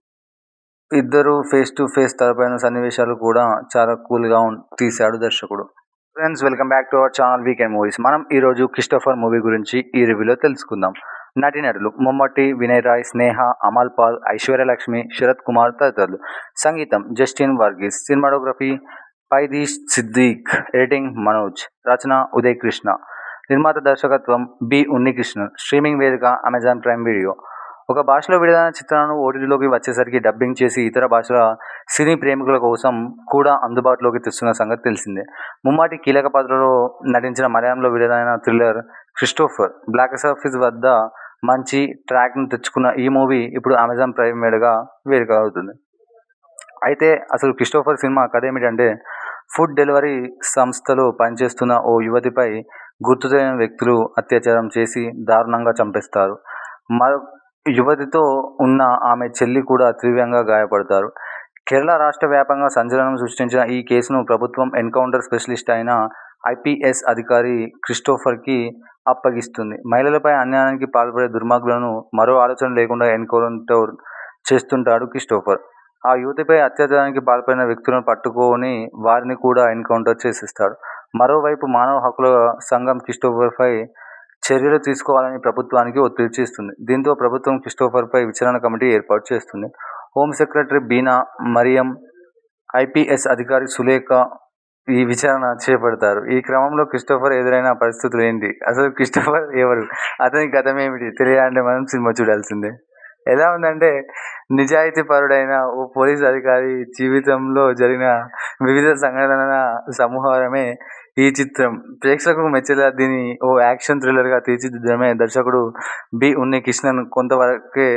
ఇద్దరు ఫేస్ టు ఫేస్ తలపైన సన్నివేశాలు కూడా చాలా కూల్గా తీశాడు దర్శకుడు friends welcome back to our channel weekend movies మనం ఈరోజు క్రిస్టోఫర్ మూవీ గురించి ఈ రివ్యూలో తెలుసుకుందాం నటీనటులు మొమ్మటి వినయ్ రాయ్ స్నేహ అమల్ పాల్ ఐశ్వర్యలక్ష్మి శరత్ కుమార్ తదితరులు సంగీతం జస్టిన్ వర్గీస్ సినిమాటోగ్రఫీ పైదీష్ సిద్దిక్ ఎడిటింగ్ మనోజ్ రచన ఉదయ్ కృష్ణ నిర్మాత దర్శకత్వం బి ఉన్నికృష్ణన్ స్ట్రీమింగ్ వేదిక అమెజాన్ ప్రైమ్ వీడియో ఒక భాషలో విడుదలైన చిత్రాలను ఓటీటీలోకి వచ్చేసరికి డబ్బింగ్ చేసి ఇతర భాషల సినీ ప్రేమికుల కోసం కూడా అందుబాటులోకి తెస్తున్న సంగతి తెలిసిందే ముమ్మాటి కీలక పాత్రలో నటించిన మలయాళంలో విడుదలైన థ్రిల్లర్ క్రిస్టోఫర్ బ్లాక్ ఆఫీస్ వద్ద మంచి ట్రాక్ను తెచ్చుకున్న ఈ మూవీ ఇప్పుడు అమెజాన్ ప్రైమ్ మీదుగా వేదిక అవుతుంది అయితే అసలు క్రిస్టోఫర్ సినిమా కథ ఏమిటంటే ఫుడ్ డెలివరీ సంస్థలో పనిచేస్తున్న ఓ యువతిపై గుర్తు తెలియని వ్యక్తులు అత్యాచారం చేసి దారుణంగా చంపేస్తారు మరో యువతితో ఉన్న ఆమె చెల్లి కూడా తీవ్రంగా గాయపడతారు కేరళ రాష్ట్ర వ్యాప్తంగా సంచలనం సృష్టించిన ఈ కేసును ప్రభుత్వం ఎన్కౌంటర్ స్పెషలిస్ట్ అయిన ఐపీఎస్ అధికారి క్రిస్టోఫర్కి అప్పగిస్తుంది మహిళలపై అన్యాయానికి పాల్పడే దుర్మార్గులను మరో ఆలోచన లేకుండా ఎన్కౌంటర్ చేస్తుంటాడు క్రిస్టోఫర్ ఆ యువతిపై అత్యాచారానికి పాల్పడిన వ్యక్తులను పట్టుకొని వారిని కూడా ఎన్కౌంటర్ చేసిస్తాడు మరోవైపు మానవ హక్కుల సంఘం క్రిస్టోఫర్పై చర్యలు తీసుకోవాలని ప్రభుత్వానికి ఒత్తిడి చేస్తుంది దీంతో ప్రభుత్వం క్రిస్టోఫర్పై విచారణ కమిటీ ఏర్పాటు చేస్తుంది home secretary Beena Mariam IPS అధికారి సులేఖ ఈ విచారణ చేపడతారు ఈ క్రమంలో క్రిస్టోఫర్ ఎదురైన పరిస్థితులు ఏంటి అసలు క్రిస్టోఫర్ ఎవరు అతని గతం ఏమిటి తెలియాలంటే మనం సినిమా చూడాల్సిందే ఎలా ఉందంటే నిజాయితీ పరుడైన ఓ పోలీస్ అధికారి జీవితంలో జరిగిన వివిధ సంఘటనల సమూహమే ఈ చిత్రం ప్రేక్షకులకు మెచ్చేలా దీన్ని ఓ యాక్షన్ థ్రిల్లర్గా తీర్చిదిద్దడమే దర్శకుడు బి ఉన్ని కృష్ణన్ కొంతవరకే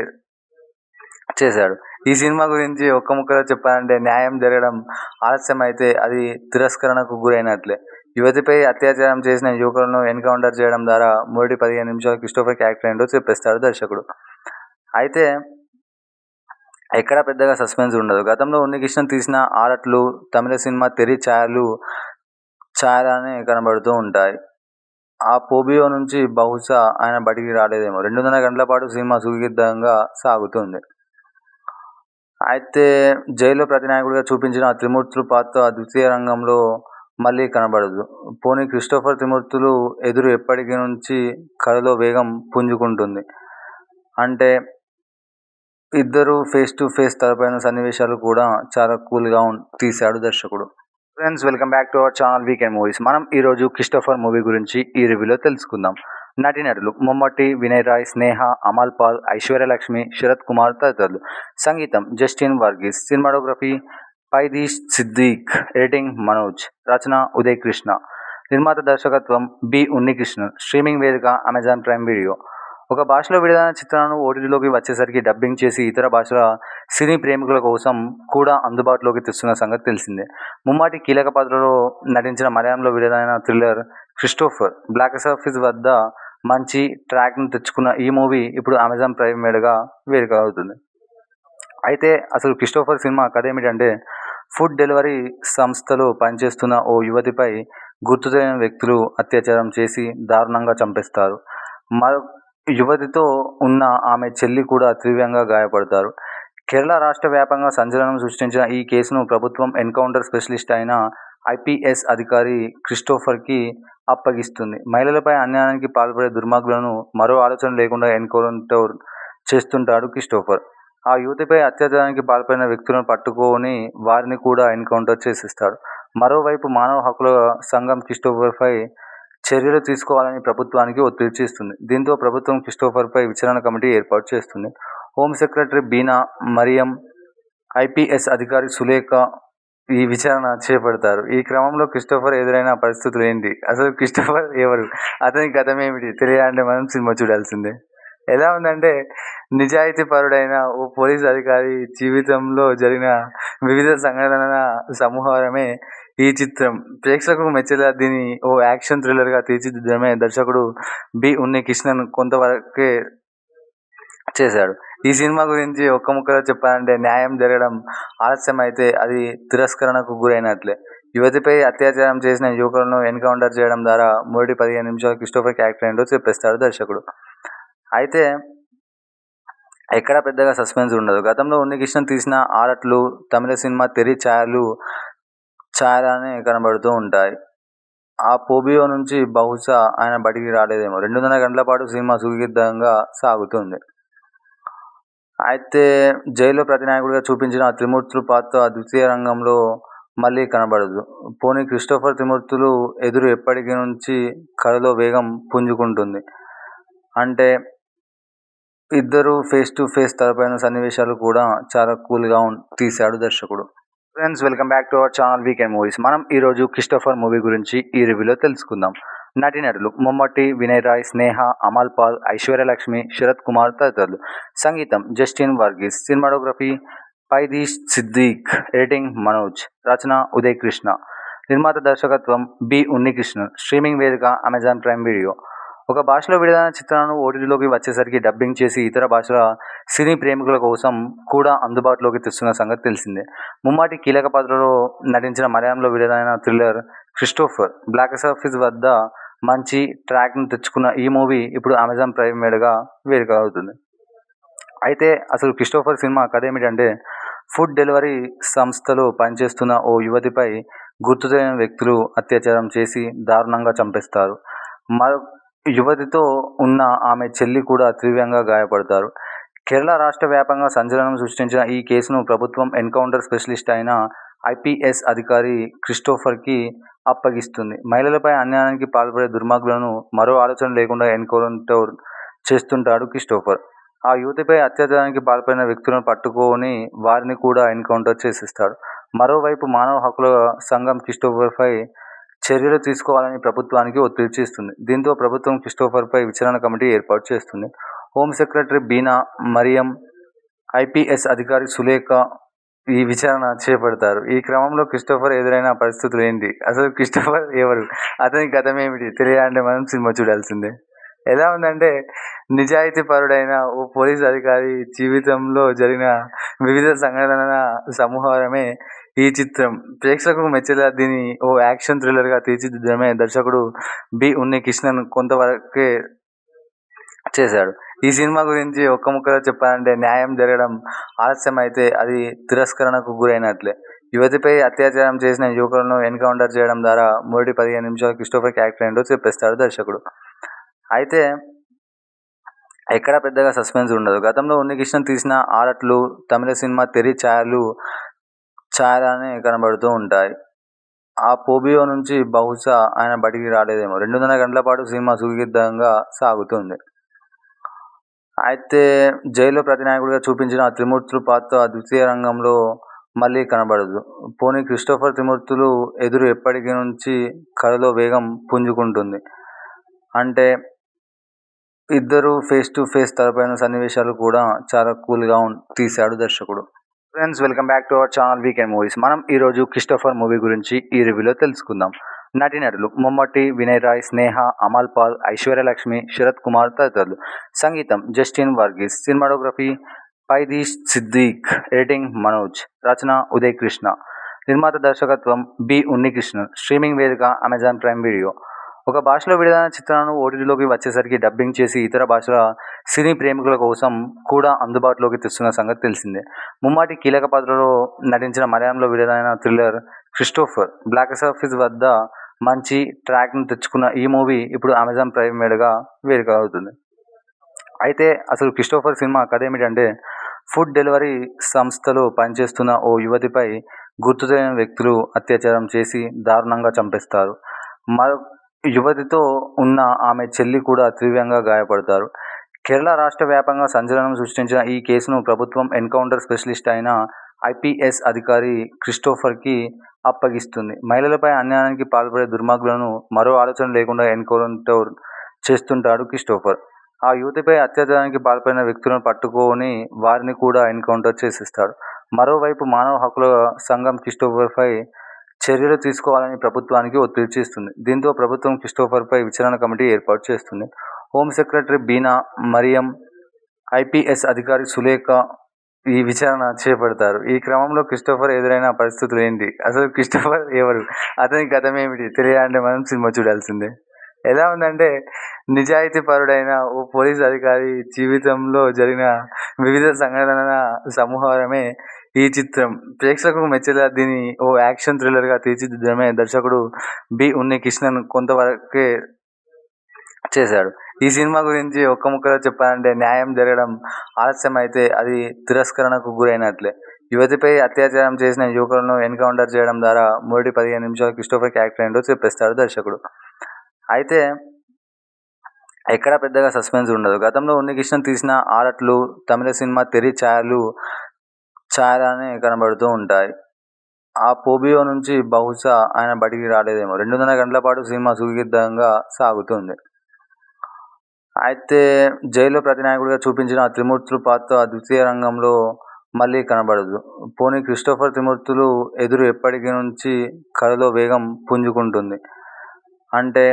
చేశాడు ఈ సినిమా గురించి ఒక్క ముక్కలో చెప్పాలంటే న్యాయం జరగడం ఆలస్యం అయితే అది తిరస్కరణకు గురైనట్లే యువతిపై అత్యాచారం చేసిన యువకులను ఎన్కౌంటర్ చేయడం ద్వారా మొదటి పదిహేను నిమిషాలు క్రిస్టోఫర్ క్యారెక్టర్ ఏంటో చెప్పేస్తాడు దర్శకుడు అయితే ఎక్కడ పెద్దగా సస్పెన్స్ ఉండదు గతంలో ఉన్నికృష్ణన్ తీసిన ఆరట్లు తమిళ సినిమా తెరి ఛాయలు ఛాయలానే కనబడుతూ ఉంటాయి ఆ పోబియో నుంచి బహుశా ఆయన బయటికి రాలేదేమో రెండున్నర గంటల పాటు సినిమా సుదీర్ఘంగా సాగుతుంది అయితే జైల్లో ప్రతినాయకుడిగా చూపించిన ఆ త్రిమూర్తులు పాత్ర ద్వితీయ రంగంలో మళ్ళీ కనబడదు పోనీ క్రిస్టోఫర్ త్రిమూర్తులు ఎదురు ఎప్పటికీ నుంచి కథలో వేగం పుంజుకుంటుంది అంటే ఇద్దరు ఫేస్ టు ఫేస్ తలపైన సన్నివేశాలు కూడా చాలా కూల్గా తీశాడు దర్శకుడు friends welcome back to our channel weekend movies మనం ఈరోజు క్రిస్టోఫర్ మూవీ గురించి ఈ రివ్యూలో తెలుసుకుందాం నటీనటులు మొమ్మటి వినయ్ రాయ్ స్నేహ అమల్ పాల్ ఐశ్వర్యలక్ష్మి శరత్ కుమార్ తదితరులు సంగీతం జస్టిన్ వర్గీస్ సినిమాటోగ్రఫీ పైదీష్ సిద్దిక్ ఎడిటింగ్ మనోజ్ రచన ఉదయ్ కృష్ణ నిర్మాత దర్శకత్వం బి ఉన్నికృష్ణన్ స్ట్రీమింగ్ వేదిక అమెజాన్ ప్రైమ్ వీడియో ఒక భాషలో విడుదలైన చిత్రాలను ఓటీటీలోకి వచ్చేసరికి డబ్బింగ్ చేసి ఇతర భాషల సినీ ప్రేమికుల కోసం కూడా అందుబాటులోకి తెస్తున్న సంగతి తెలిసిందే ముమ్మాటి కీలక పాత్రలో నటించిన మలయాళంలో విడుదలైన థ్రిల్లర్ క్రిస్టోఫర్ బ్లాక్ ఆఫీస్ వద్ద మంచి ట్రాక్ను తెచ్చుకున్న ఈ మూవీ ఇప్పుడు అమెజాన్ ప్రైమ్ మీదుగా వేదిక అవుతుంది అయితే అసలు క్రిస్టోఫర్ సినిమా కథ ఏమిటంటే ఫుడ్ డెలివరీ సంస్థలో పనిచేస్తున్న ఓ యువతిపై గుర్తు తెలియని వ్యక్తులు అత్యాచారం చేసి దారుణంగా చంపేస్తారు మరో యువతితో ఉన్న ఆమె చెల్లి కూడా తీవ్రంగా గాయపడతారు కేరళ రాష్ట్ర వ్యాప్తంగా సంచలనం సృష్టించిన ఈ కేసును ప్రభుత్వం ఎన్కౌంటర్ స్పెషలిస్ట్ అయిన ఐపీఎస్ అధికారి క్రిస్టోఫర్కి అప్పగిస్తుంది మహిళలపై అన్యాయానికి పాల్పడే దుర్మార్గులను మరో ఆలోచన లేకుండా ఎన్కౌంటర్ చేస్తుంటాడు క్రిస్టోఫర్ ఆ యువతిపై అత్యాచారానికి పాల్పడిన వ్యక్తులను పట్టుకొని వారిని కూడా ఎన్కౌంటర్ చేసేస్తాడు మరోవైపు మానవ హక్కుల సంఘం క్రిస్టోఫర్పై చర్యలు తీసుకోవాలని ప్రభుత్వానికి ఒత్తిడి చేస్తుంది దీంతో ప్రభుత్వం క్రిస్టోఫర్పై విచారణ కమిటీ ఏర్పాటు చేస్తుంది home secretary Beena Mariam IPS అధికారి సులేఖ ఈ విచారణ చేపడతారు ఈ క్రమంలో క్రిస్టోఫర్ ఎదురైన పరిస్థితులు ఏంటి అసలు క్రిస్టోఫర్ ఎవరు అతని గతం ఏమిటి తెలియాలంటే మనం సినిమా చూడాల్సిందే ఎలా ఉందంటే నిజాయితీ పరుడైన ఓ పోలీస్ అధికారి జీవితంలో జరిగిన వివిధ సంఘటనల సమూహమే ఈ చిత్రం ప్రేక్షకులకు మెచ్చేలా దీన్ని ఓ యాక్షన్ థ్రిల్లర్గా తీర్చిదిద్దడమే దర్శకుడు బి ఉన్ని కృష్ణన్ కొంతవరకే చేశాడు ఈ సినిమా గురించి ఒక్క ముక్కలో చెప్పాలంటే న్యాయం జరగడం ఆలస్యం అయితే అది తిరస్కరణకు గురైనట్లే యువతిపై అత్యాచారం చేసిన యువకులను ఎన్కౌంటర్ చేయడం ద్వారా మొదటి పదిహేను నిమిషాలు క్రిస్టోఫర్ క్యారెక్టర్ ఏంటో చెప్పేస్తాడు దర్శకుడు అయితే ఎక్కడ పెద్దగా సస్పెన్స్ ఉండదు గతంలో ఉన్నికృష్ణ తీసిన ఆరట్లు తమిళ సినిమా తెరి ఛాయలు ఛాయలానే కనబడుతూ ఉంటాయి ఆ పోబియో నుంచి బహుశా ఆయన బయటికి రాలేదేమో రెండున్నర గంటల పాటు సినిమా సుదీర్ఘంగా సాగుతుంది అయితే జైల్లో ప్రతినాయకుడిగా చూపించిన ఆ త్రిమూర్తులు పాత్ర ద్వితీయ రంగంలో మళ్ళీ కనబడదు పోనీ క్రిస్టోఫర్ త్రిమూర్తులు ఎదురు ఎప్పటికీ నుంచి కథలో వేగం పుంజుకుంటుంది అంటే ఇద్దరు ఫేస్ టు ఫేస్ తలపైన సన్నివేశాలు కూడా చాలా కూల్గా తీశాడు దర్శకుడు friends welcome back to our channel weekend movies మనం ఈరోజు క్రిస్టోఫర్ మూవీ గురించి ఈ రివ్యూలో తెలుసుకుందాం నటీనటులు మమ్మటి వినయ్ రాయ్ స్నేహ అమల్ పాల్ ఐశ్వర్యలక్ష్మి శరత్ కుమార్ తదితరులు సంగీతం జస్టిన్ వర్గీస్ సినిమాటోగ్రఫీ పైదీష్ సిద్దీక్ ఎడిటింగ్ మనోజ్ రచన ఉదయ్ కృష్ణ నిర్మాత దర్శకత్వం బి ఉన్నికృష్ణన్ స్ట్రీమింగ్ వేదిక అమెజాన్ ప్రైమ్ వీడియో ఒక భాషలో విడుదలైన చిత్రాలను ఓటీటీలోకి వచ్చేసరికి డబ్బింగ్ చేసి ఇతర భాషల సినీ ప్రేమికుల కోసం కూడా అందుబాటులోకి తెస్తున్న సంగతి తెలిసిందే ముమ్మాటి కీలక పాత్రలో నటించిన మలయాళంలో విడుదలైన థ్రిల్లర్ క్రిస్టోఫర్ బ్లాక్ ఆఫీస్ వద్ద మంచి ట్రాక్ను తెచ్చుకున్న ఈ మూవీ ఇప్పుడు అమెజాన్ ప్రైమ్ మీడగా వేదిక అవుతుంది అయితే అసలు క్రిస్టోఫర్ సినిమా కథ ఏమిటంటే ఫుడ్ డెలివరీ సంస్థలో పనిచేస్తున్న ఓ యువతిపై గుర్తు తెలియని వ్యక్తులు అత్యాచారం చేసి దారుణంగా చంపేస్తారు మరో యువతితో ఉన్న ఆమె చెల్లి కూడా తీవ్రంగా గాయపడతారు కేరళ రాష్ట్ర వ్యాప్తంగా సంచలనం సృష్టించిన ఈ కేసును ప్రభుత్వం ఎన్కౌంటర్ స్పెషలిస్ట్ అయిన ఐపీఎస్ అధికారి క్రిస్టోఫర్కి అప్పగిస్తుంది మహిళలపై అన్యాయానికి పాల్పడే దుర్మార్గులను మరో ఆలోచన లేకుండా ఎన్కౌంటర్ చేస్తుంటాడు క్రిస్టోఫర్ ఆ యువతిపై అత్యాచారానికి పాల్పడిన వ్యక్తులను పట్టుకొని వారిని కూడా ఎన్కౌంటర్ చేసేస్తాడు మరోవైపు మానవ హక్కుల సంఘం క్రిస్టోఫర్పై చర్యలు తీసుకోవాలని ప్రభుత్వానికి ఒత్తిడి చేస్తుంది దీంతో ప్రభుత్వం క్రిస్టోఫర్పై విచారణ కమిటీ ఏర్పాటు చేస్తుంది home secretary Beena Mariam IPS అధికారి సులేఖ ఈ విచారణ చేపడతారు ఈ క్రమంలో క్రిస్టోఫర్ ఎదురైన పరిస్థితులు ఏంటి అసలు క్రిస్టోఫర్ ఎవరు అతని గతం ఏమిటి తెలియాలంటే మనం సినిమా చూడాల్సిందే ఎలా ఉందంటే నిజాయితీ పరుడైన ఓ పోలీస్ అధికారి జీవితంలో జరిగిన వివిధ సంఘటనల సమూహమే ఈ చిత్రం ప్రేక్షకులకు మెచ్చేలా దీన్ని ఓ యాక్షన్ థ్రిల్లర్గా తీర్చిదిద్దడమే దర్శకుడు బి ఉన్ని కృష్ణన్ కొంతవరకే చేశాడు ఈ సినిమా గురించి ఒక్క ముక్కలో చెప్పాలంటే న్యాయం జరగడం ఆలస్యం అయితే అది తిరస్కరణకు గురైనట్లే యువతిపై అత్యాచారం చేసిన యువకులను ఎన్కౌంటర్ చేయడం ద్వారా మొదటి పదిహేను నిమిషాలు క్రిస్టోఫర్ క్యారెక్టర్ ఏంటో చెప్పేస్తాడు దర్శకుడు అయితే ఎక్కడ పెద్దగా సస్పెన్స్ ఉండదు గతంలో ఉన్నికృష్ణ తీసిన ఆరట్లు తమిళ సినిమా తెరి ఛాయలు ఛాయలానే కనబడుతూ ఉంటాయి ఆ పోబియో నుంచి బహుశా ఆయన బయటికి రాలేదేమో రెండున్నర గంటల పాటు సినిమా సుదీర్ఘంగా సాగుతుంది అయితే జైల్లో ప్రతినాయకుడిగా చూపించిన ఆ త్రిమూర్తులు పాత్ర ద్వితీయ రంగంలో మళ్ళీ కనబడదు పోనీ క్రిస్టోఫర్ త్రిమూర్తులు ఎదురు ఎప్పటికీ నుంచి కథలో వేగం పుంజుకుంటుంది అంటే ఇద్దరు ఫేస్ టు ఫేస్ తలపైన సన్నివేశాలు కూడా చాలా కూల్గా తీశాడు దర్శకుడు friends welcome back to our channel weekend movies మనం ఈరోజు క్రిస్టోఫర్ మూవీ గురించి ఈ రివ్యూలో తెలుసుకుందాం నటీనటులు మమ్మటి వినయ్ రాయ్ స్నేహ అమల్ పాల్ ఐశ్వర్యలక్ష్మి శరత్ కుమార్ తదితరులు సంగీతం జస్టిన్ వర్గీస్ సినిమాటోగ్రఫీ పైదీష్ సిద్దీక్ ఎడిటింగ్ మనోజ్ రచన ఉదయ్ కృష్ణ నిర్మాత దర్శకత్వం బి ఉన్నికృష్ణన్ స్ట్రీమింగ్ వేదిక అమెజాన్ ప్రైమ్ వీడియో ఒక భాషలో విడుదలైన చిత్రాలను ఓటీటీలోకి వచ్చేసరికి డబ్బింగ్ చేసి ఇతర భాషల సినీ ప్రేమికుల కోసం కూడా అందుబాటులోకి తెస్తున్న సంగతి తెలిసిందే ముమ్మాటి కీలక పాత్రలో నటించిన మలయాళంలో విడుదలైన థ్రిల్లర్ క్రిస్టోఫర్ బాక్సాఫీస్ వద్ద మంచి ట్రాక్ను తెచ్చుకున్న ఈ మూవీ ఇప్పుడు అమెజాన్ ప్రైమ్ మీదుగా వేడుక అవుతుంది అయితే అసలు క్రిస్టోఫర్ సినిమా కథ ఏమిటంటే ఫుడ్ డెలివరీ సంస్థలో పనిచేస్తున్న ఓ యువతిపై గుర్తు తెలియని వ్యక్తులు అత్యాచారం చేసి దారుణంగా చంపేస్తారు మరో యువతితో ఉన్న ఆమె చెల్లి కూడా తీవ్రంగా గాయపడతారు కేరళ రాష్ట్ర వ్యాప్తంగా సంచలనం సృష్టించిన ఈ కేసును ప్రభుత్వం ఎన్కౌంటర్ స్పెషలిస్ట్ అయిన ఐపీఎస్ అధికారి క్రిస్టోఫర్కి అప్పగిస్తుంది మహిళలపై అన్యాయానికి పాల్పడే దుర్మార్గులను మరో ఆలోచన లేకుండా ఎన్కౌంటర్ చేస్తుంటాడు క్రిస్టోఫర్ ఆ యువతిపై అత్యాచారానికి పాల్పడిన వ్యక్తులను పట్టుకొని వారిని కూడా ఎన్కౌంటర్ చేసేస్తాడు మరోవైపు మానవ హక్కుల సంఘం క్రిస్టోఫర్పై చర్యలు తీసుకోవాలని ప్రభుత్వానికి ఒత్తిడి చేస్తుంది దీంతో ప్రభుత్వం క్రిస్టోఫర్పై విచారణ కమిటీ ఏర్పాటు చేస్తుంది home secretary Beena Mariam IPS అధికారి సులేఖ ఈ విచారణ చేపడతారు ఈ క్రమంలో క్రిస్టోఫర్ ఎదురైన పరిస్థితులు ఏంటి అసలు క్రిస్టోఫర్ ఎవరు అతని గతం ఏమిటి తెలియాలంటే మనం సినిమా చూడాల్సిందే ఎలా ఉందంటే నిజాయితీ పరుడైన ఓ పోలీస్ అధికారి జీవితంలో జరిగిన వివిధ సంఘటనల సమూహమే ఈ చిత్రం ప్రేక్షకులకు మెచ్చేలా దీన్ని ఓ యాక్షన్ థ్రిల్లర్గా తీర్చిదిద్దడమే దర్శకుడు బి ఉన్ని కృష్ణన్ కొంతవరకే చేశాడు ఈ సినిమా గురించి ఒక్క ముక్కలో చెప్పాలంటే న్యాయం జరగడం ఆలస్యం అయితే అది తిరస్కరణకు గురైనట్లే యువతిపై అత్యాచారం చేసిన యువకులను ఎన్కౌంటర్ చేయడం ద్వారా మొదటి పదిహేను నిమిషాలు క్రిస్టోఫర్ క్యారెక్టర్ ఏంటో చెప్పేస్తాడు దర్శకుడు అయితే ఎక్కడ పెద్దగా సస్పెన్స్ ఉండదు గతంలో ఉన్నికృష్ణన్ తీసిన ఆరట్లు తమిళ సినిమా తెరి ఛాయలు ఛాయలానే కనబడుతూ ఉంటాయి ఆ పోబియో నుంచి బహుశా ఆయన బడికి రాలేదేమో రెండున్నర గంటల పాటు సినిమా సుఖిద్దంగా సాగుతుంది అయితే జైల్లో ప్రతినాయకుడిగా చూపించిన ఆ త్రిమూర్తులు పాత్ర ద్వితీయ రంగంలో మళ్ళీ కనబడదు పోనీ క్రిస్టోఫర్ త్రిమూర్తులు ఎదురు ఎప్పటికీ నుంచి కథలో వేగం పుంజుకుంటుంది అంటే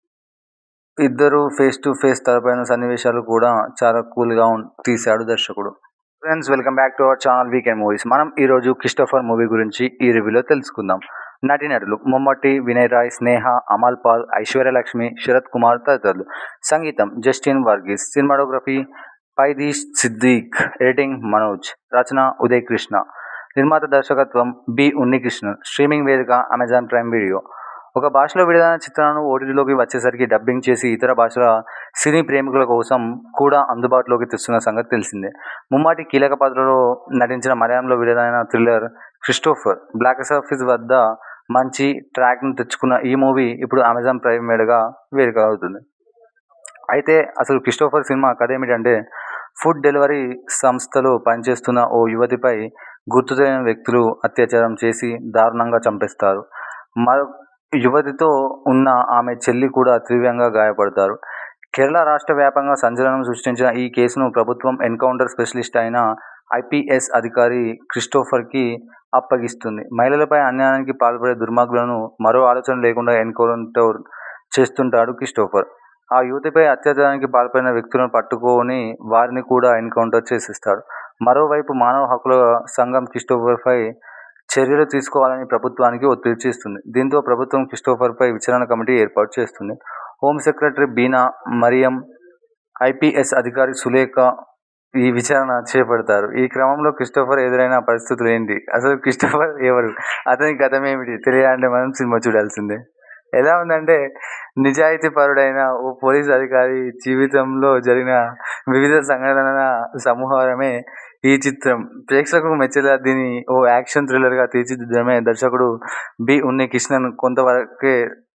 ఇద్దరు ఫేస్ టు ఫేస్ తలపైన సన్నివేశాలు కూడా చాలా కూల్గా తీశాడు దర్శకుడు friends welcome back to our channel weekend movies మనం ఈరోజు క్రిస్టోఫర్ మూవీ గురించి ఈ రివ్యూలో తెలుసుకుందాం నటీనటులు మమ్మటి వినయ్ రాయ్ స్నేహ అమల్ పాల్ ఐశ్వర్యలక్ష్మి శరత్ కుమార్ తదితరులు సంగీతం జస్టిన్ వర్గీస్ సినిమాటోగ్రఫీ పైదీష్ సిద్దిక్ ఎడిటింగ్ మనోజ్ రచన ఉదయ్ కృష్ణ నిర్మాత దర్శకత్వం బి ఉన్నికృష్ణన్ స్ట్రీమింగ్ వేదిక అమెజాన్ ప్రైమ్ వీడియో ఒక భాషలో విడుదలైన చిత్రాలను ఓటీటీలోకి వచ్చేసరికి డబ్బింగ్ చేసి ఇతర భాషల సినీ ప్రేమికుల కోసం కూడా అందుబాటులోకి తెస్తున్న సంగతి తెలిసిందే ముమ్మాటి కీలక పాత్రలో నటించిన మలయాళంలో విడుదలైన థ్రిల్లర్ క్రిస్టోఫర్ బాక్సాఫీస్ వద్ద మంచి ట్రాక్ను తెచ్చుకున్న ఈ మూవీ ఇప్పుడు అమెజాన్ ప్రైమ్ మీదుగా వేడుక అవుతుంది అయితే అసలు క్రిస్టోఫర్ సినిమా కథ ఏమిటంటే ఫుడ్ డెలివరీ సంస్థలో పనిచేస్తున్న ఓ యువతిపై గుర్తు తెలియని వ్యక్తులు అత్యాచారం చేసి దారుణంగా చంపేస్తారు మరో యువతితో ఉన్న ఆమె చెల్లి కూడా తీవ్రంగా గాయపడతారు కేరళ రాష్ట్ర వ్యాప్తంగా సంచలనం సృష్టించిన ఈ కేసును ప్రభుత్వం ఎన్కౌంటర్ స్పెషలిస్ట్ అయిన ఐపీఎస్ అధికారి క్రిస్టోఫర్కి అప్పగిస్తుంది మహిళలపై అన్యాయానికి పాల్పడే దుర్మార్గులను మరో ఆలోచన లేకుండా ఎన్కౌంటర్ చేస్తుంటాడు క్రిస్టోఫర్ ఆ యువతిపై అత్యాచారానికి పాల్పడిన వ్యక్తులను పట్టుకొని వారిని కూడా ఎన్కౌంటర్ చేసేస్తాడు మరోవైపు మానవ హక్కుల సంఘం క్రిస్టోఫర్పై చర్యలు తీసుకోవాలని ప్రభుత్వానికి ఒత్తిడి చేస్తుంది దీంతో ప్రభుత్వం క్రిస్టోఫర్పై విచారణ కమిటీ ఏర్పాటు చేస్తుంది home secretary Beena Mariam IPS అధికారి సులేఖ ఈ విచారణ చేపడతారు ఈ క్రమంలో క్రిస్టోఫర్ ఎదురైన పరిస్థితులు ఏంటి అసలు క్రిస్టోఫర్ ఎవరు అతని గతం ఏమిటి తెలియాలంటే మనం సినిమా చూడాల్సిందే ఎలా ఉందంటే నిజాయితీ పరుడైన ఓ పోలీస్ అధికారి జీవితంలో జరిగిన వివిధ సంఘటనల సమూహమే ఈ చిత్రం ప్రేక్షకులకు మెచ్చేలా దీన్ని ఓ యాక్షన్ థ్రిల్లర్గా తీర్చిదిద్దడమే దర్శకుడు బి ఉన్ని కృష్ణన్ కొంతవరకే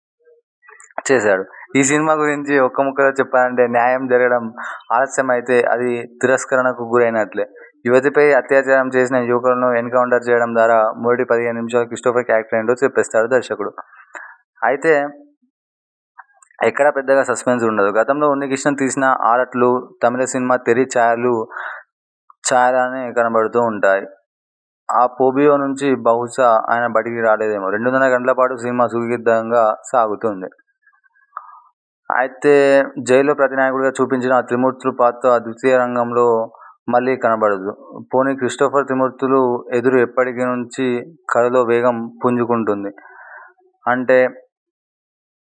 చేశాడు ఈ సినిమా గురించి ఒక్క ముక్కలో చెప్పాలంటే న్యాయం జరగడం ఆలస్యం అయితే అది తిరస్కరణకు గురైనట్లే యువతిపై అత్యాచారం చేసిన యువకులను ఎన్కౌంటర్ చేయడం ద్వారా మొదటి పదిహేను నిమిషాలు క్రిస్టోఫర్ క్యారెక్టర్ ఏంటో చెప్పేస్తాడు దర్శకుడు అయితే ఎక్కడ పెద్దగా సస్పెన్స్ ఉండదు గతంలో ఉన్నికృష్ణన్ తీసిన ఆరట్లు తమిళ సినిమా తెరి ఛాయలు ఛాయలానే కనబడుతూ ఉంటాయి ఆ పోబియో నుంచి బహుశా ఆయన బడికి రాలేదేమో రెండున్నర గంటల పాటు సినిమా సుఖిద్దంగా సాగుతుంది అయితే జైల్లో ప్రతినాయకుడిగా చూపించిన ఆ త్రిమూర్తులు పాత్ర ద్వితీయ రంగంలో మళ్ళీ కనబడదు పోనీ క్రిస్టోఫర్ త్రిమూర్తులు ఎదురు ఎప్పటికీ నుంచి కథలో వేగం పుంజుకుంటుంది అంటే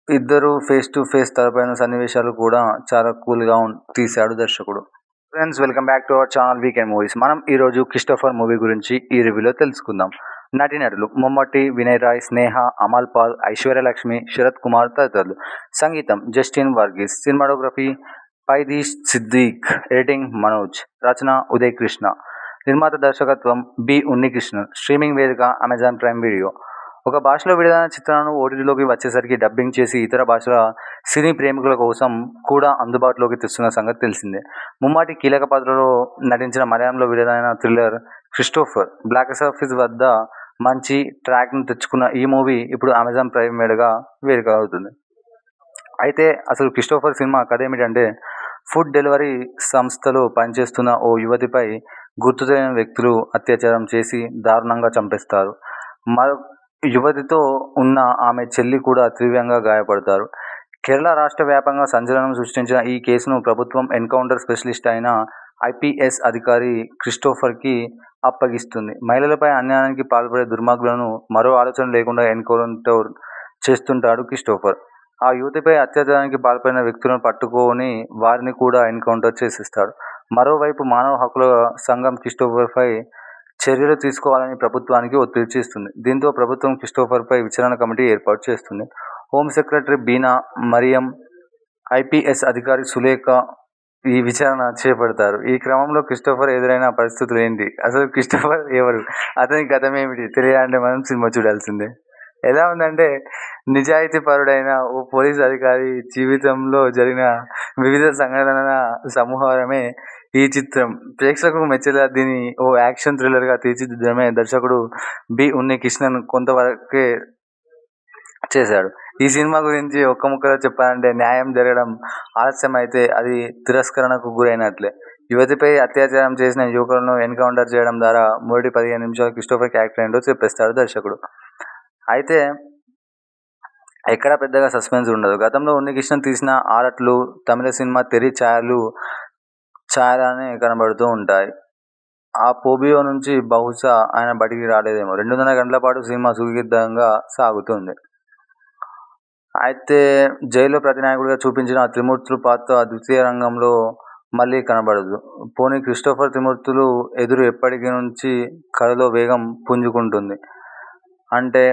ఇద్దరు ఫేస్ టు ఫేస్ తలపైన సన్నివేశాలు కూడా చాలా కూల్గా తీశాడు దర్శకుడు friends welcome back to our channel weekend movies మనం ఈరోజు క్రిస్టోఫర్ మూవీ గురించి ఈ రివ్యూలో తెలుసుకుందాం నటీనటులు మమ్మటి వినయ్ రాయ్ స్నేహ అమల్ పాల్ ఐశ్వర్యలక్ష్మి శరత్ కుమార్ తదితరులు సంగీతం జస్టిన్ వర్గీస్ సినిమాటోగ్రఫీ పైదీష్ సిద్దిక్ ఎడిటింగ్ మనోజ్ రచన ఉదయ్ కృష్ణ నిర్మాత దర్శకత్వం బి ఉన్నికృష్ణన్ స్ట్రీమింగ్ వేదిక అమెజాన్ ప్రైమ్ వీడియో ఒక భాషలో విడుదలైన చిత్రాలను ఓటీటీలోకి వచ్చేసరికి డబ్బింగ్ చేసి ఇతర భాషల సినీ ప్రేమికుల కోసం కూడా అందుబాటులోకి తెస్తున్న సంగతి తెలిసిందే ముమ్మాటి కీలక పాత్రలో నటించిన మలయాళంలో విడుదలైన థ్రిల్లర్ క్రిస్టోఫర్ బ్లాక్ ఆఫీస్ వద్ద మంచి ట్రాక్ను తెచ్చుకున్న ఈ మూవీ ఇప్పుడు అమెజాన్ ప్రైమ్ మీదుగా వేడుక అవుతుంది అయితే అసలు క్రిస్టోఫర్ సినిమా కథ ఏమిటంటే ఫుడ్ డెలివరీ సంస్థలో పనిచేస్తున్న ఓ యువతిపై గుర్తు తెలియని వ్యక్తులు అత్యాచారం చేసి దారుణంగా చంపేస్తారు మరో యువతితో ఉన్న ఆమె చెల్లి కూడా తీవ్రంగా గాయపడతారు కేరళ రాష్ట్ర వ్యాప్తంగా సంచలనం సృష్టించిన ఈ కేసును ప్రభుత్వం ఎన్కౌంటర్ స్పెషలిస్ట్ అయిన ఐపీఎస్ అధికారి క్రిస్టోఫర్కి అప్పగిస్తుంది మహిళలపై అన్యాయానికి పాల్పడే దుర్మార్గులను మరో ఆలోచన లేకుండా ఎన్కౌంటర్ చేస్తుంటాడు క్రిస్టోఫర్ ఆ యువతిపై అత్యాచారానికి పాల్పడిన వ్యక్తులను పట్టుకొని వారిని కూడా ఎన్కౌంటర్ చేసిస్తాడు మరోవైపు మానవ హక్కుల సంఘం క్రిస్టోఫర్పై చర్యలు తీసుకోవాలని ప్రభుత్వానికి ఒత్తిడి చేస్తుంది దీంతో ప్రభుత్వం క్రిస్టోఫర్పై విచారణ కమిటీ ఏర్పాటు చేస్తుంది home secretary Beena Mariam IPS అధికారి సులేఖ ఈ విచారణ చేపడతారు ఈ క్రమంలో క్రిస్టోఫర్ ఎదురైన పరిస్థితులు ఏంటి అసలు క్రిస్టోఫర్ ఎవరు అతని గతం ఏమిటి తెలియాలంటే మనం సినిమా చూడాల్సిందే ఎలా ఉందంటే నిజాయితీ పరుడైన ఓ పోలీస్ అధికారి జీవితంలో జరిగిన వివిధ సంఘటనల సమూహమే ఈ చిత్రం ప్రేక్షకులకు మెచ్చేలా దీన్ని ఓ యాక్షన్ థ్రిల్లర్గా తీర్చిదిద్దడమే దర్శకుడు బి ఉన్ని కృష్ణన్ కొంతవరకే చేశాడు ఈ సినిమా గురించి ఒక్క ముక్కలో చెప్పాలంటే న్యాయం జరగడం ఆలస్యం అయితే అది తిరస్కరణకు గురైనట్లే యువతిపై అత్యాచారం చేసిన యువకులను ఎన్కౌంటర్ చేయడం ద్వారా మొదటి పదిహేను నిమిషాలు క్రిస్టోఫర్ క్యారెక్టర్ ఏంటో చెప్పేస్తాడు దర్శకుడు అయితే ఎక్కడ పెద్దగా సస్పెన్స్ ఉండదు గతంలో ఉన్నికృష్ణన్ తీసిన ఆరట్లు తమిళ సినిమా తెరి ఛాయలు ఛాయలానే కనబడుతూ ఉంటాయి ఆ పోబియో నుంచి బహుశా ఆయన బయటికి రాలేదేమో రెండున్నర గంటల పాటు సినిమా సుఖిద్దంగా సాగుతుంది అయితే జైల్లో ప్రతినాయకుడిగా చూపించిన త్రిమూర్తులు పాత్ర ద్వితీయ రంగంలో మళ్ళీ కనబడదు పోనీ క్రిస్టోఫర్ త్రిమూర్తులు ఎదురు ఎప్పటికీ నుంచి కథలో వేగం పుంజుకుంటుంది అంటే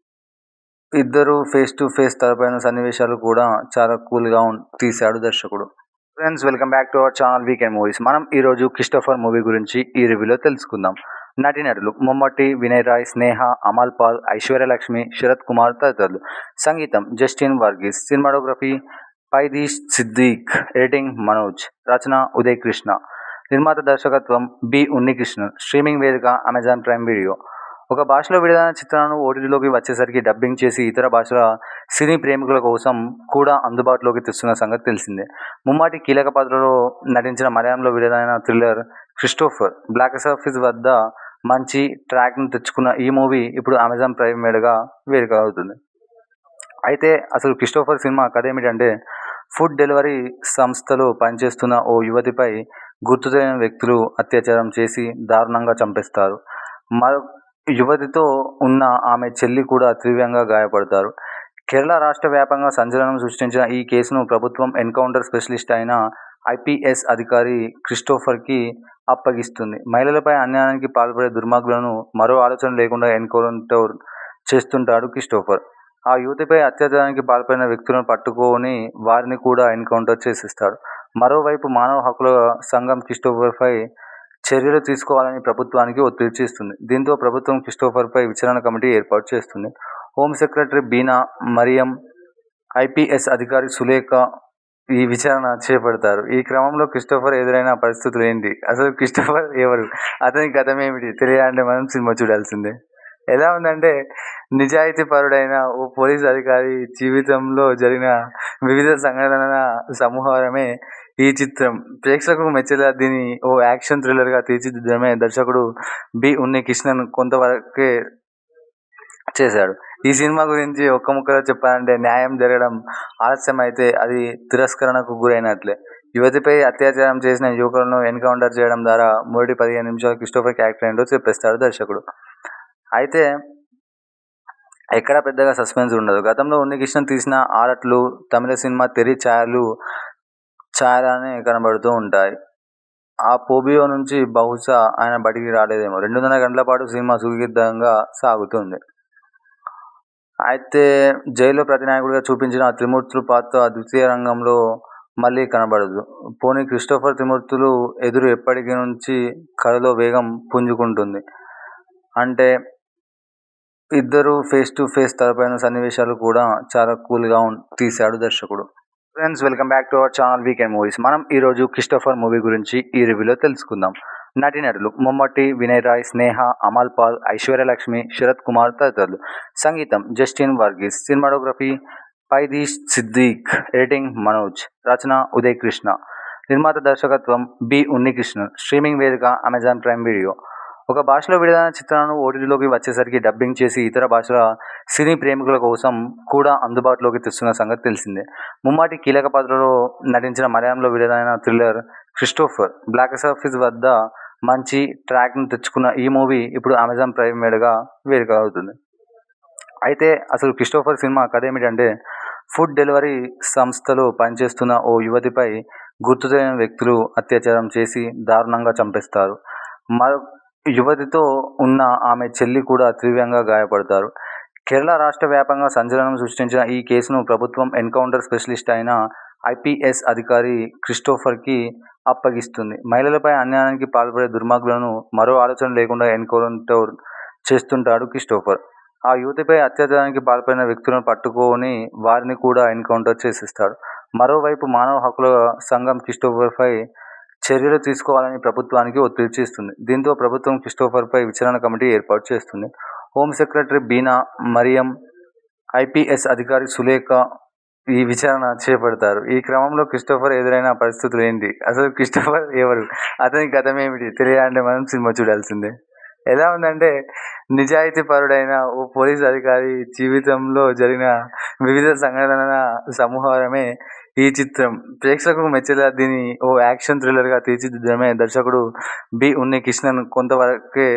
ఇద్దరు ఫేస్ టు ఫేస్ తలపైన సన్నివేశాలు కూడా చాలా కూల్గా తీశాడు దర్శకుడు friends welcome back to our channel weekend movies మనం ఈరోజు క్రిస్టోఫర్ మూవీ గురించి ఈ రివ్యూలో తెలుసుకుందాం నటీనటులు మమ్మటి వినయ్ రాయ్ స్నేహ అమల్ పాల్ ఐశ్వర్యలక్ష్మి శరత్ కుమార్ తదితరులు సంగీతం జస్టిన్ వర్గీస్ సినిమాటోగ్రఫీ పైదీష్ సిద్దిక్ ఎడిటింగ్ మనోజ్ రచన ఉదయ్ కృష్ణ నిర్మాత దర్శకత్వం బి ఉన్నికృష్ణన్ స్ట్రీమింగ్ వేదిక అమెజాన్ ప్రైమ్ వీడియో ఒక భాషలో విడుదలైన చిత్రాలను ఓటీటీలోకి వచ్చేసరికి డబ్బింగ్ చేసి ఇతర భాషల సినీ ప్రేమికుల కోసం కూడా అందుబాటులోకి తెస్తున్న సంగతి తెలిసిందే ముమ్మాటి కీలక పాత్రలో నటించిన మలయాళంలో విడుదలైన థ్రిల్లర్ క్రిస్టోఫర్ బ్లాక్ ఆఫీస్ వద్ద మంచి ట్రాక్ను తెచ్చుకున్న ఈ మూవీ ఇప్పుడు అమెజాన్ ప్రైమ్ మీదుగా వేడుక అవుతుంది అయితే అసలు క్రిస్టోఫర్ సినిమా కథ ఏమిటంటే ఫుడ్ డెలివరీ సంస్థలో పనిచేస్తున్న ఓ యువతిపై గుర్తు తెలియని వ్యక్తులు అత్యాచారం చేసి దారుణంగా చంపేస్తారు మరో యువతితో ఉన్న ఆమె చెల్లి కూడా తీవ్రంగా గాయపడతారు కేరళ రాష్ట్ర వ్యాప్తంగా సంచలనం సృష్టించిన ఈ కేసును ప్రభుత్వం ఎన్కౌంటర్ స్పెషలిస్ట్ అయిన ఐపీఎస్ అధికారి క్రిస్టోఫర్కి అప్పగిస్తుంది మహిళలపై అన్యాయానికి పాల్పడే దుర్మార్గులను మరో ఆలోచన లేకుండా ఎన్కౌంటర్ చేస్తుంటాడు క్రిస్టోఫర్ ఆ యువతిపై అత్యాచారానికి పాల్పడిన వ్యక్తులను పట్టుకొని వారిని కూడా ఎన్కౌంటర్ చేసిస్తాడు మరోవైపు మానవ హక్కుల సంఘం క్రిస్టోఫర్పై చర్యలు తీసుకోవాలని ప్రభుత్వానికి ఒత్తిడి చేస్తుంది దీంతో ప్రభుత్వం క్రిస్టోఫర్పై విచారణ కమిటీ ఏర్పాటు చేస్తుంది home secretary Beena Mariam IPS అధికారి సులేఖ ఈ విచారణ చేపడతారు ఈ క్రమంలో క్రిస్టోఫర్ ఎదురైన పరిస్థితులు ఏంటి అసలు క్రిస్టోఫర్ ఎవరు అతని గతం ఏమిటి తెలియాలంటే మనం సినిమా చూడాల్సిందే ఎలా ఉందంటే నిజాయితీ పరుడైన ఓ పోలీస్ అధికారి జీవితంలో జరిగిన వివిధ సంఘటనల సమూహమే ఈ చిత్రం ప్రేక్షకులకు మెచ్చేలా దీన్ని ఓ యాక్షన్ థ్రిల్లర్గా తీర్చిదిద్దడమే దర్శకుడు బి ఉన్ని కృష్ణన్ కొంతవరకే చేశాడు ఈ సినిమా గురించి ఒక్క ముక్కలో చెప్పాలంటే న్యాయం జరగడం ఆలస్యం అయితే అది తిరస్కరణకు గురైనట్లే యువతిపై అత్యాచారం చేసిన యువకులను ఎన్కౌంటర్ చేయడం ద్వారా మొదటి పదిహేను నిమిషాలు క్రిస్టోఫర్ క్యారెక్టర్ ఏంటో చెప్పేస్తాడు దర్శకుడు అయితే ఎక్కడ పెద్దగా సస్పెన్స్ ఉండదు గతంలో ఉన్నికృష్ణన్ తీసిన ఆరట్లు తమిళ సినిమా తెరి ఛాయలు ఛాయలానే కనబడుతూ ఉంటాయి ఆ పోబియో నుంచి బహుశా ఆయన బయటికి రాలేదేమో రెండున్నర గంటల పాటు సినిమా సుదీర్ఘంగా సాగుతుంది అయితే జైల్లో ప్రతినాయకుడిగా చూపించిన ఆ త్రిమూర్తులు పాత్ర ద్వితీయ రంగంలో మళ్ళీ కనబడదు పోనీ క్రిస్టోఫర్ త్రిమూర్తులు ఎదురు ఎప్పటికీ నుంచి కథలో వేగం పుంజుకుంటుంది అంటే ఇద్దరు ఫేస్ టు ఫేస్ తలపైన సన్నివేశాలు కూడా చాలా కూల్గా తీశాడు దర్శకుడు friends welcome back to our channel weekend movies మనం ఈరోజు క్రిస్టోఫర్ మూవీ గురించి ఈ రివ్యూలో తెలుసుకుందాం నటీనటులు మమ్మటి వినయ్ రాయ్ స్నేహ అమల్ పాల్ ఐశ్వర్యలక్ష్మి శరత్ కుమార్ తదితరులు సంగీతం జస్టిన్ వర్గీస్ సినిమాటోగ్రఫీ పైదీష్ సిద్దిక్ ఎడిటింగ్ మనోజ్ రచన ఉదయ్ కృష్ణ నిర్మాత దర్శకత్వం బి ఉన్నికృష్ణన్ స్ట్రీమింగ్ వేదిక అమెజాన్ ప్రైమ్ వీడియో ఒక భాషలో విడుదలైన చిత్రాలను ఓటీటీలోకి వచ్చేసరికి డబ్బింగ్ చేసి ఇతర భాషల సినీ ప్రేమికుల కోసం కూడా అందుబాటులోకి తెస్తున్న సంగతి తెలిసిందే ముమ్మాటి కీలక పాత్రలో నటించిన మలయాళంలో విడుదలైన థ్రిల్లర్ క్రిస్టోఫర్ బ్లాక్ ఆఫీస్ వద్ద మంచి ట్రాక్ను తెచ్చుకున్న ఈ మూవీ ఇప్పుడు అమెజాన్ ప్రైమ్ మీదుగా వేదిక అవుతుంది అయితే అసలు క్రిస్టోఫర్ సినిమా కథ ఏమిటంటే ఫుడ్ డెలివరీ సంస్థలో పనిచేస్తున్న ఓ యువతిపై గుర్తు తెలియని వ్యక్తులు అత్యాచారం చేసి దారుణంగా చంపేస్తారు మరో యువతితో ఉన్న ఆమె చెల్లి కూడా తీవ్రంగా గాయపడతారు కేరళ రాష్ట్ర వ్యాప్తంగా సంచలనం సృష్టించిన ఈ కేసును ప్రభుత్వం ఎన్కౌంటర్ స్పెషలిస్ట్ అయిన ఐపీఎస్ అధికారి క్రిస్టోఫర్కి అప్పగిస్తుంది మహిళలపై అన్యాయానికి పాల్పడే దుర్మార్గులను మరో ఆలోచన లేకుండా ఎన్కౌంటర్ చేస్తుంటాడు క్రిస్టోఫర్ ఆ యువతిపై అత్యాచారానికి పాల్పడిన వ్యక్తులను పట్టుకొని వారిని కూడా ఎన్కౌంటర్ చేసిస్తాడు మరోవైపు మానవ హక్కుల సంఘం క్రిస్టోఫర్పై చర్యలు తీసుకోవాలని ప్రభుత్వానికి ఒత్తిడి చేస్తుంది దీంతో ప్రభుత్వం క్రిస్టోఫర్పై విచారణ కమిటీ ఏర్పాటు చేస్తుంది home secretary Beena Mariam IPS అధికారి సులేఖ ఈ విచారణ చేపడతారు ఈ క్రమంలో క్రిస్టోఫర్ ఎదురైన పరిస్థితులు ఏంటి అసలు క్రిస్టోఫర్ ఎవరు అతని గతం ఏమిటి తెలియాలంటే మనం సినిమా చూడాల్సిందే ఎలా ఉందంటే నిజాయితీ పరుడైన ఓ పోలీస్ అధికారి జీవితంలో జరిగిన వివిధ సంఘటనల సమూహమే ఈ చిత్రం ప్రేక్షకులకు మెచ్చేలా దీన్ని ఓ యాక్షన్ థ్రిల్లర్గా తీర్చిదిద్దడమే దర్శకుడు బి ఉన్ని కృష్ణన్ కొంతవరకే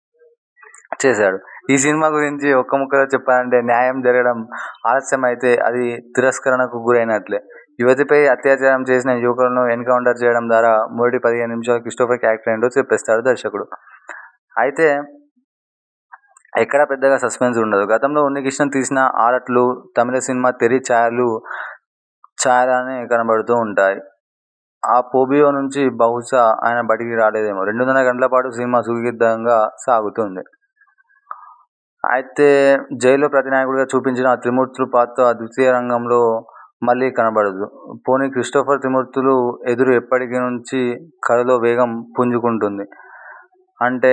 చేశాడు ఈ సినిమా గురించి ఒక్క ముక్కలో చెప్పాలంటే న్యాయం జరగడం ఆలస్యం అయితే అది తిరస్కరణకు గురైనట్లే యువతిపై అత్యాచారం చేసిన యువకులను ఎన్కౌంటర్ చేయడం ద్వారా మొదటి పదిహేను నిమిషాలు క్రిస్టోఫర్ క్యారెక్టర్ ఏంటో చెప్పేస్తాడు దర్శకుడు అయితే ఎక్కడ పెద్దగా సస్పెన్స్ ఉండదు గతంలో ఉన్నికృష్ణన్ తీసిన ఆరట్లు తమిళ సినిమా తెరి ఛాయలు ఛాయలానే కనబడుతూ ఉంటాయి ఆ పోబియో నుంచి బహుశా ఆయన బయటికి రాలేదేమో రెండున్నర గంటల పాటు సినిమా సుదీర్ఘంగా సాగుతుంది అయితే జైల్లో ప్రతినాయకుడిగా చూపించిన ఆ త్రిమూర్తులు పాత్ర ద్వితీయ రంగంలో మళ్ళీ కనబడదు పోనీ క్రిస్టోఫర్ త్రిమూర్తులు ఎదురు ఎప్పటికీ నుంచి కథలో వేగం పుంజుకుంటుంది అంటే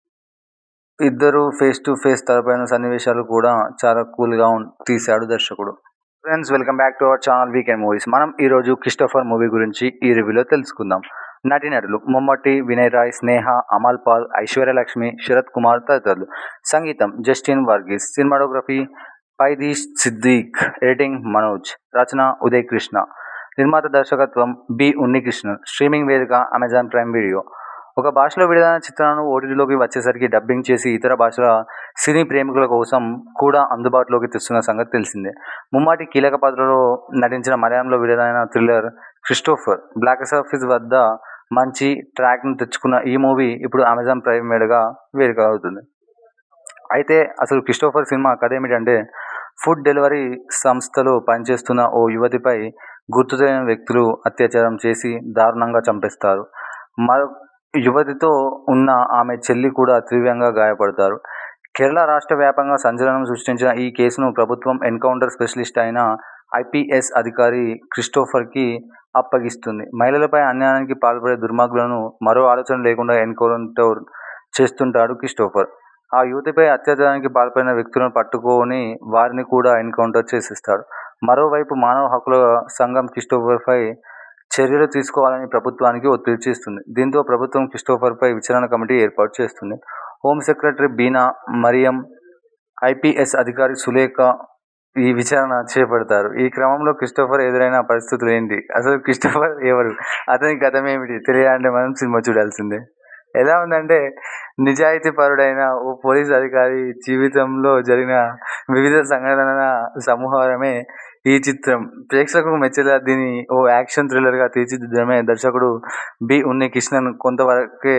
ఇద్దరు ఫేస్ టు ఫేస్ తలపైన సన్నివేశాలు కూడా చాలా కూల్గా తీశాడు దర్శకుడు friends welcome back to our channel weekend movies మనం ఈరోజు క్రిస్టోఫర్ మూవీ గురించి ఈ రివ్యూలో తెలుసుకుందాం నటీనటులు మమ్మటి వినయ్ రాయ్ స్నేహ అమల్ పాల్ ఐశ్వర్యలక్ష్మి శరత్ కుమార్ తదితరులు సంగీతం జస్టిన్ వర్గీస్ సినిమాటోగ్రఫీ పైదీష్ సిద్దిక్ ఎడిటింగ్ మనోజ్ రచన ఉదయ్ కృష్ణ నిర్మాత దర్శకత్వం బి ఉన్నికృష్ణన్ స్ట్రీమింగ్ వేదిక అమెజాన్ ప్రైమ్ వీడియో ఒక భాషలో విడుదలైన చిత్రాలను ఓటీటీలోకి వచ్చేసరికి డబ్బింగ్ చేసి ఇతర భాషల సినీ ప్రేమికుల కోసం కూడా అందుబాటులోకి తెస్తున్న సంగతి తెలిసిందే ముమ్మాటి కీలక పాత్రలో నటించిన మలయాళంలో విడుదలైన థ్రిల్లర్ క్రిస్టోఫర్ బ్లాక్ ఆఫీస్ వద్ద మంచి ట్రాక్ను తెచ్చుకున్న ఈ మూవీ ఇప్పుడు అమెజాన్ ప్రైమ్ మీదుగా వేదిక అవుతుంది అయితే అసలు క్రిస్టోఫర్ సినిమా కథ ఏమిటంటే ఫుడ్ డెలివరీ సంస్థలో పనిచేస్తున్న ఓ యువతిపై గుర్తు తెలియని వ్యక్తులు అత్యాచారం చేసి దారుణంగా చంపేస్తారు మరో యువతితో ఉన్న ఆమె చెల్లి కూడా తీవ్రంగా గాయపడతారు కేరళ రాష్ట్ర వ్యాప్తంగా సంచలనం సృష్టించిన ఈ కేసును ప్రభుత్వం ఎన్కౌంటర్ స్పెషలిస్ట్ అయిన ఐపీఎస్ అధికారి క్రిస్టోఫర్కి అప్పగిస్తుంది మహిళలపై అన్యాయానికి పాల్పడే దుర్మార్గులను మరో ఆలోచన లేకుండా ఎన్కౌంటర్ చేస్తుంటాడు క్రిస్టోఫర్ ఆ యువతిపై అత్యాచారానికి పాల్పడిన వ్యక్తులను పట్టుకొని వారిని కూడా ఎన్కౌంటర్ చేసిస్తాడు మరోవైపు మానవ హక్కుల సంఘం క్రిస్టోఫర్పై చర్యలు తీసుకోవాలని ప్రభుత్వానికి ఒత్తిడి చేస్తుంది దీంతో ప్రభుత్వం క్రిస్టోఫర్పై విచారణ కమిటీ ఏర్పాటు చేస్తుంది home secretary Beena Mariam IPS అధికారి సులేఖ ఈ విచారణ చేపడతారు ఈ క్రమంలో క్రిస్టోఫర్ ఎదురైన పరిస్థితులు ఏంటి అసలు క్రిస్టోఫర్ ఎవరు అతని గతం ఏమిటి తెలియాలంటే మనం సినిమా చూడాల్సిందే ఎలా ఉందంటే నిజాయితీ పరుడైన ఓ పోలీస్ అధికారి జీవితంలో జరిగిన వివిధ సంఘటనల సమూహమే ఈ చిత్రం ప్రేక్షకులకు మెచ్చేలా దీన్ని ఓ యాక్షన్ థ్రిల్లర్గా తీర్చిదిద్దడమే దర్శకుడు బి ఉన్ని కృష్ణన్ కొంతవరకే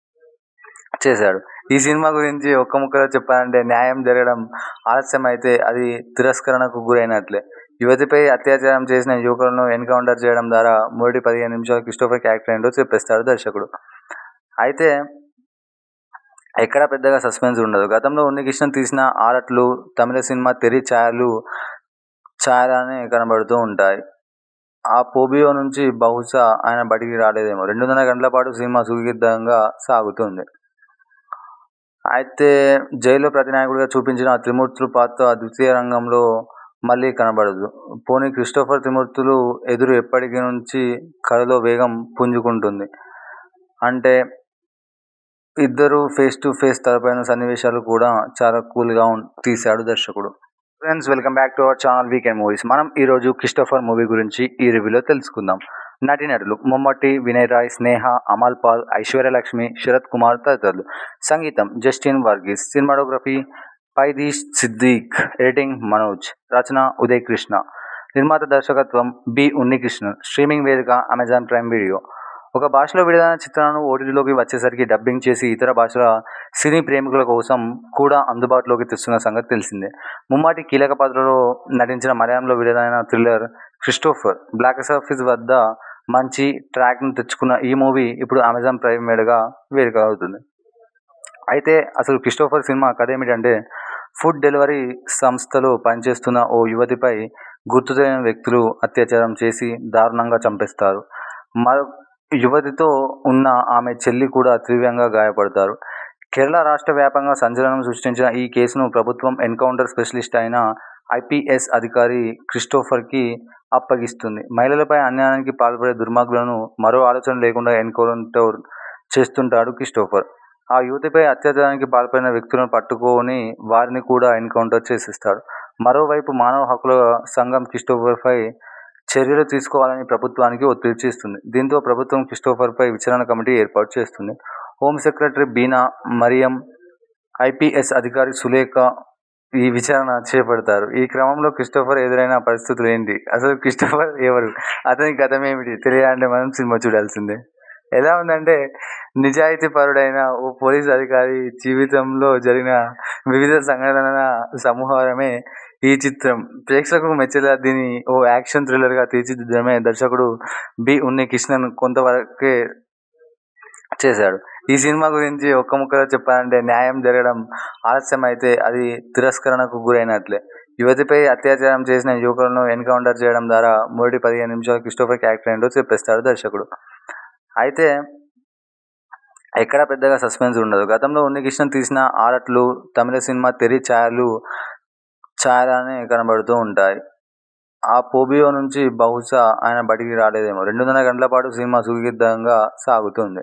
చేశాడు ఈ సినిమా గురించి ఒక్క ముక్కలో చెప్పాలంటే న్యాయం జరగడం ఆలస్యం అయితే అది తిరస్కరణకు గురైనట్లే యువతిపై అత్యాచారం చేసిన యువకులను ఎన్కౌంటర్ చేయడం ద్వారా మొదటి పదిహేను నిమిషాలు క్రిస్టోఫర్ క్యారెక్టర్ ఏంటో చెప్పేస్తాడు దర్శకుడు అయితే ఎక్కడ పెద్దగా సస్పెన్స్ ఉండదు గతంలో ఉన్నికృష్ణన్ తీసిన ఆరట్లు తమిళ సినిమా తెరి ఛాయలు ఛాయలానే కనబడుతూ ఉంటాయి ఆ పోబియో నుంచి బహుశా ఆయన బయటికి రాలేదేమో రెండున్నర గంటల పాటు సినిమా సుదీర్ఘంగా సాగుతుంది అయితే జైల్లో ప్రతినాయకుడిగా చూపించిన ఆ త్రిమూర్తులు పాత్ర ద్వితీయ రంగంలో మళ్ళీ కనబడదు పోనీ క్రిస్టోఫర్ త్రిమూర్తులు ఎదురు ఎప్పటికీ నుంచి కథలో వేగం పుంజుకుంటుంది అంటే ఇద్దరు ఫేస్ టు ఫేస్ తలపైన సన్నివేశాలు కూడా చాలా కూల్గా తీశాడు దర్శకుడు friends welcome back to our channel weekend movies మనం ఈరోజు క్రిస్టోఫర్ మూవీ గురించి ఈ రివ్యూలో తెలుసుకుందాం నటీనటులు మమ్మటి వినయ్ రాయ్ స్నేహ అమల్ పాల్ ఐశ్వర్యలక్ష్మి శరత్ కుమార్ తదితరులు సంగీతం జస్టిన్ వర్గీస్ సినిమాటోగ్రఫీ పైదీష్ సిద్దిక్ ఎడిటింగ్ మనోజ్ రచన ఉదయ్ కృష్ణ నిర్మాత దర్శకత్వం బి ఉన్నికృష్ణన్ స్ట్రీమింగ్ వేదిక అమెజాన్ ప్రైమ్ వీడియో ఒక భాషలో విడుదలైన చిత్రాలను ఓటీటీలోకి వచ్చేసరికి డబ్బింగ్ చేసి ఇతర భాషల సినీ ప్రేమికుల కోసం కూడా అందుబాటులోకి తెస్తున్న సంగతి తెలిసిందే ముమ్మాటి కీలక పాత్రలో నటించిన మలయాళంలో విడుదలైన థ్రిల్లర్ క్రిస్టోఫర్ బ్లాక్ ఆఫీస్ వద్ద మంచి ట్రాక్ను తెచ్చుకున్న ఈ మూవీ ఇప్పుడు అమెజాన్ ప్రైమ్ మీడగా వేడుక అవుతుంది అయితే అసలు క్రిస్టోఫర్ సినిమా కథ ఏమిటంటే ఫుడ్ డెలివరీ సంస్థలో పనిచేస్తున్న ఓ యువతిపై గుర్తు తెలియని వ్యక్తులు అత్యాచారం చేసి దారుణంగా చంపేస్తారు మరో యువతితో ఉన్న ఆమె చెల్లి కూడా తీవ్రంగా గాయపడతారు కేరళ రాష్ట్ర వ్యాప్తంగా సంచలనం సృష్టించిన ఈ కేసును ప్రభుత్వం ఎన్కౌంటర్ స్పెషలిస్ట్ అయిన ఐపీఎస్ అధికారి క్రిస్టోఫర్కి అప్పగిస్తుంది మహిళలపై అన్యాయానికి పాల్పడే దుర్మార్గులను మరో ఆలోచన లేకుండా ఎన్కౌంటర్ చేస్తుంటాడు క్రిస్టోఫర్ ఆ యువతిపై అత్యాచారానికి పాల్పడిన వ్యక్తులను పట్టుకొని వారిని కూడా ఎన్కౌంటర్ చేసేస్తాడు మరోవైపు మానవ హక్కుల సంఘం క్రిస్టోఫర్పై చర్యలు తీసుకోవాలని ప్రభుత్వానికి ఒత్తిడి చేస్తుంది దీంతో ప్రభుత్వం క్రిస్టోఫర్పై విచారణ కమిటీ ఏర్పాటు చేస్తుంది home secretary Beena Mariam IPS అధికారి సులేఖ ఈ విచారణ చేపడతారు ఈ క్రమంలో క్రిస్టోఫర్ ఎదురైన పరిస్థితులు ఏంటి అసలు క్రిస్టోఫర్ ఎవరు అతని గతం ఏమిటి తెలియాలంటే మనం సినిమా చూడాల్సిందే ఎలా ఉందంటే నిజాయితీ పరుడైన ఓ పోలీస్ అధికారి జీవితంలో జరిగిన వివిధ సంఘటనల సమూహమే ఈ చిత్రం ప్రేక్షకులకు మెచ్చేలా దీన్ని ఓ యాక్షన్ థ్రిల్లర్గా తీర్చిదిద్దడమే దర్శకుడు బి ఉన్ని కృష్ణన్ కొంతవరకే చేశాడు ఈ సినిమా గురించి ఒక్క ముక్కలో చెప్పాలంటే న్యాయం జరగడం ఆలస్యం అయితే అది తిరస్కరణకు గురైనట్లే యువతిపై అత్యాచారం చేసిన యువకులను ఎన్కౌంటర్ చేయడం ద్వారా మొదటి పదిహేను నిమిషాలు క్రిస్టోఫర్ క్యారెక్టర్ ఏంటో చెప్పేస్తాడు దర్శకుడు అయితే ఎక్కడ పెద్దగా సస్పెన్స్ ఉండదు గతంలో ఉన్నికృష్ణన్ తీసిన ఆరట్లు తమిళ సినిమా తెరి ఛాయలు ఛాయలానే కనబడుతూ ఉంటాయి ఆ పోబియో నుంచి బహుశా ఆయన బయటికి రాలేదేమో రెండున్నర గంటల పాటు సినిమా సుదీర్ఘంగా సాగుతుంది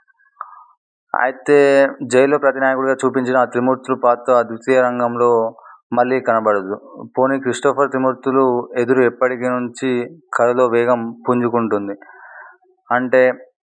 అయితే జైల్లో ప్రతినాయకుడిగా చూపించిన ఆ త్రిమూర్తులు పాత్ర ద్వితీయ రంగంలో మళ్ళీ కనబడదు పోనీ క్రిస్టోఫర్ త్రిమూర్తులు ఎదురు ఎప్పటికీ నుంచి కథలో వేగం పుంజుకుంటుంది అంటే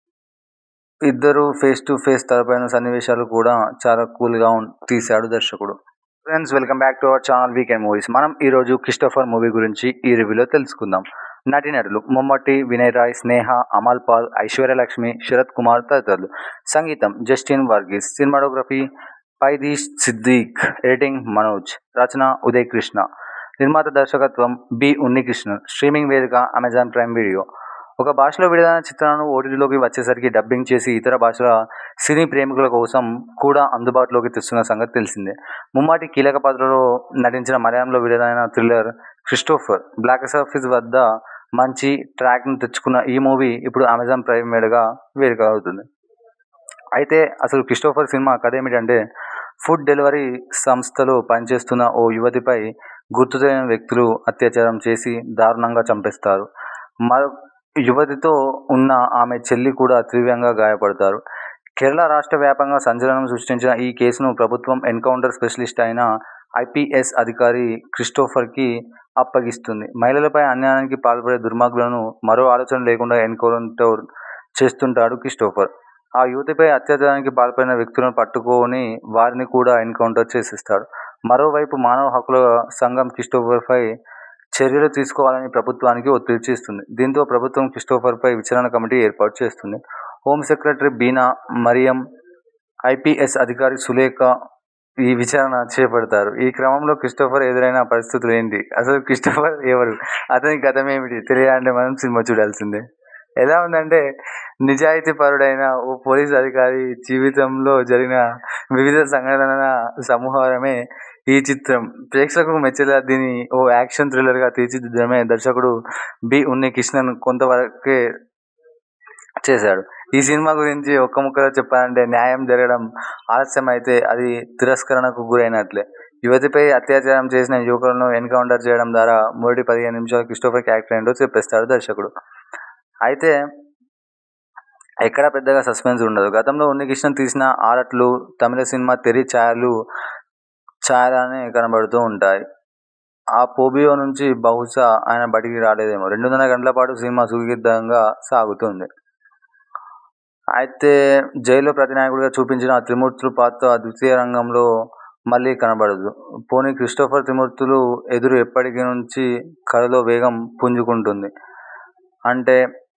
ఇద్దరు ఫేస్ టు ఫేస్ తలపైన సన్నివేశాలు కూడా చాలా కూల్గా తీశాడు దర్శకుడు friends welcome back to our channel weekend movies మనం ఈరోజు క్రిస్టోఫర్ మూవీ గురించి ఈ రివ్యూలో తెలుసుకుందాం నటీనటులు మమ్మటి వినయ్ రాయ్ స్నేహ అమల్ పాల్ ఐశ్వర్యలక్ష్మి శరత్ కుమార్ తదితరులు సంగీతం జస్టిన్ వర్గీస్ సినిమాటోగ్రఫీ పైదీష్ సిద్దిక్ ఎడిటింగ్ మనోజ్ రచన ఉదయ్ కృష్ణ నిర్మాత దర్శకత్వం బి ఉన్నికృష్ణన్ స్ట్రీమింగ్ వేదిక అమెజాన్ ప్రైమ్ వీడియో ఒక భాషలో విడుదలైన చిత్రాలను ఓటీటీలోకి వచ్చేసరికి డబ్బింగ్ చేసి ఇతర భాషల సినీ ప్రేమికుల కోసం కూడా అందుబాటులోకి తెస్తున్న సంగతి తెలిసిందే ముమ్మాటి కీలక పాత్రలో నటించిన మలయాళంలో విడుదలైన థ్రిల్లర్ క్రిస్టోఫర్ బ్లాక్ ఆఫీస్ వద్ద మంచి ట్రాక్ను తెచ్చుకున్న ఈ మూవీ ఇప్పుడు అమెజాన్ ప్రైమ్ మీడగా వేడుక అవుతుంది అయితే అసలు క్రిస్టోఫర్ సినిమా కథ ఏమిటంటే ఫుడ్ డెలివరీ సంస్థలో పనిచేస్తున్న ఓ యువతిపై గుర్తు తెలియని వ్యక్తులు అత్యాచారం చేసి దారుణంగా చంపేస్తారు మరో యువతితో ఉన్న ఆమె చెల్లి కూడా తీవ్రంగా గాయపడతారు కేరళ రాష్ట్ర వ్యాప్తంగా సంచలనం సృష్టించిన ఈ కేసును ప్రభుత్వం ఎన్కౌంటర్ స్పెషలిస్ట్ అయిన ఐపీఎస్ అధికారి క్రిస్టోఫర్కి అప్పగిస్తుంది మహిళలపై అన్యాయానికి పాల్పడే దుర్మార్గులను మరో ఆలోచన లేకుండా ఎన్కౌంటర్ చేస్తుంటాడు క్రిస్టోఫర్ ఆ యువతిపై అత్యాచారానికి పాల్పడిన వ్యక్తులను పట్టుకొని వారిని కూడా ఎన్కౌంటర్ చేసేస్తాడు మరోవైపు మానవ హక్కుల సంఘం క్రిస్టోఫర్పై చర్యలు తీసుకోవాలని ప్రభుత్వానికి ఒత్తిడి చేస్తుంది దీంతో ప్రభుత్వం క్రిస్టోఫర్పై విచారణ కమిటీ ఏర్పాటు చేస్తుంది home secretary Beena Mariam IPS అధికారి సులేఖ ఈ విచారణ చేపడతారు ఈ క్రమంలో క్రిస్టోఫర్ ఎదురైన పరిస్థితులు ఏంటి అసలు క్రిస్టోఫర్ ఎవరు అతని గతం ఏమిటి తెలియాలంటే మనం సినిమా చూడాల్సిందే ఎలా ఉందంటే నిజాయితీ పరుడైన ఓ పోలీస్ అధికారి జీవితంలో జరిగిన వివిధ సంఘటనల సమూహమే ఈ చిత్రం ప్రేక్షకులకు మెచ్చేలా దీన్ని ఓ యాక్షన్ థ్రిల్లర్గా తీర్చిదిద్దడమే దర్శకుడు బి ఉన్ని కృష్ణన్ కొంతవరకే చేశాడు ఈ సినిమా గురించి ఒక్క ముక్కలో చెప్పాలంటే న్యాయం జరగడం ఆలస్యం అయితే అది తిరస్కరణకు గురైనట్లే యువతిపై అత్యాచారం చేసిన యువకులను ఎన్కౌంటర్ చేయడం ద్వారా మొదటి పదిహేను నిమిషాలు క్రిస్టోఫర్ క్యారెక్టర్ ఏంటో చెప్పేస్తాడు దర్శకుడు అయితే ఎక్కడ పెద్దగా సస్పెన్స్ ఉండదు గతంలో ఉన్నికృష్ణన్ తీసిన ఆరట్లు తమిళ సినిమా తెరి ఛాయలు ఛాయలానే కనబడుతూ ఉంటాయి ఆ పోబియో నుంచి బహుశా ఆయన బడికి రాలేదేమో రెండున్నర గంటల పాటు సినిమా సుఖిద్దంగా సాగుతుంది అయితే జైల్లో ప్రతినాయకుడిగా చూపించిన ఆ త్రిమూర్తులు పాత్ర ద్వితీయ రంగంలో మళ్ళీ కనబడదు పోనీ క్రిస్టోఫర్ త్రిమూర్తులు ఎదురు ఎప్పటికీ నుంచి కథలో వేగం పుంజుకుంటుంది అంటే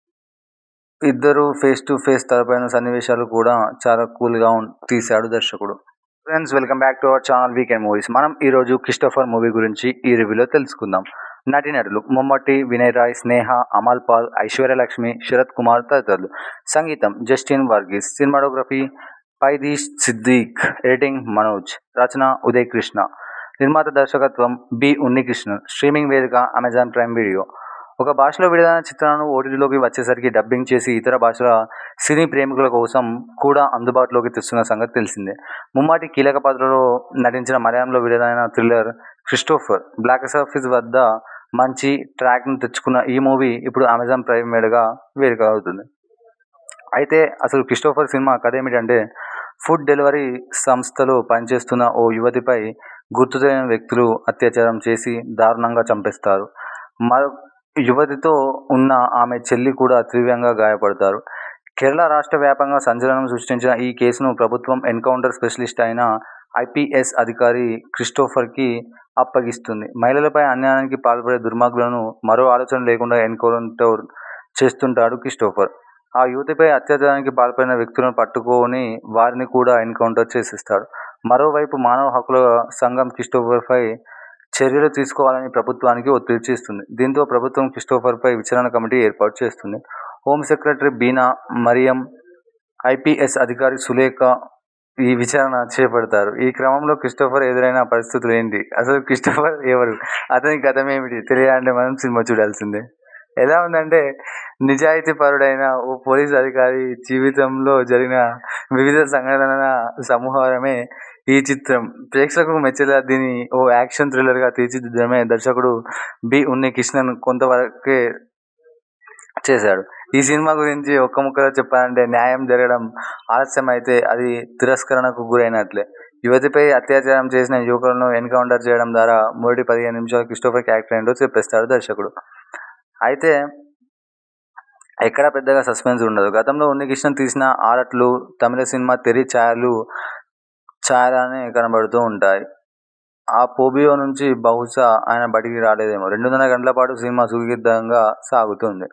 ఇద్దరు ఫేస్ టు ఫేస్ తలపైన సన్నివేశాలు కూడా చాలా కూల్గా తీశాడు దర్శకుడు friends welcome back to our channel weekend movies మనం ఈరోజు క్రిస్టోఫర్ మూవీ గురించి ఈ రివ్యూలో తెలుసుకుందాం నటీనటులు మమ్మటి వినయ్ రాయ్ స్నేహ అమల్ పాల్ ఐశ్వర్యలక్ష్మి శరత్ కుమార్ తదితరులు సంగీతం జస్టిన్ వర్గీస్ సినిమాటోగ్రఫీ పైదీష్ సిద్దిక్ ఎడిటింగ్ మనోజ్ రచన ఉదయ్ కృష్ణ నిర్మాత దర్శకత్వం బి ఉన్నికృష్ణన్ స్ట్రీమింగ్ వేదిక అమెజాన్ ప్రైమ్ వీడియో ఒక భాషలో విడుదలైన చిత్రాలను ఓటీటీలోకి వచ్చేసరికి డబ్బింగ్ చేసి ఇతర భాషల సినీ ప్రేమికుల కోసం కూడా అందుబాటులోకి తెస్తున్న సంగతి తెలిసిందే ముమ్మాటి కీలక పాత్రలో నటించిన మలయాళంలో విడుదలైన థ్రిల్లర్ క్రిస్టోఫర్ బ్లాక్ ఆఫీస్ వద్ద మంచి ట్రాక్ను తెచ్చుకున్న ఈ మూవీ ఇప్పుడు అమెజాన్ ప్రైమ్ మీడగా వేడుక అవుతుంది అయితే అసలు క్రిస్టోఫర్ సినిమా కథ ఏమిటంటే ఫుడ్ డెలివరీ సంస్థలో పనిచేస్తున్న ఓ యువతిపై గుర్తు తెలియని వ్యక్తులు అత్యాచారం చేసి దారుణంగా చంపేస్తారు మరో యువతితో ఉన్న ఆమె చెల్లి కూడా తీవ్రంగా గాయపడతారు కేరళ రాష్ట్ర వ్యాప్తంగా సంచలనం సృష్టించిన ఈ కేసును ప్రభుత్వం ఎన్కౌంటర్ స్పెషలిస్ట్ అయిన ఐపీఎస్ అధికారి క్రిస్టోఫర్కి అప్పగిస్తుంది మహిళలపై అన్యాయానికి పాల్పడే దుర్మార్గులను మరో ఆలోచన లేకుండా ఎన్కౌంటర్ చేస్తుంటాడు క్రిస్టోఫర్ ఆ యువతిపై అత్యాచారానికి పాల్పడిన వ్యక్తులను పట్టుకొని వారిని కూడా ఎన్కౌంటర్ చేసేస్తాడు మరోవైపు మానవ హక్కుల సంఘం క్రిస్టోఫర్పై చర్యలు తీసుకోవాలని ప్రభుత్వానికి ఒత్తిడి చేస్తుంది దీంతో ప్రభుత్వం క్రిస్టోఫర్పై విచారణ కమిటీ ఏర్పాటు చేస్తుంది home secretary Beena Mariam IPS అధికారి సులేఖ ఈ విచారణ చేపడతారు ఈ క్రమంలో క్రిస్టోఫర్ ఎదురైన పరిస్థితులు ఏంటి అసలు క్రిస్టోఫర్ ఎవరు అతని గతం ఏమిటి తెలియాలంటే మనం సినిమా చూడాల్సిందే ఎలా ఉందంటే నిజాయితీ పరుడైన ఓ పోలీస్ అధికారి జీవితంలో జరిగిన వివిధ సంఘటనల సమూహమే ఈ చిత్రం ప్రేక్షకులకు మెచ్చేలా దీన్ని ఓ యాక్షన్ థ్రిల్లర్గా తీర్చిదిద్దడమే దర్శకుడు బి ఉన్ని కృష్ణన్ కొంతవరకే చేశాడు ఈ సినిమా గురించి ఒక్క ముక్కలో చెప్పాలంటే న్యాయం జరగడం ఆలస్యం అయితే అది తిరస్కరణకు గురైనట్లే యువతిపై అత్యాచారం చేసిన యువకులను ఎన్కౌంటర్ చేయడం ద్వారా మొదటి పదిహేను నిమిషాలు క్రిస్టోఫర్ క్యారెక్టర్ ఏంటో చెప్పేస్తాడు దర్శకుడు అయితే ఎక్కడ పెద్దగా సస్పెన్స్ ఉండదు గతంలో ఉన్నికృష్ణన్ తీసిన ఆరట్లు తమిళ సినిమా తెరి ఛాయలు ఛాయలానే కనబడుతూ ఉంటాయి ఆ పోబియో నుంచి బహుశా ఆయన బడికి రాలేదేమో రెండున్నర గంటల పాటు సినిమా సుఖిద్దంగా సాగుతుంది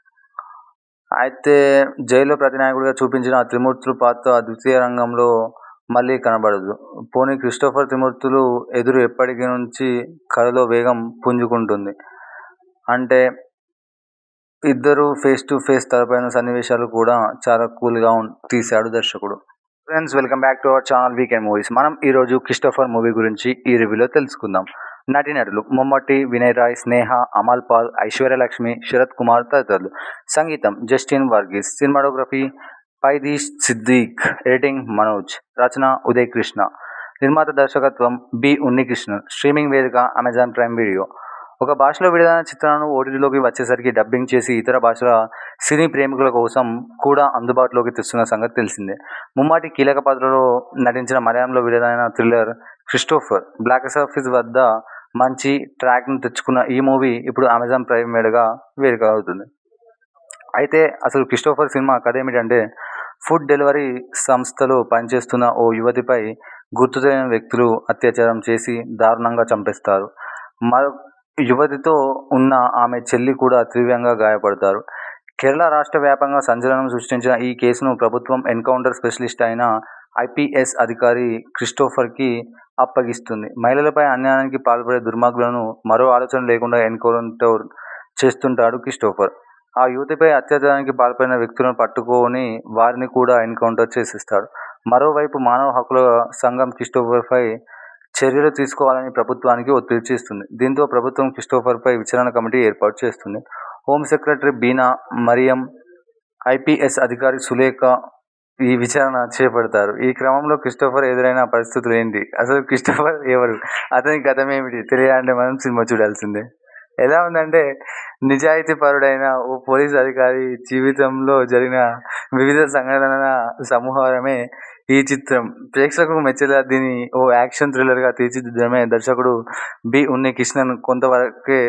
అయితే జైల్లో ప్రతినాయకుడిగా చూపించిన ఆ త్రిమూర్తులు పాత్ర ద్వితీయ రంగంలో మళ్ళీ కనబడదు పోనీ క్రిస్టోఫర్ త్రిమూర్తులు ఎదురు ఎప్పటికీ నుంచి కథలో వేగం పుంజుకుంటుంది అంటే ఇద్దరు ఫేస్ టు ఫేస్ తలపైన సన్నివేశాలు కూడా చాలా కూల్గా తీశాడు దర్శకుడు friends welcome back to our channel weekend movies మనం ఈరోజు క్రిస్టోఫర్ మూవీ గురించి ఈ రివ్యూలో తెలుసుకుందాం నటీనటులు మమ్మటి వినయ్ రాయ్ స్నేహ అమల్ పాల్ ఐశ్వర్యలక్ష్మి శరత్ కుమార్ తదితరులు సంగీతం జస్టిన్ వర్గీస్ సినిమాటోగ్రఫీ పైదీష్ సిద్దిక్ ఎడిటింగ్ మనోజ్ రచన ఉదయ్ కృష్ణ నిర్మాత దర్శకత్వం బి ఉన్నికృష్ణన్ స్ట్రీమింగ్ వేదిక అమెజాన్ ప్రైమ్ వీడియో ఒక భాషలో విడుదలైన చిత్రాలను ఓటీటీలోకి వచ్చేసరికి డబ్బింగ్ చేసి ఇతర భాషల సినీ ప్రేమికుల కోసం కూడా అందుబాటులోకి తెస్తున్న సంగతి తెలిసిందే ముమ్మాటి కీలక పాత్రలో నటించిన మలయాళంలో విడుదలైన థ్రిల్లర్ క్రిస్టోఫర్ బ్లాక్ ఆఫీస్ వద్ద మంచి ట్రాక్ను తెచ్చుకున్న ఈ మూవీ ఇప్పుడు అమెజాన్ ప్రైమ్ మీడగా వేడుక అవుతుంది అయితే అసలు క్రిస్టోఫర్ సినిమా కథ ఏమిటంటే ఫుడ్ డెలివరీ సంస్థలో పనిచేస్తున్న ఓ యువతిపై గుర్తు తెలియని వ్యక్తులు అత్యాచారం చేసి దారుణంగా చంపేస్తారు మరో యువతితో ఉన్న ఆమె చెల్లి కూడా తీవ్రంగా గాయపడతారు కేరళ రాష్ట్ర వ్యాప్తంగా సంచలనం సృష్టించిన ఈ కేసును ప్రభుత్వం ఎన్కౌంటర్ స్పెషలిస్ట్ అయిన ఐపీఎస్ అధికారి క్రిస్టోఫర్కి అప్పగిస్తుంది మహిళలపై అన్యాయానికి పాల్పడే దుర్మార్గులను మరో ఆలోచన లేకుండా ఎన్కౌంటర్ చేస్తుంటాడు క్రిస్టోఫర్ ఆ యువతిపై అత్యాచారానికి పాల్పడిన వ్యక్తులను పట్టుకొని వారిని కూడా ఎన్కౌంటర్ చేసేస్తాడు మరోవైపు మానవ హక్కుల సంఘం క్రిస్టోఫర్పై చర్యలు తీసుకోవాలని ప్రభుత్వానికి ఒత్తిడి చేస్తుంది దీంతో ప్రభుత్వం క్రిస్టోఫర్పై విచారణ కమిటీ ఏర్పాటు చేస్తుంది home secretary Beena Mariam IPS అధికారి సులేఖ ఈ విచారణ చేపడతారు ఈ క్రమంలో క్రిస్టోఫర్ ఎదురైన పరిస్థితులు ఏంటి అసలు క్రిస్టోఫర్ ఎవరు అతని గతం ఏమిటి తెలియాలంటే మనం సినిమా చూడాల్సిందే ఎలా ఉందంటే నిజాయితీ పరుడైన ఓ పోలీస్ అధికారి జీవితంలో జరిగిన వివిధ సంఘటనల సమూహమే ఈ చిత్రం ప్రేక్షకులకు మెచ్చేలా దీన్ని ఓ యాక్షన్ థ్రిల్లర్గా తీర్చిదిద్దడమే దర్శకుడు బి ఉన్ని కృష్ణన్ కొంతవరకే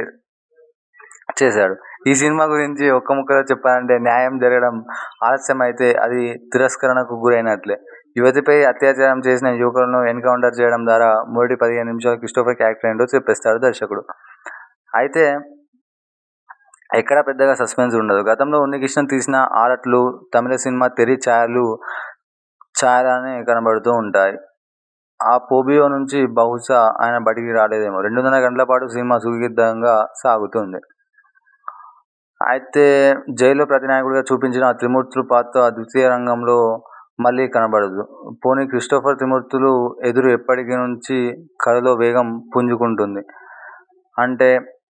చేశాడు ఈ సినిమా గురించి ఒక్క ముక్కలో చెప్పాలంటే న్యాయం జరగడం ఆలస్యం అయితే అది తిరస్కరణకు గురైనట్లే యువతిపై అత్యాచారం చేసిన యువకులను ఎన్కౌంటర్ చేయడం ద్వారా మొదటి పదిహేను నిమిషాలు క్రిస్టోఫర్ క్యారెక్టర్ ఏంటో చెప్పేస్తాడు దర్శకుడు అయితే ఎక్కడ పెద్దగా సస్పెన్స్ ఉండదు గతంలో ఉన్నికృష్ణన్ తీసిన ఆరట్లు తమిళ సినిమా తెరి ఛాయలు ఛాయలానే కనబడుతూ ఉంటాయి ఆ పోబియో నుంచి బహుశా ఆయన బయటికి రాలేదేమో రెండున్నర గంటల పాటు సినిమా సుదీర్ఘంగా సాగుతుంది అయితే జైల్లో ప్రతినాయకుడిగా చూపించిన త్రిమూర్తులు పాత్ర ద్వితీయ రంగంలో మళ్ళీ కనబడదు పోనీ క్రిస్టోఫర్ త్రిమూర్తులు ఎదురు ఎప్పటికీ నుంచి కథలో వేగం పుంజుకుంటుంది అంటే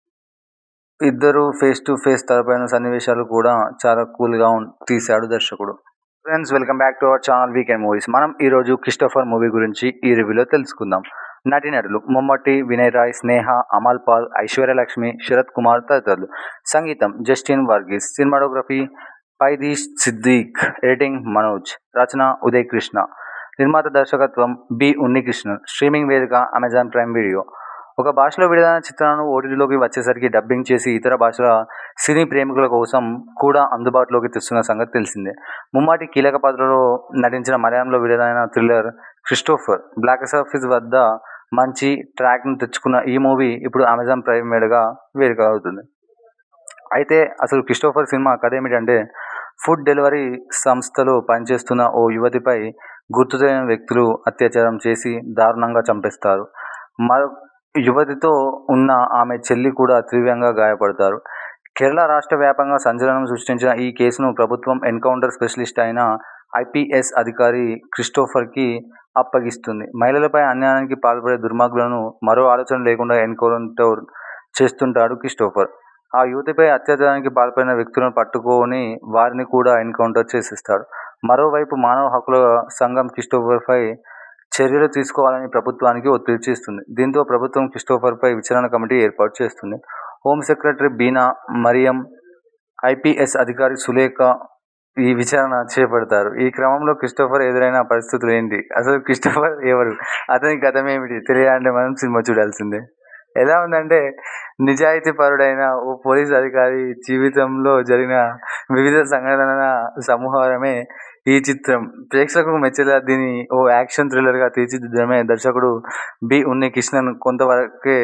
ఇద్దరు ఫేస్ టు ఫేస్ తలపైన సన్నివేశాలు కూడా చాలా కూల్గా తీశాడు దర్శకుడు friends welcome back to our channel weekend movies మనం ఈరోజు క్రిస్టోఫర్ మూవీ గురించి ఈ రివ్యూలో తెలుసుకుందాం నటీనటులు మమ్మటి వినయ్ రాయ్ స్నేహ అమల్ పాల్ ఐశ్వర్యలక్ష్మి శరత్ కుమార్ తదితరులు సంగీతం జస్టిన్ వర్గీస్ సినిమాటోగ్రఫీ పైదీష్ సిద్దీక్ ఎడిటింగ్ మనోజ్ రచన ఉదయ్ కృష్ణ నిర్మాత దర్శకత్వం బి ఉన్నికృష్ణన్ స్ట్రీమింగ్ వేదిక అమెజాన్ ప్రైమ్ వీడియో ఒక భాషలో విడుదలైన చిత్రాలను ఓటీటీలోకి వచ్చేసరికి డబ్బింగ్ చేసి ఇతర భాషల సినీ ప్రేమికుల కోసం కూడా అందుబాటులోకి తెస్తున్న సంగతి తెలిసిందే ముమ్మాటి కీలక పాత్రలో నటించిన మలయాళంలో విడుదలైన థ్రిల్లర్ క్రిస్టోఫర్ బ్లాక్ ఆఫీస్ వద్ద మంచి ట్రాక్ను తెచ్చుకున్న ఈ మూవీ ఇప్పుడు అమెజాన్ ప్రైమ్ మీదుగా వేదిక అవుతుంది అయితే అసలు క్రిస్టోఫర్ సినిమా కథ ఏమిటంటే ఫుడ్ డెలివరీ సంస్థలో పనిచేస్తున్న ఓ యువతిపై గుర్తు తెలియని వ్యక్తులు అత్యాచారం చేసి దారుణంగా చంపేస్తారు మరో యువతితో ఉన్న ఆమె చెల్లి కూడా తీవ్రంగా గాయపడతారు కేరళ రాష్ట్ర వ్యాప్తంగా సంచలనం సృష్టించిన ఈ కేసును ప్రభుత్వం ఎన్కౌంటర్ స్పెషలిస్ట్ అయిన ఐపీఎస్ అధికారి క్రిస్టోఫర్కి అప్పగిస్తుంది మహిళలపై అన్యాయానికి పాల్పడే దుర్మార్గులను మరో ఆలోచన లేకుండా ఎన్కౌంటర్ చేస్తుంటాడు క్రిస్టోఫర్ ఆ యువతిపై అత్యాచారానికి పాల్పడిన వ్యక్తులను పట్టుకొని వారిని కూడా ఎన్కౌంటర్ చేసేస్తాడు మరోవైపు మానవ హక్కుల సంఘం క్రిస్టోఫర్పై చర్యలు తీసుకోవాలని ప్రభుత్వానికి ఒత్తిడి చేస్తుంది దీంతో ప్రభుత్వం క్రిస్టోఫర్పై విచారణ కమిటీ ఏర్పాటు చేస్తుంది home secretary Beena Mariam IPS అధికారి సులేఖ ఈ విచారణ చేపడతారు ఈ క్రమంలో క్రిస్టోఫర్ ఎదురైన పరిస్థితులు ఏంటి అసలు క్రిస్టోఫర్ ఎవరు అతని గతం ఏమిటి తెలియాలంటే మనం సినిమా చూడాల్సిందే ఎలా ఉందంటే నిజాయితీ పరుడైన ఓ పోలీస్ అధికారి జీవితంలో జరిగిన వివిధ సంఘటనల సమూహమే ఈ చిత్రం ప్రేక్షకులకు మెచ్చేలా దీన్ని ఓ యాక్షన్ థ్రిల్లర్గా తీర్చిదిద్దడమే దర్శకుడు బి ఉన్ని కృష్ణన్ కొంతవరకే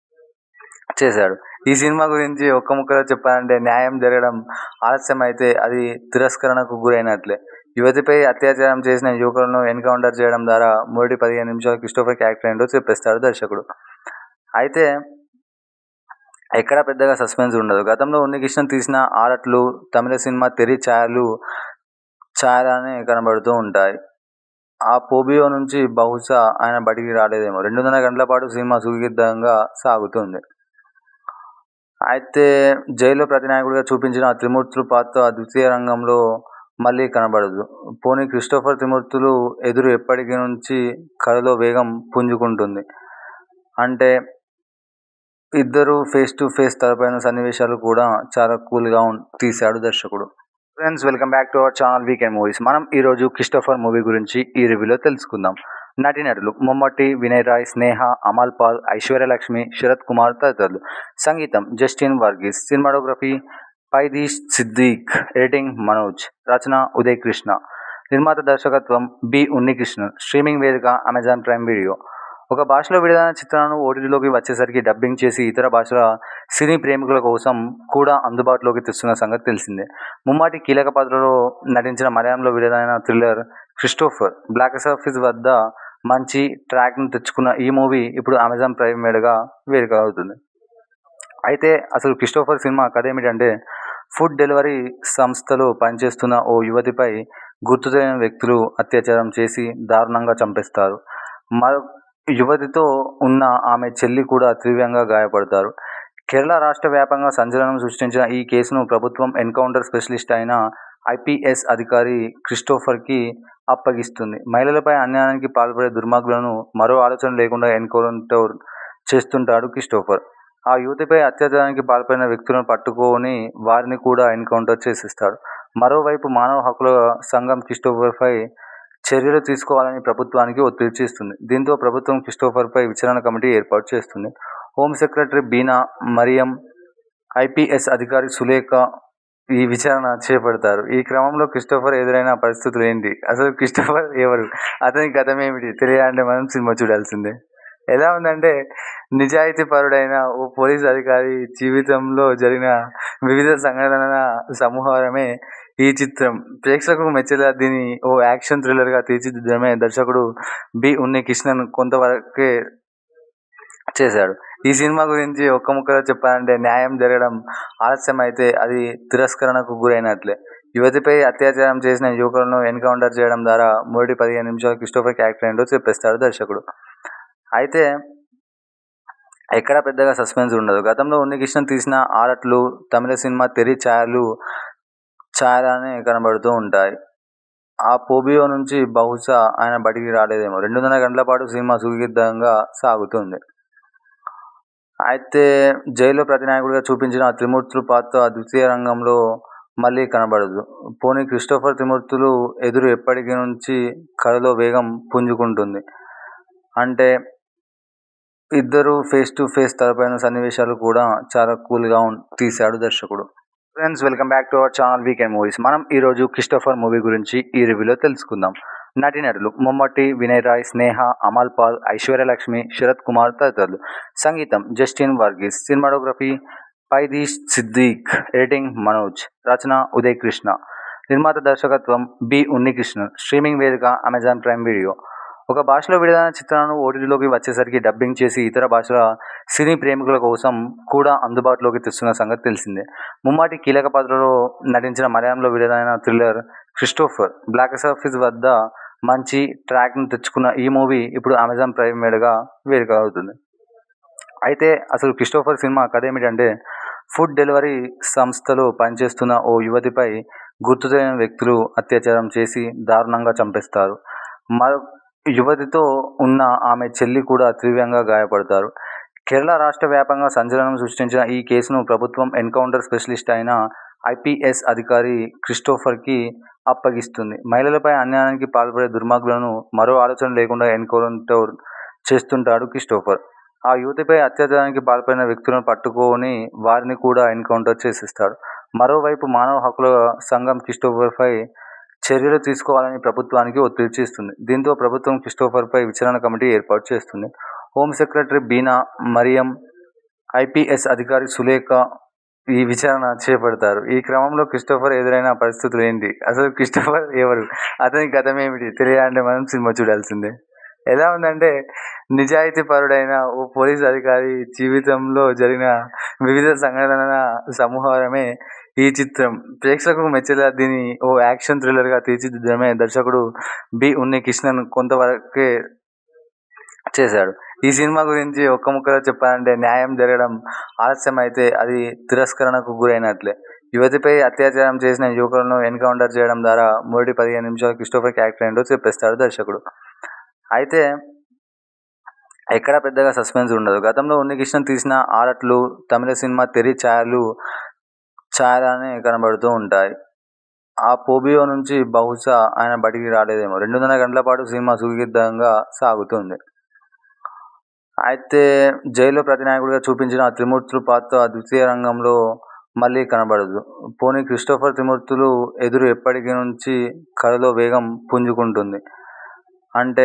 చేశాడు ఈ సినిమా గురించి ఒక్క ముక్కలో చెప్పాలంటే న్యాయం జరగడం ఆలస్యం అయితే అది తిరస్కరణకు గురైనట్లే యువతిపై అత్యాచారం చేసిన యువకులను ఎన్కౌంటర్ చేయడం ద్వారా మొదటి పదిహేను నిమిషాలు క్రిస్టోఫర్ క్యారెక్టర్ ఏంటో చెప్పేస్తాడు దర్శకుడు అయితే ఎక్కడ పెద్దగా సస్పెన్స్ ఉండదు గతంలో ఉన్నికృష్ణన్ తీసిన ఆరట్లు తమిళ సినిమా తెరి ఛాయలు ఛాయలానే కనబడుతూ ఉంటాయి ఆ పోబియో నుంచి బహుశా ఆయన బయటికి రాలేదేమో రెండున్నర గంటల పాటు సినిమా సుదీర్ఘంగా సాగుతుంది అయితే జైల్లో ప్రతినాయకుడిగా చూపించిన త్రిమూర్తులు పాత్ర ద్వితీయ రంగంలో మళ్ళీ కనబడదు పోనీ క్రిస్టోఫర్ త్రిమూర్తులు ఎదురు ఎప్పటికీ నుంచి కథలో వేగం పుంజుకుంటుంది అంటే ఇద్దరు ఫేస్ టు ఫేస్ తలపైన సన్నివేశాలు కూడా చాలా కూల్గా తీశాడు దర్శకుడు friends welcome back to our channel weekend movies మనం ఈరోజు క్రిస్టోఫర్ మూవీ గురించి ఈ రివ్యూలో తెలుసుకుందాం నటీనటులు మమ్మటి వినయ్ రాయ్ స్నేహ అమల్ పాల్ ఐశ్వర్యలక్ష్మి శరత్ కుమార్ తదితరులు సంగీతం జస్టిన్ వర్గీస్ సినిమాటోగ్రఫీ పైదీష్ సిద్దీక్ ఎడిటింగ్ మనోజ్ రచన ఉదయ్ కృష్ణ నిర్మాత దర్శకత్వం బి ఉన్నికృష్ణన్ స్ట్రీమింగ్ వేదిక అమెజాన్ ప్రైమ్ వీడియో ఒక భాషలో విడుదలైన చిత్రాలను ఓటీటీలోకి వచ్చేసరికి డబ్బింగ్ చేసి ఇతర భాషల సినీ ప్రేమికుల కోసం కూడా అందుబాటులోకి తెస్తున్న సంగతి తెలిసిందే ముమ్మాటి కీలక పాత్రలో నటించిన మలయాళంలో విడుదలైన థ్రిల్లర్ క్రిస్టోఫర్ బ్లాక్ ఆఫీస్ వద్ద మంచి ట్రాక్ను తెచ్చుకున్న ఈ మూవీ ఇప్పుడు అమెజాన్ ప్రైమ్ మీదుగా వేదిక అవుతుంది అయితే అసలు క్రిస్టోఫర్ సినిమా కథ ఏమిటంటే ఫుడ్ డెలివరీ సంస్థలో పనిచేస్తున్న ఓ యువతిపై గుర్తు తెలియని వ్యక్తులు అత్యాచారం చేసి దారుణంగా చంపేస్తారు మరో యువతితో ఉన్న ఆమె చెల్లి కూడా తీవ్రంగా గాయపడతారు కేరళ రాష్ట్ర వ్యాప్తంగా సంచలనం సృష్టించిన ఈ కేసును ప్రభుత్వం ఎన్కౌంటర్ స్పెషలిస్ట్ అయిన ఐపీఎస్ అధికారి క్రిస్టోఫర్కి అప్పగిస్తుంది మహిళలపై అన్యాయానికి పాల్పడే దుర్మార్గులను మరో ఆలోచన లేకుండా ఎన్కౌంటర్ చేస్తుంటాడు క్రిస్టోఫర్ ఆ యువతిపై అత్యాచారానికి పాల్పడిన వ్యక్తులను పట్టుకొని వారిని కూడా ఎన్కౌంటర్ చేసేస్తాడు మరోవైపు మానవ హక్కుల సంఘం క్రిస్టోఫర్పై చర్యలు తీసుకోవాలని ప్రభుత్వానికి ఒత్తిడి చేస్తుంది దీంతో ప్రభుత్వం క్రిస్టోఫర్పై విచారణ కమిటీ ఏర్పాటు చేస్తుంది home secretary Beena Mariam IPS అధికారి సులేఖ ఈ విచారణ చేపడతారు ఈ క్రమంలో క్రిస్టోఫర్ ఎదురైన పరిస్థితులు ఏంటి అసలు క్రిస్టోఫర్ ఎవరు అతని గతం ఏమిటి తెలియాలంటే మనం సినిమా చూడాల్సిందే ఎలా ఉందంటే నిజాయితీ పరుడైన ఓ పోలీస్ అధికారి జీవితంలో జరిగిన వివిధ సంఘటనల సమూహమే ఈ చిత్రం ప్రేక్షకులకు మెచ్చేలా దీన్ని ఓ యాక్షన్ థ్రిల్లర్గా తీర్చిదిద్దడమే దర్శకుడు బి ఉన్ని కృష్ణన్ కొంతవరకే చేశాడు ఈ సినిమా గురించి ఒక్క ముక్కలో చెప్పాలంటే న్యాయం జరగడం ఆలస్యం అయితే అది తిరస్కరణకు గురైనట్లే యువతిపై అత్యాచారం చేసిన యువకులను ఎన్కౌంటర్ చేయడం ద్వారా మొదటి పదిహేను నిమిషాలు క్రిస్టోఫర్ క్యారెక్టర్ ఏంటో చెప్పేస్తాడు దర్శకుడు అయితే ఎక్కడ పెద్దగా సస్పెన్స్ ఉండదు గతంలో ఉన్నికృష్ణన్ తీసిన ఆరట్లు తమిళ సినిమా తెరి ఛాయలు ఛాయలానే కనబడుతూ ఉంటాయి ఆ పోబియో నుంచి బహుశా ఆయన బయటికి రాలేదేమో రెండున్నర గంటల పాటు సినిమా సుదీర్ఘంగా సాగుతుంది అయితే జైల్లో ప్రతినాయకుడిగా చూపించిన ఆ త్రిమూర్తులు పాత్ర ద్వితీయ రంగంలో మళ్ళీ కనబడదు పోనీ క్రిస్టోఫర్ త్రిమూర్తులు ఎదురు ఎప్పటికీ నుంచి కథలో వేగం పుంజుకుంటుంది అంటే ఇద్దరు ఫేస్ టు ఫేస్ తలపైన సన్నివేశాలు కూడా చాలా కూల్గా తీశాడు దర్శకుడు friends welcome back to our channel weekend movies మనం ఈరోజు క్రిస్టోఫర్ మూవీ గురించి ఈ రివ్యూలో తెలుసుకుందాం నటీనటులు మమ్మటి వినయ్ రాయ్ స్నేహ అమల్ పాల్ ఐశ్వర్యలక్ష్మి శరత్ కుమార్ తదితరులు సంగీతం జస్టిన్ వర్గీస్ సినిమాటోగ్రఫీ పైదీష్ సిద్దిక్ ఎడిటింగ్ మనోజ్ రచన ఉదయ్ కృష్ణ నిర్మాత దర్శకత్వం బి ఉన్నికృష్ణన్ స్ట్రీమింగ్ వేదిక అమెజాన్ ప్రైమ్ వీడియో ఒక భాషలో విడుదలైన చిత్రాలను ఓటీటీలోకి వచ్చేసరికి డబ్బింగ్ చేసి ఇతర భాషల సినీ ప్రేమికుల కోసం కూడా అందుబాటులోకి తెస్తున్న సంగతి తెలిసిందే ముమ్మాటి కీలక పాత్రలో నటించిన మలయాళంలో విడుదలైన థ్రిల్లర్ క్రిస్టోఫర్ బ్లాక్ ఆఫీస్ వద్ద మంచి ట్రాక్ను తెచ్చుకున్న ఈ మూవీ ఇప్పుడు అమెజాన్ ప్రైమ్ మీదుగా వేదిక అవుతుంది అయితే అసలు క్రిస్టోఫర్ సినిమా కథ ఏమిటంటే ఫుడ్ డెలివరీ సంస్థలో పనిచేస్తున్న ఓ యువతిపై గుర్తు తెలియని వ్యక్తులు అత్యాచారం చేసి దారుణంగా చంపేస్తారు మరో యువతితో ఉన్న ఆమె చెల్లి కూడా తీవ్రంగా గాయపడతారు కేరళ రాష్ట్ర వ్యాప్తంగా సంచలనం సృష్టించిన ఈ కేసును ప్రభుత్వం ఎన్కౌంటర్ స్పెషలిస్ట్ అయిన ఐపీఎస్ అధికారి క్రిస్టోఫర్కి అప్పగిస్తుంది మహిళలపై అన్యాయానికి పాల్పడే దుర్మార్గులను మరో ఆలోచన లేకుండా ఎన్కౌంటర్ చేస్తుంటాడు క్రిస్టోఫర్ ఆ యువతిపై అత్యాచారానికి పాల్పడిన వ్యక్తులను పట్టుకొని వారిని కూడా ఎన్కౌంటర్ చేసేస్తాడు మరోవైపు మానవ హక్కుల సంఘం క్రిస్టోఫర్పై చర్యలు తీసుకోవాలని ప్రభుత్వానికి ఒత్తిడి చేస్తుంది దీంతో ప్రభుత్వం క్రిస్టోఫర్పై విచారణ కమిటీ ఏర్పాటు చేస్తుంది home secretary Beena Mariam IPS అధికారి సులేఖ ఈ విచారణ చేపడతారు ఈ క్రమంలో క్రిస్టోఫర్ ఎదురైన పరిస్థితులు ఏంటి అసలు క్రిస్టోఫర్ ఎవరు అతని గతం ఏమిటి తెలియాలంటే మనం సినిమా చూడాల్సిందే ఎలా ఉందంటే నిజాయితీ పరుడైన ఓ పోలీస్ అధికారి జీవితంలో జరిగిన వివిధ సంఘటనల సమూహమే ఈ చిత్రం ప్రేక్షకులకు మెచ్చేలా దీన్ని ఓ యాక్షన్ థ్రిల్లర్గా తీర్చిదిద్దడమే దర్శకుడు బి ఉన్ని కృష్ణన్ కొంతవరకే చేశాడు ఈ సినిమా గురించి ఒక్క ముక్కలో చెప్పాలంటే న్యాయం జరగడం ఆలస్యం అయితే అది తిరస్కరణకు గురైనట్లే యువతిపై అత్యాచారం చేసిన యువకులను ఎన్కౌంటర్ చేయడం ద్వారా మొదటి పదిహేను నిమిషాలు క్రిస్టోఫర్ క్యారెక్టర్ ఏంటో చెప్పేస్తాడు దర్శకుడు అయితే ఎక్కడ పెద్దగా సస్పెన్స్ ఉండదు గతంలో ఉన్నికృష్ణన్ తీసిన ఆరట్లు తమిళ సినిమా తెరి ఛాయలు ఛాయలానే కనబడుతూ ఉంటాయి ఆ పోబియో నుంచి బహుశా ఆయన బయటికి రాలేదేమో రెండున్నర గంటల పాటు సినిమా సుదీర్ఘంగా సాగుతుంది అయితే జైల్లో ప్రతినాయకుడిగా చూపించిన ఆ త్రిమూర్తులు పాత్ర ద్వితీయ రంగంలో మళ్ళీ కనబడదు పోనీ క్రిస్టోఫర్ త్రిమూర్తులు ఎదురు ఎప్పటికి నుంచి కథలో వేగం పుంజుకుంటుంది అంటే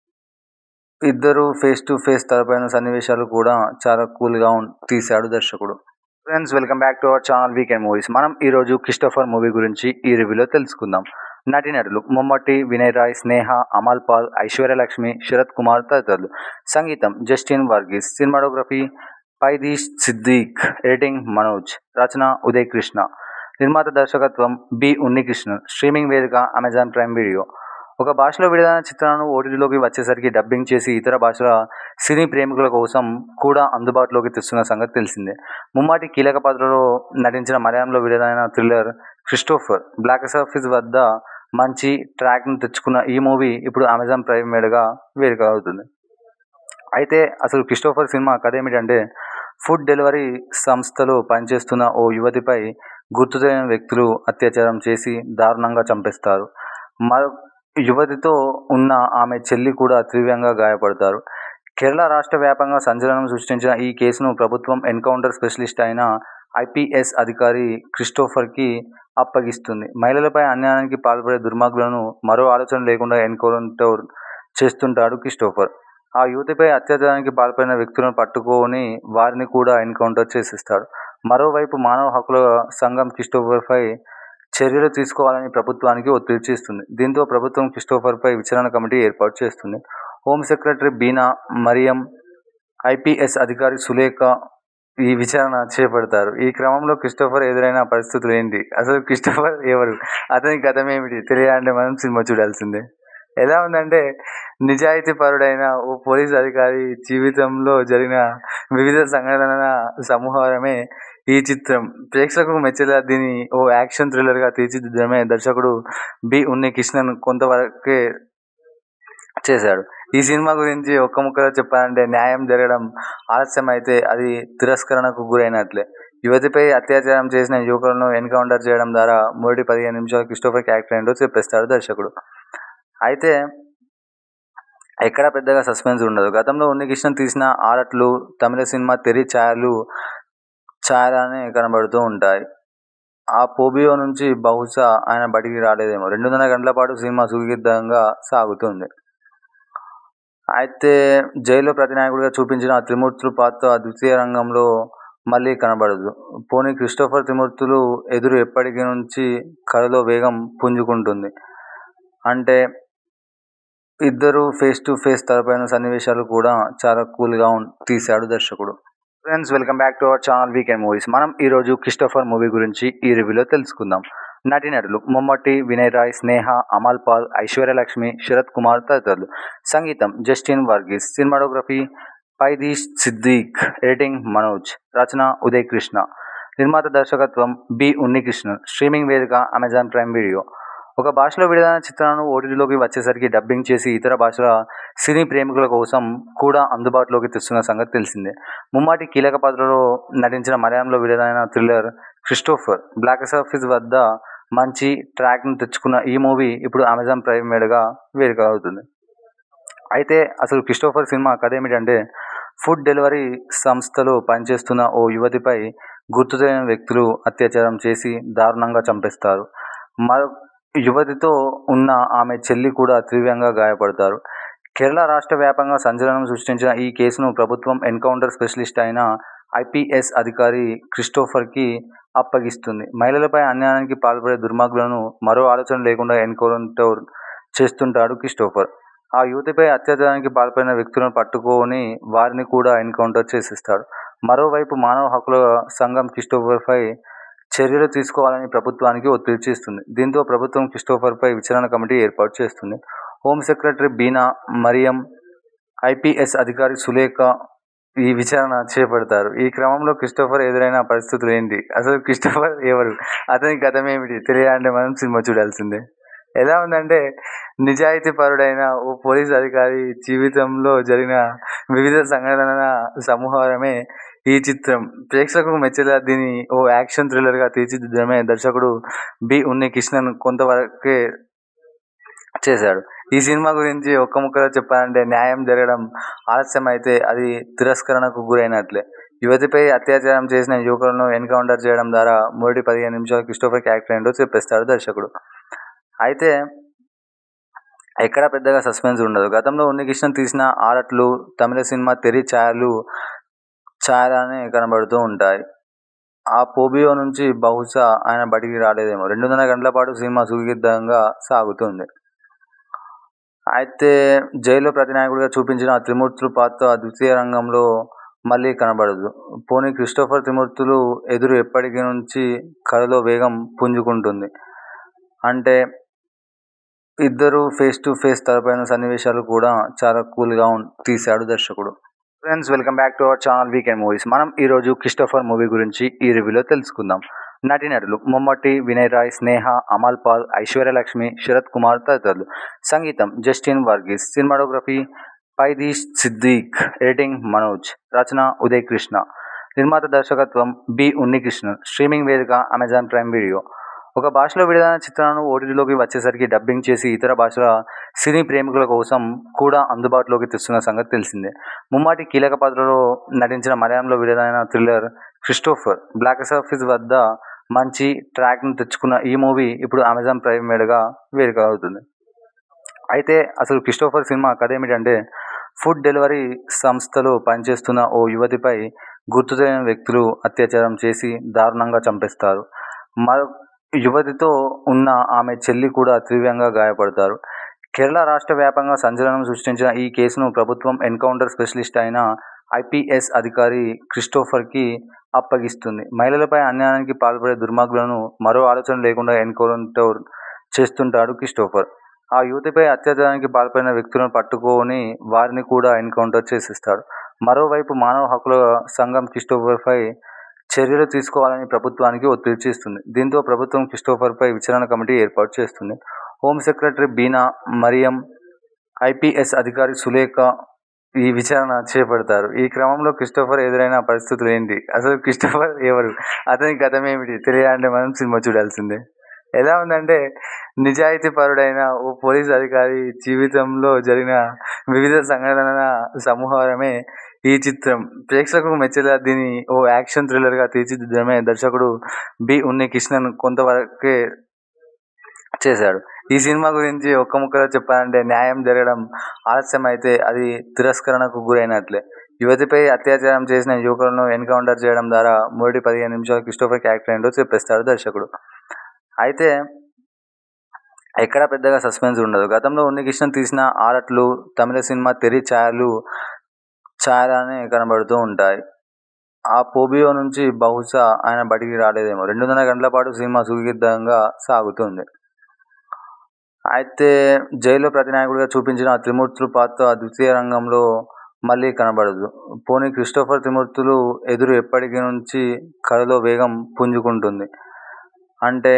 ఇద్దరు ఫేస్ టు ఫేస్ తలపైన సన్నివేశాలు కూడా చాలా కూల్గా తీశాడు దర్శకుడు friends welcome back to our channel weekend movies మనం ఈరోజు క్రిస్టోఫర్ మూవీ గురించి ఈ రివ్యూలో తెలుసుకుందాం నటీనటులు మమ్మటి వినయ్ రాయ్ స్నేహ అమల్ పాల్ ఐశ్వర్యలక్ష్మి శరత్ కుమార్ తదితరులు సంగీతం జస్టిన్ వర్గీస్ సినిమాటోగ్రఫీ పైదీష్ సిద్దిక్ ఎడిటింగ్ మనోజ్ రచన ఉదయ్ కృష్ణ నిర్మాత దర్శకత్వం బి ఉన్నికృష్ణన్ స్ట్రీమింగ్ వేదిక అమెజాన్ ప్రైమ్ వీడియో ఒక భాషలో విడుదలైన చిత్రాలను ఓటీటీలోకి వచ్చేసరికి డబ్బింగ్ చేసి ఇతర భాషల సినీ ప్రేమికుల కోసం కూడా అందుబాటులోకి తెస్తున్న సంగతి తెలిసిందే ముమ్మాటి కీలక పాత్రలో నటించిన మలయాళంలో విడుదలైన థ్రిల్లర్ క్రిస్టోఫర్ బ్లాక్ ఆఫీస్ వద్ద మంచి ట్రాక్ను తెచ్చుకున్న ఈ మూవీ ఇప్పుడు అమెజాన్ ప్రైమ్ మీదుగా వేడుక అవుతుంది అయితే అసలు క్రిస్టోఫర్ సినిమా కథ ఏమిటంటే ఫుడ్ డెలివరీ సంస్థలో పనిచేస్తున్న ఓ యువతిపై గుర్తు తెలియని వ్యక్తులు అత్యాచారం చేసి దారుణంగా చంపేస్తారు మరో యువతితో ఉన్న ఆమె చెల్లి కూడా తీవ్రంగా గాయపడతారు కేరళ రాష్ట్ర వ్యాప్తంగా సంచలనం సృష్టించిన ఈ కేసును ప్రభుత్వం ఎన్కౌంటర్ స్పెషలిస్ట్ అయిన ఐపీఎస్ అధికారి క్రిస్టోఫర్కి అప్పగిస్తుంది మహిళలపై అన్యాయానికి పాల్పడే దుర్మార్గులను మరో ఆలోచన లేకుండా ఎన్కౌంటర్ చేస్తుంటాడు క్రిస్టోఫర్ ఆ యువతిపై అత్యాచారానికి పాల్పడిన వ్యక్తులను పట్టుకొని వారిని కూడా ఎన్కౌంటర్ చేసేస్తాడు మరోవైపు మానవ హక్కుల సంఘం క్రిస్టోఫర్పై చర్యలు తీసుకోవాలని ప్రభుత్వానికి ఒత్తిడి చేస్తుంది దీంతో ప్రభుత్వం క్రిస్టోఫర్పై విచారణ కమిటీ ఏర్పాటు చేస్తుంది home secretary Beena Mariam IPS అధికారి సులేఖ ఈ విచారణ చేపడతారు ఈ క్రమంలో క్రిస్టోఫర్ ఎదురైన పరిస్థితులు ఏంటి అసలు క్రిస్టోఫర్ ఎవరు అతని గతం ఏమిటి తెలియాలంటే మనం సినిమా చూడాల్సిందే ఎలా ఉందంటే నిజాయితీ పరుడైన ఓ పోలీస్ అధికారి జీవితంలో జరిగిన వివిధ సంఘటనల సమూహమే ఈ చిత్రం ప్రేక్షకులకు మెచ్చేలా దీన్ని ఓ యాక్షన్ థ్రిల్లర్గా తీర్చిదిద్దడమే దర్శకుడు బి ఉన్ని కృష్ణన్ కొంతవరకే చేశాడు ఈ సినిమా గురించి ఒక్క ముక్కలో చెప్పాలంటే న్యాయం జరగడం ఆలస్యం అయితే అది తిరస్కరణకు గురైనట్లే యువతిపై అత్యాచారం చేసిన యువకులను ఎన్కౌంటర్ చేయడం ద్వారా మొదటి పదిహేను నిమిషాలు క్రిస్టోఫర్ క్యారెక్టర్ ఏంటో చెప్పేస్తాడు దర్శకుడు అయితే ఎక్కడ పెద్దగా సస్పెన్స్ ఉండదు గతంలో ఉన్నికృష్ణన్ తీసిన ఆరట్లు తమిళ సినిమా తెరి ఛాయలు ఛాయలానే కనబడుతూ ఉంటాయి ఆ పోబియో నుంచి బహుశా ఆయన బడికి రాలేదేమో రెండున్నర గంటల పాటు సినిమా సుఖిద్దంగా సాగుతుంది అయితే జైల్లో ప్రతినాయకుడిగా చూపించిన ఆ త్రిమూర్తులు పాత్ర ద్వితీయ రంగంలో మళ్ళీ కనబడదు పోనీ క్రిస్టోఫర్ త్రిమూర్తులు ఎదురు ఎప్పటికి నుంచి కథలో వేగం పుంజుకుంటుంది అంటే ఇద్దరు ఫేస్ టు ఫేస్ తలపైన సన్నివేశాలు కూడా చాలా కూల్గా తీశాడు దర్శకుడు friends welcome back to our channel weekend movies మనం ఈరోజు క్రిస్టోఫర్ మూవీ గురించి ఈ రివ్యూలో తెలుసుకుందాం నటీనటులు మమ్మటి వినయ్ రాయ్ స్నేహ అమల్ పాల్ ఐశ్వర్యలక్ష్మి శరత్ కుమార్ తదితరులు సంగీతం జస్టిన్ వర్గీస్ సినిమాటోగ్రఫీ పైదీష్ సిద్దిక్ ఎడిటింగ్ మనోజ్ రచన ఉదయ్ కృష్ణ నిర్మాత దర్శకత్వం బి ఉన్నికృష్ణన్ స్ట్రీమింగ్ వేదిక అమెజాన్ ప్రైమ్ వీడియో ఒక భాషలో విడుదలైన చిత్రాలను ఓటీటీలోకి వచ్చేసరికి డబ్బింగ్ చేసి ఇతర భాషల సినీ ప్రేమికుల కోసం కూడా అందుబాటులోకి తెస్తున్న సంగతి తెలిసిందే ముమ్మాటి కీలక పాత్రలో నటించిన మలయాళంలో విడుదలైన థ్రిల్లర్ క్రిస్టోఫర్ బ్లాక్ ఆఫీస్ వద్ద మంచి ట్రాక్ను తెచ్చుకున్న ఈ మూవీ ఇప్పుడు అమెజాన్ ప్రైమ్ మీదుగా వేడుక అవుతుంది అయితే అసలు క్రిస్టోఫర్ సినిమా కథ ఏమిటంటే ఫుడ్ డెలివరీ సంస్థలో పనిచేస్తున్న ఓ యువతిపై గుర్తు తెలియని వ్యక్తులు అత్యాచారం చేసి దారుణంగా చంపేస్తారు మరో యువతితో ఉన్న ఆమె చెల్లి కూడా తీవ్రంగా గాయపడతారు కేరళ రాష్ట్ర వ్యాప్తంగా సంచలనం సృష్టించిన ఈ కేసును ప్రభుత్వం ఎన్కౌంటర్ స్పెషలిస్ట్ అయిన ఐపీఎస్ అధికారి క్రిస్టోఫర్కి అప్పగిస్తుంది మహిళలపై అన్యాయానికి పాల్పడే దుర్మార్గులను మరో ఆలోచన లేకుండా ఎన్కౌంటర్ చేస్తుంటాడు క్రిస్టోఫర్ ఆ యువతిపై అత్యాచారానికి పాల్పడిన వ్యక్తులను పట్టుకొని వారిని కూడా ఎన్కౌంటర్ చేసేస్తాడు మరోవైపు మానవ హక్కుల సంఘం క్రిస్టోఫర్పై చర్యలు తీసుకోవాలని ప్రభుత్వానికి ఒత్తిడి చేస్తుంది దీంతో ప్రభుత్వం క్రిస్టోఫర్పై విచారణ కమిటీ ఏర్పాటు చేస్తుంది home secretary Beena Mariam IPS అధికారి సులేఖ ఈ విచారణ చేపడతారు ఈ క్రమంలో క్రిస్టోఫర్ ఎదురైన పరిస్థితులు ఏంటి అసలు క్రిస్టోఫర్ ఎవరు అతని గతం ఏమిటి తెలియాలంటే మనం సినిమా చూడాల్సిందే ఎలా ఉందంటే నిజాయితీ పరుడైన ఓ పోలీస్ అధికారి జీవితంలో జరిగిన వివిధ సంఘటనల సమూహమే ఈ చిత్రం ప్రేక్షకులకు మెచ్చేలా దీన్ని ఓ యాక్షన్ థ్రిల్లర్గా తీర్చిదిద్దడమే దర్శకుడు బి ఉన్ని కృష్ణన్ కొంతవరకే చేశాడు ఈ సినిమా గురించి ఒక్క ముక్కలో చెప్పాలంటే న్యాయం జరగడం ఆలస్యం అయితే అది తిరస్కరణకు గురైనట్లే యువతిపై అత్యాచారం చేసిన యువకులను ఎన్కౌంటర్ చేయడం ద్వారా మొదటి పదిహేను నిమిషాలు క్రిస్టోఫర్ క్యారెక్టర్ ఏంటో చెప్పేస్తాడు దర్శకుడు అయితే ఎక్కడ పెద్దగా సస్పెన్స్ ఉండదు గతంలో ఉన్నికృష్ణన్ తీసిన ఆరట్లు తమిళ సినిమా తెరి ఛాయలు ఛాయలానే కనబడుతూ ఉంటాయి ఆ పోబియో నుంచి బహుశా ఆయన బయటికి రాలేదేమో రెండున్నర గంటల పాటు సినిమా సుదీర్ఘంగా సాగుతుంది అయితే జైల్లో ప్రతినాయకుడిగా చూపించిన ఆ త్రిమూర్తులు పాత్ర ద్వితీయ రంగంలో మళ్ళీ కనబడదు పోనీ క్రిస్టోఫర్ త్రిమూర్తులు ఎదురు ఎప్పటికీ నుంచి కథలో వేగం పుంజుకుంటుంది అంటే ఇద్దరు ఫేస్ టు ఫేస్ తలపైన సన్నివేశాలు కూడా చాలా కూల్గా తీశాడు దర్శకుడు friends welcome back to our channel weekend movies మనం ఈరోజు క్రిస్టోఫర్ మూవీ గురించి ఈ రివ్యూలో తెలుసుకుందాం నటీనటులు మమ్మటి వినయ్ రాయ్ స్నేహ అమల్ పాల్ ఐశ్వర్యలక్ష్మి శరత్ కుమార్ తదితరులు సంగీతం జస్టిన్ వర్గీస్ సినిమాటోగ్రఫీ పైదీష్ సిద్దిక్ ఎడిటింగ్ మనోజ్ రచన ఉదయ్ కృష్ణ నిర్మాత దర్శకత్వం బి ఉన్నికృష్ణన్ స్ట్రీమింగ్ వేదిక అమెజాన్ ప్రైమ్ వీడియో ఒక భాషలో విడుదలైన చిత్రాలను ఓటీటీలోకి వచ్చేసరికి డబ్బింగ్ చేసి ఇతర భాషల సినీ ప్రేమికుల కోసం కూడా అందుబాటులోకి తెస్తున్న సంగతి తెలిసిందే ముమ్మాటి కీలక పాత్రలో నటించిన మలయాళంలో విడుదలైన థ్రిల్లర్ క్రిస్టోఫర్ బ్లాక్ ఆఫీస్ వద్ద మంచి ట్రాక్ను తెచ్చుకున్న ఈ మూవీ ఇప్పుడు అమెజాన్ ప్రైమ్ మీదుగా వేడుక అవుతుంది అయితే అసలు క్రిస్టోఫర్ సినిమా కథ ఏమిటంటే ఫుడ్ డెలివరీ సంస్థలో పనిచేస్తున్న ఓ యువతిపై గుర్తు తెలియని వ్యక్తులు అత్యాచారం చేసి దారుణంగా చంపేస్తారు మరో యువతితో ఉన్న ఆమె చెల్లి కూడా తీవ్రంగా గాయపడతారు కేరళ రాష్ట్ర వ్యాప్తంగా సంచలనం సృష్టించిన ఈ కేసును ప్రభుత్వం ఎన్కౌంటర్ స్పెషలిస్ట్ అయిన ఐపీఎస్ అధికారి క్రిస్టోఫర్కి అప్పగిస్తుంది మహిళలపై అన్యాయానికి పాల్పడే దుర్మార్గులను మరో ఆలోచన లేకుండా ఎన్కౌంటర్ చేస్తుంటాడు క్రిస్టోఫర్ ఆ యువతిపై అత్యాచారానికి పాల్పడిన వ్యక్తులను పట్టుకొని వారిని కూడా ఎన్కౌంటర్ చేసేస్తాడు మరోవైపు మానవ హక్కుల సంఘం క్రిస్టోఫర్పై చర్యలు తీసుకోవాలని ప్రభుత్వానికి ఒత్తిడి చేస్తుంది దీంతో ప్రభుత్వం క్రిస్టోఫర్పై విచారణ కమిటీ ఏర్పాటు చేస్తుంది home secretary Beena Mariam IPS అధికారి సులేఖ ఈ విచారణ చేపడతారు ఈ క్రమంలో క్రిస్టోఫర్ ఎదురైన పరిస్థితులు ఏంటి అసలు క్రిస్టోఫర్ ఎవరు అతని గతం ఏమిటి తెలియాలంటే మనం సినిమా చూడాల్సిందే ఎలా ఉందంటే నిజాయితీ పరుడైన ఓ పోలీస్ అధికారి జీవితంలో జరిగిన వివిధ సంఘటనల సమూహమే ఈ చిత్రం ప్రేక్షకులకు మెచ్చేలా దీన్ని ఓ యాక్షన్ థ్రిల్లర్గా తీర్చిదిద్దడమే దర్శకుడు బి ఉన్ని కృష్ణన్ కొంతవరకే చేశాడు ఈ సినిమా గురించి ఒక్క ముక్కలో చెప్పాలంటే న్యాయం జరగడం ఆలస్యం అయితే అది తిరస్కరణకు గురైనట్లే యువతిపై అత్యాచారం చేసిన యువకులను ఎన్కౌంటర్ చేయడం ద్వారా మొదటి పదిహేను నిమిషాలు క్రిస్టోఫర్ క్యారెక్టర్ ఏంటో చెప్పేస్తాడు దర్శకుడు అయితే ఎక్కడ పెద్దగా సస్పెన్స్ ఉండదు గతంలో ఉన్నికృష్ణన్ తీసిన ఆరట్లు తమిళ సినిమా తెరి ఛాయలు ఛాయలానే కనబడుతూ ఉంటాయి ఆ పోబియో నుంచి బహుశా ఆయన బయటికి రాలేదేమో రెండున్నర గంటల పాటు సినిమా సుదీర్ఘంగా సాగుతుంది అయితే జైల్లో ప్రతినాయకుడిగా చూపించిన ఆ త్రిమూర్తులు పాత్ర ద్వితీయ రంగంలో మళ్ళీ కనబడదు పోనీ క్రిస్టోఫర్ త్రిమూర్తులు ఎదురు ఎప్పటికీ నుంచి కథలో వేగం పుంజుకుంటుంది అంటే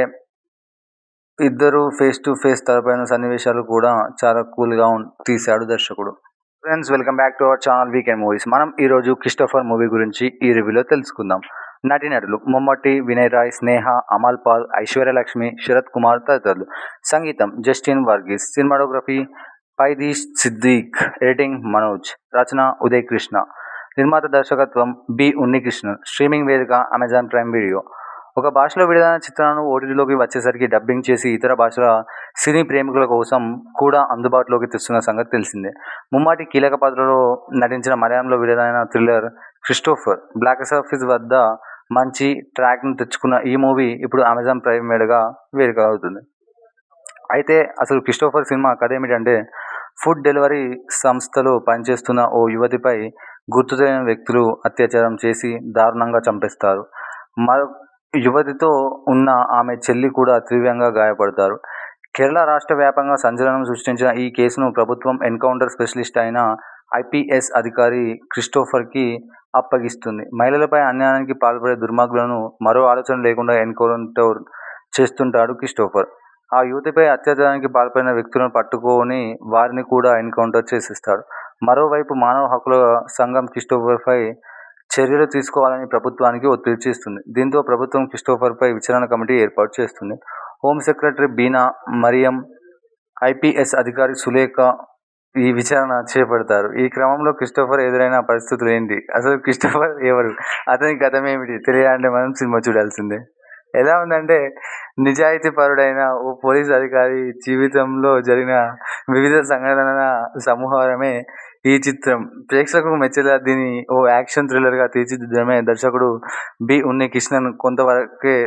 ఇద్దరు ఫేస్ టు ఫేస్ తలపైన సన్నివేశాలు కూడా చాలా కూల్గా తీశాడు దర్శకుడు friends welcome back to our channel weekend movies మనం ఈరోజు క్రిస్టోఫర్ మూవీ గురించి ఈ రివ్యూలో తెలుసుకుందాం నటీనటులు మమ్మటి వినయ్ రాయ్ స్నేహ అమల్ పాల్ ఐశ్వర్యలక్ష్మి శరత్ కుమార్ తదితరులు సంగీతం జస్టిన్ వర్గీస్ సినిమాటోగ్రఫీ పైదీష్ సిద్దిక్ ఎడిటింగ్ మనోజ్ రచన ఉదయ్ కృష్ణ నిర్మాత దర్శకత్వం బి ఉన్నికృష్ణన్ స్ట్రీమింగ్ వేదిక అమెజాన్ ప్రైమ్ వీడియో ఒక భాషలో విడుదలైన చిత్రాలను ఓటీటీలోకి వచ్చేసరికి డబ్బింగ్ చేసి ఇతర భాషల సినీ ప్రేమికుల కోసం కూడా అందుబాటులోకి తెస్తున్న సంగతి తెలిసిందే ముమ్మాటి కీలక పాత్రలో నటించిన మలయాళంలో విడుదలైన థ్రిల్లర్ క్రిస్టోఫర్ బ్లాక్ ఆఫీస్ వద్ద మంచి ట్రాక్ను తెచ్చుకున్న ఈ మూవీ ఇప్పుడు అమెజాన్ ప్రైమ్ మీదుగా వేడుక అవుతుంది అయితే అసలు క్రిస్టోఫర్ సినిమా కథ ఏమిటంటే ఫుడ్ డెలివరీ సంస్థలో పనిచేస్తున్న ఓ యువతిపై గుర్తు తెలియని వ్యక్తులు అత్యాచారం చేసి దారుణంగా చంపేస్తారు మరో యువతితో ఉన్న ఆమె చెల్లి కూడా తీవ్రంగా గాయపడతారు కేరళ రాష్ట్ర వ్యాప్తంగా సంచలనం సృష్టించిన ఈ కేసును ప్రభుత్వం ఎన్కౌంటర్ స్పెషలిస్ట్ అయిన ఐపీఎస్ అధికారి క్రిస్టోఫర్కి అప్పగిస్తుంది మహిళలపై అన్యాయానికి పాల్పడే దుర్మార్గులను మరో ఆలోచన లేకుండా ఎన్కౌంటర్ చేస్తుంటాడు క్రిస్టోఫర్ ఆ యువతిపై అత్యాచారానికి పాల్పడిన వ్యక్తులను పట్టుకొని వారిని కూడా ఎన్కౌంటర్ చేసేస్తాడు మరోవైపు మానవ హక్కుల సంఘం క్రిస్టోఫర్పై చర్యలు తీసుకోవాలని ప్రభుత్వానికి ఒత్తిడి చేస్తుంది దీంతో ప్రభుత్వం క్రిస్టోఫర్పై విచారణ కమిటీ ఏర్పాటు చేస్తుంది home secretary Beena Mariam IPS అధికారి సులేఖ ఈ విచారణ చేపడతారు ఈ క్రమంలో క్రిస్టోఫర్ ఎదురైన పరిస్థితులు ఏంటి అసలు క్రిస్టోఫర్ ఎవరు అతని గతం ఏమిటి తెలియాలంటే మనం సినిమా చూడాల్సిందే ఎలా ఉందంటే నిజాయితీ పరుడైన ఓ పోలీస్ అధికారి జీవితంలో జరిగిన వివిధ సంఘటనల సమూహమే ఈ చిత్రం ప్రేక్షకులకు మెచ్చేలా దీన్ని ఓ యాక్షన్ థ్రిల్లర్గా తీర్చిదిద్దడమే దర్శకుడు బి ఉన్ని కృష్ణన్ కొంతవరకే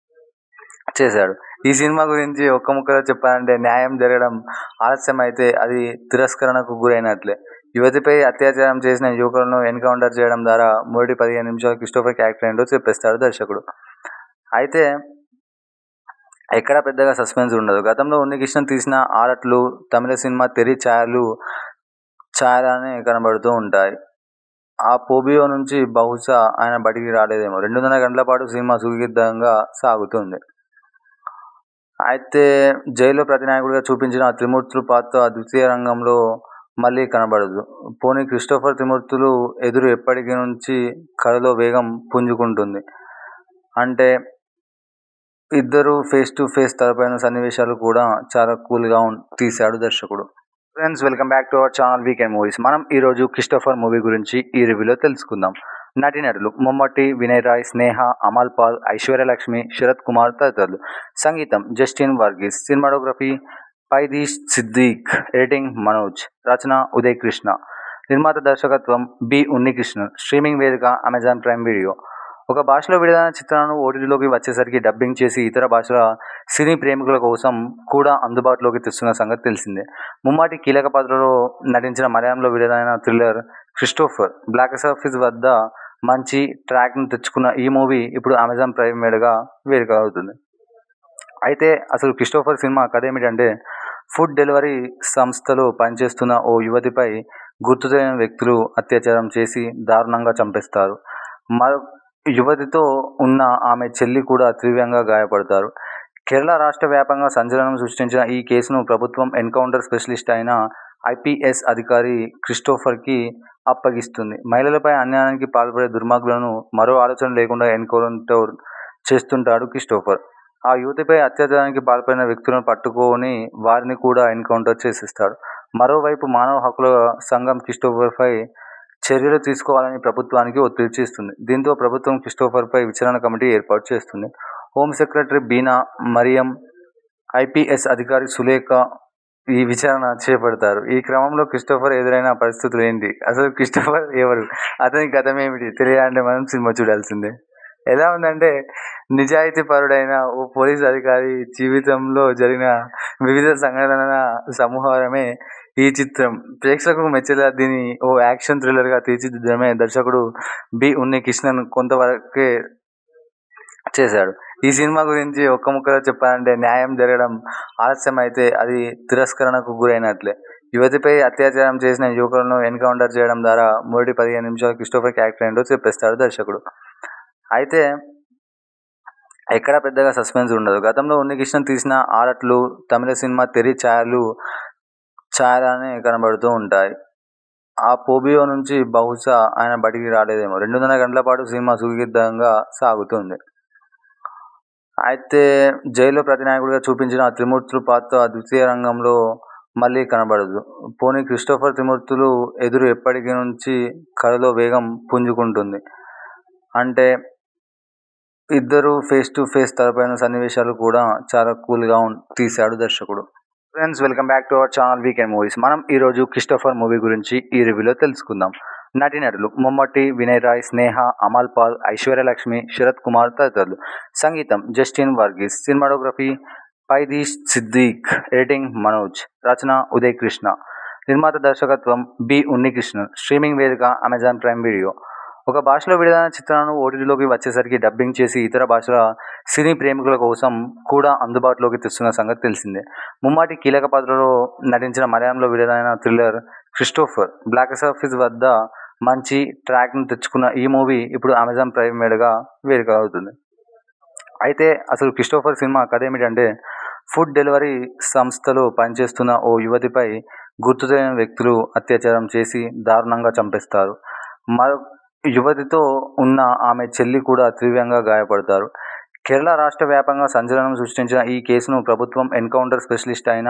చేశాడు ఈ సినిమా గురించి ఒక్క ముక్కలో చెప్పాలంటే న్యాయం జరగడం ఆలస్యం అయితే అది తిరస్కరణకు గురైనట్లే యువతిపై అత్యాచారం చేసిన యువకులను ఎన్కౌంటర్ చేయడం ద్వారా మొదటి పదిహేను నిమిషాలు క్రిస్టోఫర్ క్యారెక్టర్ ఏంటో చెప్పేస్తాడు దర్శకుడు అయితే ఎక్కడ పెద్దగా సస్పెన్స్ ఉండదు గతంలో ఉన్నికృష్ణన్ తీసిన ఆరట్లు తమిళ సినిమా తెరి ఛాయలు ఛాయలానే కనబడుతూ ఉంటాయి ఆ పోబియో నుంచి బహుశా ఆయన బయటికి రాలేదేమో రెండున్నర గంటల పాటు సినిమా సుదీర్ఘంగా సాగుతుంది అయితే జైల్లో ప్రతినాయకుడిగా చూపించిన త్రిమూర్తులు పాత్ర ద్వితీయ రంగంలో మళ్ళీ కనబడదు పోనీ క్రిస్టోఫర్ త్రిమూర్తులు ఎదురు ఎప్పటికీ నుంచి కథలో వేగం పుంజుకుంటుంది అంటే ఇద్దరు ఫేస్ టు ఫేస్ తలపైన సన్నివేశాలు కూడా చాలా కూల్గా తీశాడు దర్శకుడు friends welcome back to our channel weekend movies మనం ఈరోజు క్రిస్టోఫర్ మూవీ గురించి ఈ రివ్యూలో తెలుసుకుందాం నటీనటులు మమ్మటి వినయ్ రాయ్ స్నేహ అమల్ పాల్ ఐశ్వర్యలక్ష్మి శరత్ కుమార్ తదితరులు సంగీతం జస్టిన్ వర్గీస్ సినిమాటోగ్రఫీ పైదీష్ సిద్దీక్ ఎడిటింగ్ మనోజ్ రచన ఉదయ్ కృష్ణ నిర్మాత దర్శకత్వం బి ఉన్నికృష్ణన్ స్ట్రీమింగ్ వేదిక అమెజాన్ ప్రైమ్ వీడియో ఒక భాషలో విడుదలైన చిత్రాలను ఓటీటీలోకి వచ్చేసరికి డబ్బింగ్ చేసి ఇతర భాషల సినీ ప్రేమికుల కోసం కూడా అందుబాటులోకి తెస్తున్న సంగతి తెలిసిందే ముమ్మాటి కీలక పాత్రలో నటించిన మలయాళంలో విడుదలైన థ్రిల్లర్ క్రిస్టోఫర్ బ్లాక్ ఆఫీస్ వద్ద మంచి ట్రాక్ను తెచ్చుకున్న ఈ మూవీ ఇప్పుడు అమెజాన్ ప్రైమ్ మీదుగా వేదిక అవుతుంది అయితే అసలు క్రిస్టోఫర్ సినిమా కథ ఏమిటంటే ఫుడ్ డెలివరీ సంస్థలో పనిచేస్తున్న ఓ యువతిపై గుర్తు తెలియని వ్యక్తులు అత్యాచారం చేసి దారుణంగా చంపేస్తారు మరో యువతితో ఉన్న ఆమె చెల్లి కూడా తీవ్రంగా గాయపడతారు కేరళ రాష్ట్ర వ్యాప్తంగా సంచలనం సృష్టించిన ఈ కేసును ప్రభుత్వం ఎన్కౌంటర్ స్పెషలిస్ట్ అయిన ఐపీఎస్ అధికారి క్రిస్టోఫర్కి అప్పగిస్తుంది మహిళలపై అన్యాయానికి పాల్పడే దుర్మార్గులను మరో ఆలోచన లేకుండా ఎన్కౌంటర్ చేస్తుంటాడు క్రిస్టోఫర్ ఆ యువతిపై అత్యాచారానికి పాల్పడిన వ్యక్తులను పట్టుకొని వారిని కూడా ఎన్కౌంటర్ చేసేస్తాడు మరోవైపు మానవ హక్కుల సంఘం క్రిస్టోఫర్పై చర్యలు తీసుకోవాలని ప్రభుత్వానికి ఒత్తిడి చేస్తుంది దీంతో ప్రభుత్వం క్రిస్టోఫర్పై విచారణ కమిటీ ఏర్పాటు చేస్తుంది home secretary Beena Mariam IPS అధికారి సులేఖ ఈ విచారణ చేపడతారు ఈ క్రమంలో క్రిస్టోఫర్ ఎదురైన పరిస్థితులు ఏంటి అసలు క్రిస్టోఫర్ ఎవరు అతని గతం ఏమిటి తెలియాలంటే మనం సినిమా చూడాల్సిందే ఎలా ఉందంటే నిజాయితీ పరుడైన ఓ పోలీస్ అధికారి జీవితంలో జరిగిన వివిధ సంఘటనల సమూహమే ఈ చిత్రం ప్రేక్షకులకు మెచ్చేలా దీన్ని ఓ యాక్షన్ థ్రిల్లర్గా తీర్చిదిద్దడమే దర్శకుడు బి ఉన్ని కృష్ణన్ కొంతవరకే చేశాడు ఈ సినిమా గురించి ఒక్క ముక్కలో చెప్పాలంటే న్యాయం జరగడం ఆలస్యం అయితే అది తిరస్కరణకు గురైనట్లే యువతిపై అత్యాచారం చేసిన యువకులను ఎన్కౌంటర్ చేయడం ద్వారా మొదటి పదిహేను నిమిషాలు క్రిస్టోఫర్ క్యారెక్టర్ ఏంటో చెప్పేస్తాడు దర్శకుడు అయితే ఎక్కడ పెద్దగా సస్పెన్స్ ఉండదు గతంలో ఉన్నికృష్ణన్ తీసిన ఆరట్లు తమిళ సినిమా తెరి ఛాయలు ఛాయలానే కనబడుతూ ఉంటాయి ఆ పోబియో నుంచి బహుశా ఆయన బయటికి రాలేదేమో రెండున్నర గంటల పాటు సినిమా సుదీర్ఘంగా సాగుతుంది అయితే జైల్లో ప్రతినాయకుడిగా చూపించిన త్రిమూర్తులు పాత్ర ద్వితీయ రంగంలో మళ్ళీ కనబడదు పోనీ క్రిస్టోఫర్ త్రిమూర్తులు ఎదురు ఎప్పటికీ నుంచి కథలో వేగం పుంజుకుంటుంది అంటే ఇద్దరు ఫేస్ టు ఫేస్ తలపైన సన్నివేశాలు కూడా చాలా కూల్గా తీశాడు దర్శకుడు friends welcome back to our channel weekend movies మనం ఈరోజు క్రిస్టోఫర్ మూవీ గురించి ఈ రివ్యూలో తెలుసుకుందాం నటీనటులు మమ్మటి వినయ్ రాయ్ స్నేహ అమల్ పాల్ ఐశ్వర్యలక్ష్మి శరత్ కుమార్ తదితరులు సంగీతం జస్టిన్ వర్గీస్ సినిమాటోగ్రఫీ పైదీష్ సిద్దీక్ ఎడిటింగ్ మనోజ్ రచన ఉదయ్ కృష్ణ నిర్మాత దర్శకత్వం బి ఉన్నికృష్ణన్ స్ట్రీమింగ్ వేదిక అమెజాన్ ప్రైమ్ వీడియో ఒక భాషలో విడుదలైన చిత్రాలను ఓటీటీలోకి వచ్చేసరికి డబ్బింగ్ చేసి ఇతర భాషల సినీ ప్రేమికుల కోసం కూడా అందుబాటులోకి తెస్తున్న సంగతి తెలిసిందే ముమ్మాటి కీలక పాత్రలో నటించిన మలయాళంలో విడుదలైన థ్రిల్లర్ క్రిస్టోఫర్ బ్లాక్ ఆఫీస్ వద్ద మంచి ట్రాక్ను తెచ్చుకున్న ఈ మూవీ ఇప్పుడు అమెజాన్ ప్రైమ్ మీదుగా వేదిక అవుతుంది అయితే అసలు క్రిస్టోఫర్ సినిమా కథ ఏమిటంటే ఫుడ్ డెలివరీ సంస్థలో పనిచేస్తున్న ఓ యువతిపై గుర్తు తెలియని వ్యక్తులు అత్యాచారం చేసి దారుణంగా చంపేస్తారు మరో యువతితో ఉన్న ఆమె చెల్లి కూడా తీవ్రంగా గాయపడతారు కేరళ రాష్ట్ర వ్యాప్తంగా సంచలనం సృష్టించిన ఈ కేసును ప్రభుత్వం ఎన్కౌంటర్ స్పెషలిస్ట్ అయిన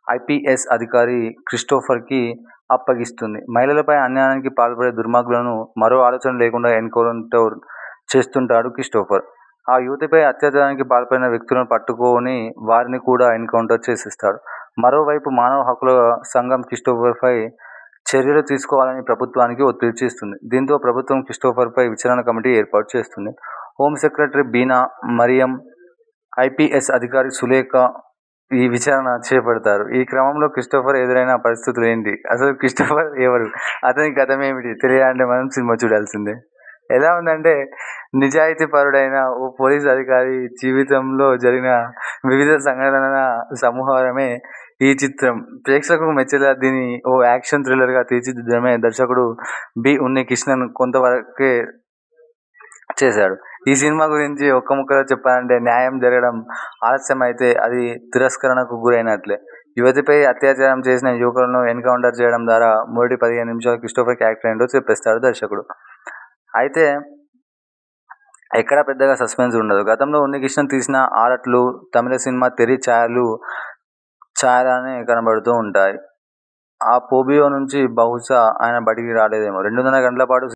ఐపీఎస్ అధికారి క్రిస్టోఫర్కి అప్పగిస్తుంది మహిళలపై అన్యాయానికి పాల్పడే దుర్మార్గులను మరో ఆలోచన లేకుండా ఎన్కౌంటర్ చేస్తుంటాడు క్రిస్టోఫర్ ఆ యువతిపై అత్యాచారానికి పాల్పడిన వ్యక్తులను పట్టుకొని వారిని కూడా ఎన్కౌంటర్ చేసేస్తాడు మరోవైపు మానవ హక్కుల సంఘం క్రిస్టోఫర్పై చర్యలు తీసుకోవాలని ప్రభుత్వానికి ఒత్తిడి చేస్తుంది దీంతో ప్రభుత్వం క్రిస్టోఫర్పై విచారణ కమిటీ ఏర్పాటు చేస్తుంది home secretary Beena Mariam IPS అధికారి సులేఖ ఈ విచారణ చేపడతారు ఈ క్రమంలో క్రిస్టోఫర్ ఎదురైన పరిస్థితులు ఏంటి అసలు క్రిస్టోఫర్ ఎవరు అతని గతం ఏమిటి తెలియాలంటే మనం సినిమా చూడాల్సిందే ఎలా ఉందంటే నిజాయితీ పరుడైన ఓ పోలీస్ అధికారి జీవితంలో జరిగిన వివిధ సంఘటనల సమూహమే ఈ చిత్రం ప్రేక్షకులకు మెచ్చేలా దీన్ని ఓ యాక్షన్ థ్రిల్లర్గా తీర్చిదిద్దడమే దర్శకుడు బి ఉన్ని కృష్ణన్ కొంతవరకే చేశాడు ఈ సినిమా గురించి ఒక్క ముక్కలో చెప్పాలంటే న్యాయం జరగడం ఆలస్యం అయితే అది తిరస్కరణకు గురైనట్లే యువతిపై అత్యాచారం చేసిన యువకులను ఎన్కౌంటర్ చేయడం ద్వారా మొదటి పదిహేను నిమిషాలు క్రిస్టోఫర్ క్యారెక్టర్ ఏంటో చెప్పేస్తాడు దర్శకుడు అయితే ఎక్కడ పెద్దగా సస్పెన్స్ ఉండదు గతంలో ఉన్నికృష్ణన్ తీసిన ఆరట్లు తమిళ సినిమా తెరి ఛాయలు ఛాయలానే కనబడుతూ ఉంటాయి ఆ పోబియో నుంచి బహుశా ఆయన బయటికి రాలేదేమో రెండున్నర గంటల పాటు